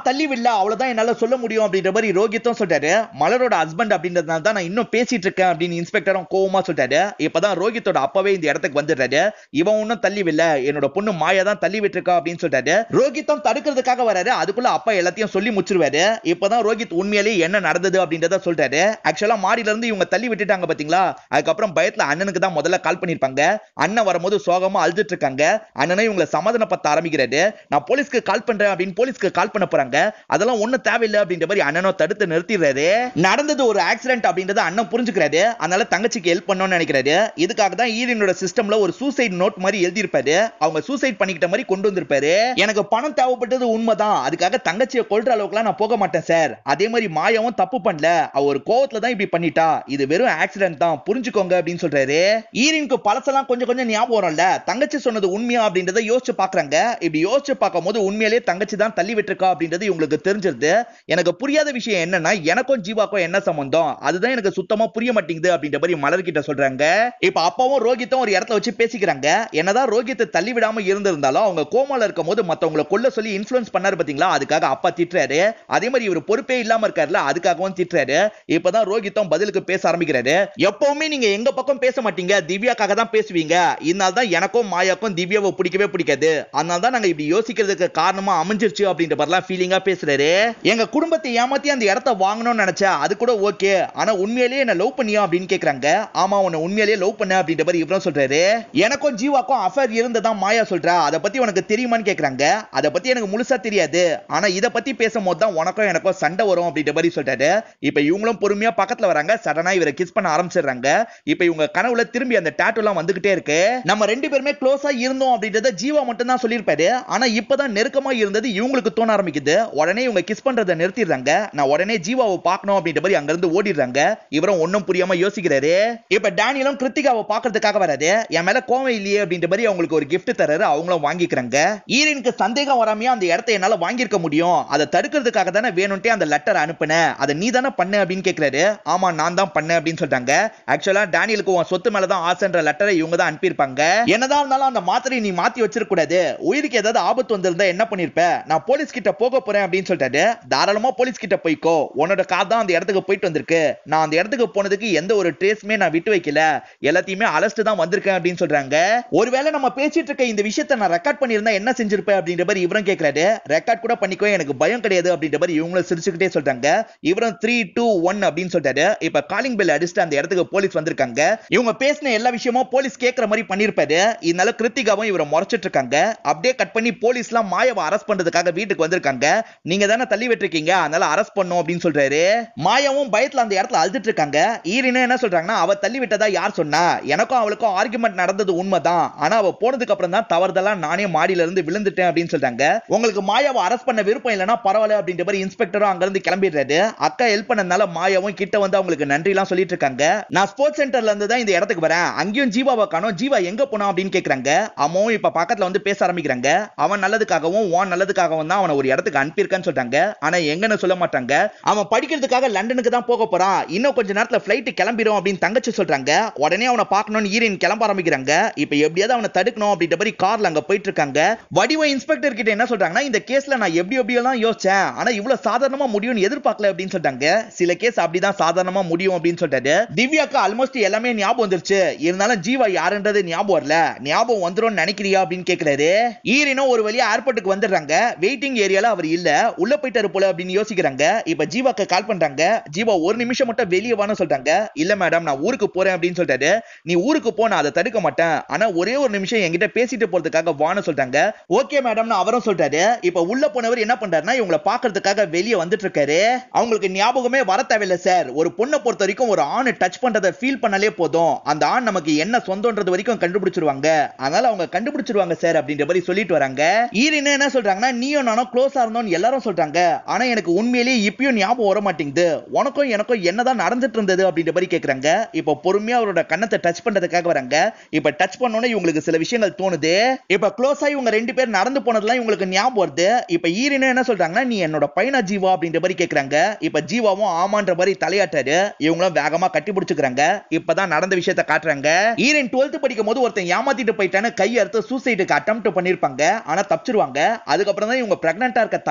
நான் தள்ளி விடல அவ்வளவுதான் என்னால சொல்ல முடியும் அப்படின்ற மாதிரி ரோஹித்தும் சொல்றாரு மலரோட ஹஸ்பண்ட் அப்படின்றதுனால தான் நான் இன்னும் பேசிட்டு இருக்கேன் அப்படின்னு இன்ஸ்பெக்டரும் கோவமா சொல்றாரு இப்பதான் ரோஹித்தோட அப்பவே இந்த இடத்துக்கு வந்துடுறாரு இவன் ஒன்னும் தள்ளி விடல என்னோட பொண்ணு மாயா தான் தள்ளி விட்டுருக்கா அப்படின்னு சொல்றாரு ரோஹித்தும் தடுக்கிறதுக்காக வராரு அதுக்குள்ள அப்பா எல்லாத்தையும் சொல்லி முடிச்சிருவாரு இப்பதான் ரோஹித் உண்மையிலேயே என்ன நடந்தது அப்படின்றத சொல்றாரு ஆக்சுவலா மாடியில இருந்து இவங்க தள்ளி விட்டுட்டாங்க பாத்தீங்களா அதுக்கப்புறம் பயத்துல அண்ணனுக்கு தான் முதல்ல கால் பண்ணிருப்பாங்க அண்ணன் வரும்போது சோகமா அழுதுட்டு இருக்காங்க அண்ணனை இவங்களை சமாதானப்படுத்த ஆரம்பிக்கிறாரு நான் போலீஸ்க்கு கால் பண்றேன் அப்படின்னு போலீஸ்க்கு கால் பண்ண போறாங்க அதெல்லாம் ஒண்ணும் தேவையில்லை அப்படின்ற மாதிரி அண்ணனும் தடுத்து நிறுத்திடுறாரு நடந்தது ஒரு ஆக்சிடென்ட் அப்படின்றத அண்ணன் புரிஞ்சுக்கிறாரு அதனால தங்கச்சிக்கு ஹெல்ப் பண்ணணும்னு நினைக்கிறாரு இதுக்காக தான் ஈரனோட சிஸ்டம்ல ஒரு சூசைட் நோட் மாதிரி எழுதியிருப்பாரு அவங்க சூசைட் பண்ணிக்கிட்ட மாதிரி கொண்டு வந்திருப்பாரு எனக்கு பணம் தேவைப்பட்டது உண்மைதான் அதுக்காக தங்கச்சியை கொல்ற அளவுக்குலாம் நான் போக மாட்டேன் சார் அதே மாதிரி மாயாவும் தப்பு பண்ணல அவ ஒரு கோவத்துல தான் இப்படி பண்ணிட்டா இது வெறும் ஆக்சிடென்ட் தான் புரிஞ்சுக்கோங்க அப்படின்னு சொல்றாரு ஈரினுக்கு பழசெல்லாம் கொஞ்சம் கொஞ்சம் ஞாபகம் வரும்ல தங்கச்சி சொன்னது உண்மையா அப்படின்றத யோசிச்சு பாக்குறாங்க இப்படி யோசிச்சு பார்க்கும் போது உண்மையிலேயே தங்கச்சி தான் தள்ளி விட்டுருக்கா அப்படின்றது இவங்களுக்கு தெரிஞ்சிருது எனக்கு புரியாத விஷயம் என்னன்னா எனக்கும் ஜீவாக்கும் என்ன சம்பந்தம் அதுதான் எனக்கு சுத்தமா புரிய மாட்டேங்குது அப்படின்ற மாதிரி மலர் கிட்ட சொல்றாங்க இப்ப அப்பாவும் ரோஹித்தும் ஒரு இடத்துல வச்சு பேசிக்கிறாங்க என்னதான் ரோஹித்தை தள்ளி விடாம இருந்திருந்தாலும் அவங்க கோமால இருக்கும் போது மத்தவங்களை கொல்ல சொல்லி இன்ஃபுளுன்ஸ் பண்ணாரு பாத்தீங்களா அதுக்காக அப்பா திட்டுறாரு அதே மாதிரி இவர் பொறுப்பே இல்லாம இருக்காருல அதுக்காகவும் திட்டுறாரு இப்பதான் ரோஹித்தும் பதிலுக்கு பேச ஆரம்பிக்கிறாரு எப்பவுமே நீங்க எங்க பக்கம் பேச மாட்டீங்க திவ்யாக்காக தான் பேசுவீங்க இதனால தான் எனக்கும் மாயாக்கும் திவ்யாவை பிடிக்கவே பிடிக்காது அதனால தான் நாங்க இப்படி யோசிக்கிறதுக்கு காரணமா அமைஞ்சிருச்சு அப்படின்ற மாதிரிலாம் ஃபீலிங்கா பேசுறாரு எங்க குடும்பத்தை ஏமாத்தி அந்த இடத்த வாங்கணும்னு நினைச்சா அது கூட ஓகே ஆனா உண்மையிலேயே என்ன லவ் பண்ணியா அப்படின்னு கேக்குறாங்க ஆமா உன்னை உண்மையிலேயே லவ் பண்ண அப்படின்ற மாதிரி இவரும் சொல்றாரு எனக்கும் ஜீவாக்கும் அஃபேர் இருந்ததா மாயா சொல்றா அதை பத்தி உனக்கு தெரியுமான்னு கேக்குறாங்க அதை பத்தி எனக்கு முழுசா தெரியாது ஆனா இத பத்தி பேசும்போது தான் உனக்கும் எனக்கும் சண்டை வரும் அப்படின்ற மாதிரி சொல்றாரு இப்ப இவங்களும் பொறுமையா பக்கத்துல வராங்க சடனா இவரை கிஸ் பண்ண ஆரம்பிச்சிடுறாங்க இப்ப இவங்க கனவுல திரும்பி அந்த டேட்டு எல்லாம் வந்துகிட்டே இருக்கு நம்ம ரெண்டு பேருமே க்ளோஸா இருந்தோம் அப்படின்றத ஜீவா மட்டும் தான் சொல்லியிருப்பாரு ஆனா இப்பதான் நெருக்கமா இருந்தது இவங்களுக்கு தோண ஆரம்பிக்குது உடனே இவங்க கிஸ் பண்றதை நிறுத்திடுறாங்க நான் உடனே ஜீவாவை பார்க்கணும் அப்படின்ற மாதிரி அங்க இருந்து ஓடிடுறாங்க இவரும் ஒன்னும் புரியாம யோசிக்கிறாரு இப்ப டேனியலும் கிருத்திகாவை பாக்குறதுக்காக வராரு என் மேல கோவம் இல்லையே அப்படின்ற மாதிரி அவங்களுக்கு ஒரு gift தராரு அவங்களும் வாங்கிக்கிறாங்க ஈரனுக்கு சந்தேகம் வராமையா அந்த இடத்தை என்னால வாங்கியிருக்க முடியும் அதை தடுக்கிறதுக்காக தானே வேணும்ட்டே அந்த லெட்டர் அனுப்புனேன் அதை நீ தானே பண்ண அப்படின்னு கேக்குறாரு ஆமா நான் தான் பண்ணேன் அப்படின்னு சொல்றாங்க ஆக்சுவலா டேனியலுக்கு உன் சொத்து மேலதான் ஆசைன்ற லெட்டரை இவங்க தான் அனுப்பியிருப்பாங்க என்னதான் இருந்தாலும் அந்த மாத்திரையை நீ மாத்தி வச்சிருக்க கூடாது உயிருக்கு ஏதாவது ஆபத்து வந்திருந்தா என்ன பண்ணிருப்ப நான் போலீஸ் கிட்ட போக போறேன் அப்படின்னு சொல்லிட்டாரு தாராளமா போலீஸ் கிட்ட போய்க்கோ உன்னோட கார் தான் அந்த இடத்துக்கு போயிட்டு வந்திருக்கு நான் அந்த இடத்துக்கு போனதுக்கு எந்த ஒரு ட்ரேஸுமே நான் விட்டு வைக்கல எல்லாத்தையுமே அலஸ்ட் தான் வந்திருக்கேன் அப்படின்னு சொல்றாங்க ஒருவேளை நம்ம பேசிட்டு இருக்க இந்த விஷயத்தை நான் ரெக்கார்ட் பண்ணியிருந்தா என்ன செஞ்சிருப்பேன் அப்படின்ற மாதிரி இவரும் கேட்கிறாரு ரெக்கார்ட் கூட பண்ணிக்கோ எனக்கு பயம் கிடையாது அப்படின்ற மாதிரி இவங்களும் சிரிச்சுக்கிட்டே சொல்றாங்க இவரும் த்ரீ டூ ஒன் அப்படின்னு சொல்றாரு இப்ப காலிங் பெல் அடிச்சுட்டு அந்த இடத்துக்கு போலீஸ் வந்திருக்காங்க இவங்க பேசின எல்லா விஷயமும் போலீஸ் கேட்கற மாதிரி பண்ணிருப்பாரு இதனால கிருத்திகாவும் இவரை முறைச்சிட்டு இருக்காங்க அப்படியே கட் பண்ணி போலீஸ்லாம் மாயாவை அரெஸ்ட் பண்றதுக்காக வீட்டுக்கு வந்திருக்காங்க நீங்க தானே தள்ளி விட்டுருக்கீங்க அதனால அரெஸ்ட் பண்ணும் அப்படின்னு சொல்றாரு மாயாவும் பயத்துல அந்த இடத்துல அழுதுட்டு இருக்காங்க ஈரின்னு என்ன சொல்றாங்கன்னா அவ தள்ளி விட்டதா யார் சொன்னா எனக்கும் அவளுக்கும் ஆர்குமெண்ட் நடந்தது உண்மைதான் ஆனா அவ போனதுக்கு அப்புறம் தான் தவறுதலா நானே மாடியில இருந்து விழுந்துட்டேன் அப்படின்னு சொல்றாங்க உங்களுக்கு மாயாவை அரெஸ்ட் பண்ண விருப்பம் இல்லைன்னா பரவாயில்ல அப்படின்ற மாதிரி இன்ஸ்பெக்டரும் அங்க இருந்து கிளம்பிடுறாரு அக்கா ஹெல்ப் பண்ணதுனால மாயாவும் கிட்ட வந்து அவங்களுக்கு நன்றி எல்லாம் சொல்லிட்டு இருக்காங்க நான் ஸ்போர்ட்ஸ் சென்டர்ல இருந்து தான் இந்த இடத்துக்கு வரேன் அங்கேயும் ஜீவாவை காணோம் ஜீவா எங்க போனா அப்படின்னு கேக்குறாங்க அம்மாவும் இப்ப பக்கத்துல வந்து பேச ஆரம்பிக்கிறாங்க அவன் நல்லதுக்காகவும் உன் நல்லதுக்காகவும் தான் அவனை ஒரு இடத்துக்கு அனுப்பியிருக்கான்னு சொல்றாங்க ஆனா எங்கன்னு சொல்ல மாட்டாங்க அவன் படிக்கிறதுக்காக லண்டனுக்கு தான் போக போறான் இன்னும் கொஞ்ச நேரத்துல ஃபிளைட் கிளம்பிடும் அப்படின்னு தங்கச்சி சொல்றாங்க உடனே அவனை பார்க்கணும்னு ஈரின் கிளம்ப ஆரம்பிக்கிறாங்க இப்ப எப்படியாவது அவனை தடுக்கணும் அப்படின்ற மாதிரி கார்ல அங்க போயிட்டு இருக்காங்க வடிவ இன்ஸ்பெக்டர் கிட்ட என்ன சொல்றாங்கன்னா இந்த கேஸ்ல நான் எப்படி எப்படியெல்லாம் யோசிச்சேன் ஆனா இவ்வளவு சாதாரணமா முடியும்னு எதிர்பார்க்கல அப்படின்னு சொல்றாங்க சில கேஸ் அப்படிதான் சாதாரணமா முடியும் அப்படின்னு சொல்றாரு திவ்யாக்கு ஆல்மோஸ்ட் எல்லாமே ஞாபகம் வந்துருச்சு இருந்தாலும் ஜீவா யாருன்றது ஞாபகம் வரல ஞாபகம் வந்துரும் நினைக்கிறியா அப்படின்னு கேக்குறாரு ஈரினும் ஒரு வழியா ஏர்போர்ட்டுக்கு வந்துடுறாங்க வெயிட்டிங் ஏரியால அவர் இல்ல உள்ள போயிட்டாரு போல அப்படின்னு யோசிக்கிறாங்க இப்ப ஜீவாக்கு கால் பண்றாங்க ஜீவா ஒரு நிமிஷம் மட்டும் வெளியே வான்னு சொல்றாங்க இல்ல மேடம் நான் ஊருக்கு போறேன் அப்படின்னு சொல்றாரு நீ ஊருக்கு போ நான் அதை தடுக்க மாட்டேன் ஆனா ஒரே ஒரு நிமிஷம் என்கிட்ட பேசிட்டு போறதுக்காக வான்னு சொல்றாங்க ஓகே மேடம்னு அவரும் சொல்றாரு இப்ப உள்ள போனவர் என்ன பண்றாருன்னா இவங்களை பாக்குறதுக்காக வெளியே வந்துட்டு இருக்காரு அவங்களுக்கு ஞாபகமே வர தேவையில்ல சார் ஒரு பொண்ணை பொறுத்த வரைக்கும் ஒரு ஆண் டச் பண்றதை ஃபீல் பண்ணாலே போதும் அந்த ஆண் நமக்கு என்ன சொந்தம்ன்றது வரைக்கும் கண்டுபிடிச்சிருவாங்க அதனால அவங்க கண்டுபிடிச்சிருவாங்க சார் அப்படின்ற மாதிரி சொல்லிட்டு வராங்க ஈரின் என்ன சொல்றாங்கன்னா நீயும் நானும் க்ளோஸா இருந்தோம்னு எல்லாரும் சொல்றாங்க ஆனா எனக்கு உண்மையிலேயே இப்பயும் ஞாபகம் வர மாட்டேங்குது உனக்கும் எனக்கும் என்னதான் நடந்துட்டு இருந்தது அப்படின்ற மாதிரி கேக்குறாங்க இப்போ பொறுமையா அவரோட கண்ணத்தை டச் பண்றதுக்காக வராங்க இப்ப டச் பண்ணோன்னே இவங்களுக்கு சில விஷயங்கள் தோணுது இப்ப க்ளோஸா இவங்க ரெண்டு பேர் நடந்து போனதெல்லாம் இவங்களுக்கு ஞாபகம் வருது இப்ப ஈரின் என்ன சொல்றாங்கன்னா நீ என்னோட பையனா ஜீவா அப்படின்ற மாதிரி கேக்குறாங்க இப்ப ஜீவாவும் ஆமான்ற மாதிரி தலையாட்டாரு இவங்களும் வேகமா கட்டி பிடிச்சுக்கிறாங்க இப்பதான் நடந்த விஷயத்த காட்டுறாங்க ஈரன் டுவெல்த் படிக்கும் போது ஒருத்தன் ஏமாத்திட்டு போயிட்டான்னு கை அறுத்து சூசைடுக்கு அட்டம் பண்ணிருப்பாங்க ஆனா தப்பிச்சிருவாங்க அதுக்கப்புறம் தான் இவங்க பிரெக்னண்டா இருக்க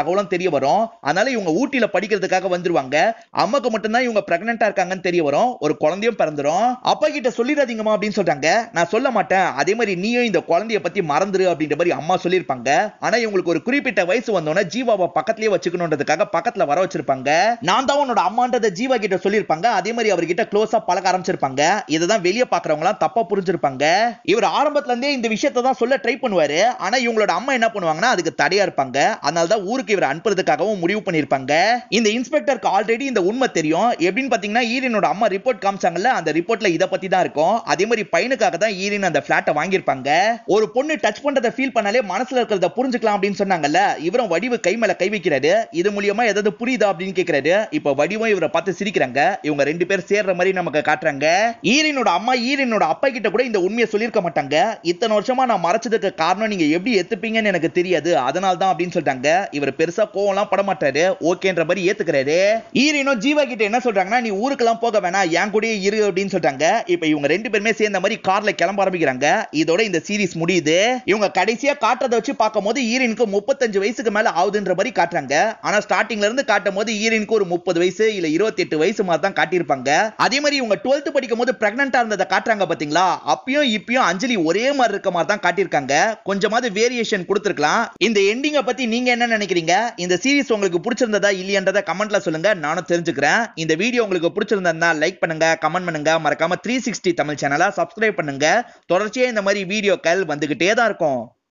தகவலும் தெரிய வரும் அதனால இவங்க ஊட்டியில படிக்கிறதுக்காக வந்துருவாங்க அம்மாக்கு மட்டும்தான் இவங்க பிரெக்னெண்டா இருக்காங்கன்னு தெரிய வரும் ஒரு குழந்தையும் பிறந்துரும் அப்பா கிட்ட சொல்லிடாதீங்கம்மா அப்படின்னு சொல்றாங்க நான் சொல்ல மாட்டேன் அதே மாதிரி நீயும் இந்த குழந்தைய பத்தி மறந்துரு அப்படின்ற மாதிரி அம்மா சொல்லியிருப்பாங்க ஆனா இவங்களுக்கு ஒரு குறிப்பிட்ட வயசு வந்தோடனே ஜீவாவை பக்கத்துலயே வச்சுக்கணுன்றதுக்காக பக்கத்துல வர வச்சிருப்பாங்க நான் தான் உன்னோட அம்மான்றத ஜீவா கிட்ட சொல்லியிருப்பாங்க அதே மாதிரி அவர்கிட்ட க்ளோஸா பழக ஆரம்பிச்சிருப்பாங்க இதுதான் வெளியே பாக்குறவங்க எல்லாம் தப்பா புரிஞ்சிருப்பாங்க இவர் ஆரம்பத்துல இருந்தே இந்த விஷயத்தை தான் சொல்ல ட்ரை பண்ணுவாரு ஆனா இவங்களோட அம்மா என்ன பண்ணுவாங்கன்னா அதுக்கு தடையா இருப்பாங்க அதனால தான் ஊருக்கு இவர் அனுப்புறதுக்காகவும் முடிவு பண்ணிருப்பாங்க இந்த இன்ஸ்பெக்டருக்கு ஆல்ரெடி இந்த உண்மை தெரியும் எப்படின்னு பாத்தீங்கன்னா ஈரனோட அம்மா ரிப்போர்ட் காமிச்சாங்கல்ல அந்த ரிப்போர்ட்ல இத பத்தி தான் இருக்கும் அதே மாதிரி பையனுக்காக தான் ஈரன் அந்த பிளாட்டை வாங்கியிருப்பாங்க ஒரு பொண்ணு டச் பண்றத ஃபீல் பண்ணாலே மனசுல இருக்கிறத புரிஞ்சுக்கலாம் அப்படின்னு சொன்னாங்கல்ல இவரும் வடிவு கை மேல கை வைக்கிறாரு இது மூலியமா ஏதாவது புரியுதா அப்படின்னு கேக்குறாரு இப்ப வடிவும் இவரை பார்த்து சிரிக்கிறாங்க இவங்க ரெண்டு பேர் சேர்ற மாதிரி நமக்கு காட்டுறாங்க ஈரனோட அம்மா ஈரனோட அப்பா கிட்ட கூட இந்த உண்மையை சொல்லியிருக்க மாட்டாங்க இத்தனை வருஷமா நான் மறைச்சதுக்கு காரணம் நீங்க எப்படி எத்துப்பீங்கன்னு எனக்கு தெரியாது அதனால தான் அப்படின்னு சொல்லிட்டாங்க இவர் பெருசா கோவம்லாம் பட மாட்டாரு ஓகேன்ற மாதிரி ஏத்துக்கிறாரு ஈரனும் ஜீவா கிட்ட என்ன சொல்றாங்கன்னா நீ ஊருக்கெல்லாம் போக வேணாம் என் கூடயே இரு அப்படின்னு சொல்றாங்க இப்ப இவங்க ரெண்டு பேருமே சேர்ந்த மாதிரி கார்ல கிளம்ப ஆரம்பிக்கிறாங்க இதோட இந்த சீரிஸ் முடியுது இவங்க கடைசியா காட்டுறத வச்சு பார்க்கும்போது ஈரனுக்கு முப்பத்தஞ்சு வயசுக்கு மேல ஆகுதுன்ற மாதிரி காட்டுறாங்க ஆனா ஸ்டார்டிங்ல இருந்து காட்டும் போது ஈரனுக்கு ஒரு முப்பது வயசு இல்ல இருபத்தி எட்டு வயசு மாதிரி தான் காட்டியிருப்பாங்க அதே மாதிரி இவங்க டுவெல்த் படிக்கும் போது பிரெக்னண்டா இருந்ததை காட்டுறாங்க பாத்தீங்களா அப்பயும் இப்பயும் அஞ்சலி ஒரே மாதிரி இருக்க மாதிரி தான் காட்டியிருக்காங்க கொஞ்சமாவது வேரியேஷன் கொடுத்துருக்கலாம் இந்த எண்டிங்கை பத்தி நீங்க என்ன நினைக்கிறீங்க இந்த சீரிஸ் உங்களுக்கு பிடிச்சிருந்ததா இல்லையன்றத கமெண்ட்ல சொல்லுங்க நானும் தெரிஞ்சுக்கிறேன் இந்த வீடியோ உங்களுக்கு பிடிச்சிருந்தா லைக் பண்ணுங்க கமெண்ட் பண்ணுங்க மறக்காம த்ரீ சிக்ஸ்டி தமிழ் சேனலை சப்ஸ்கிரைப் பண்ணுங்க தொடர்ச்சியா இந்த மாதிரி வீடியோக்கள் வந்துகிட்டே தான் இருக்கும்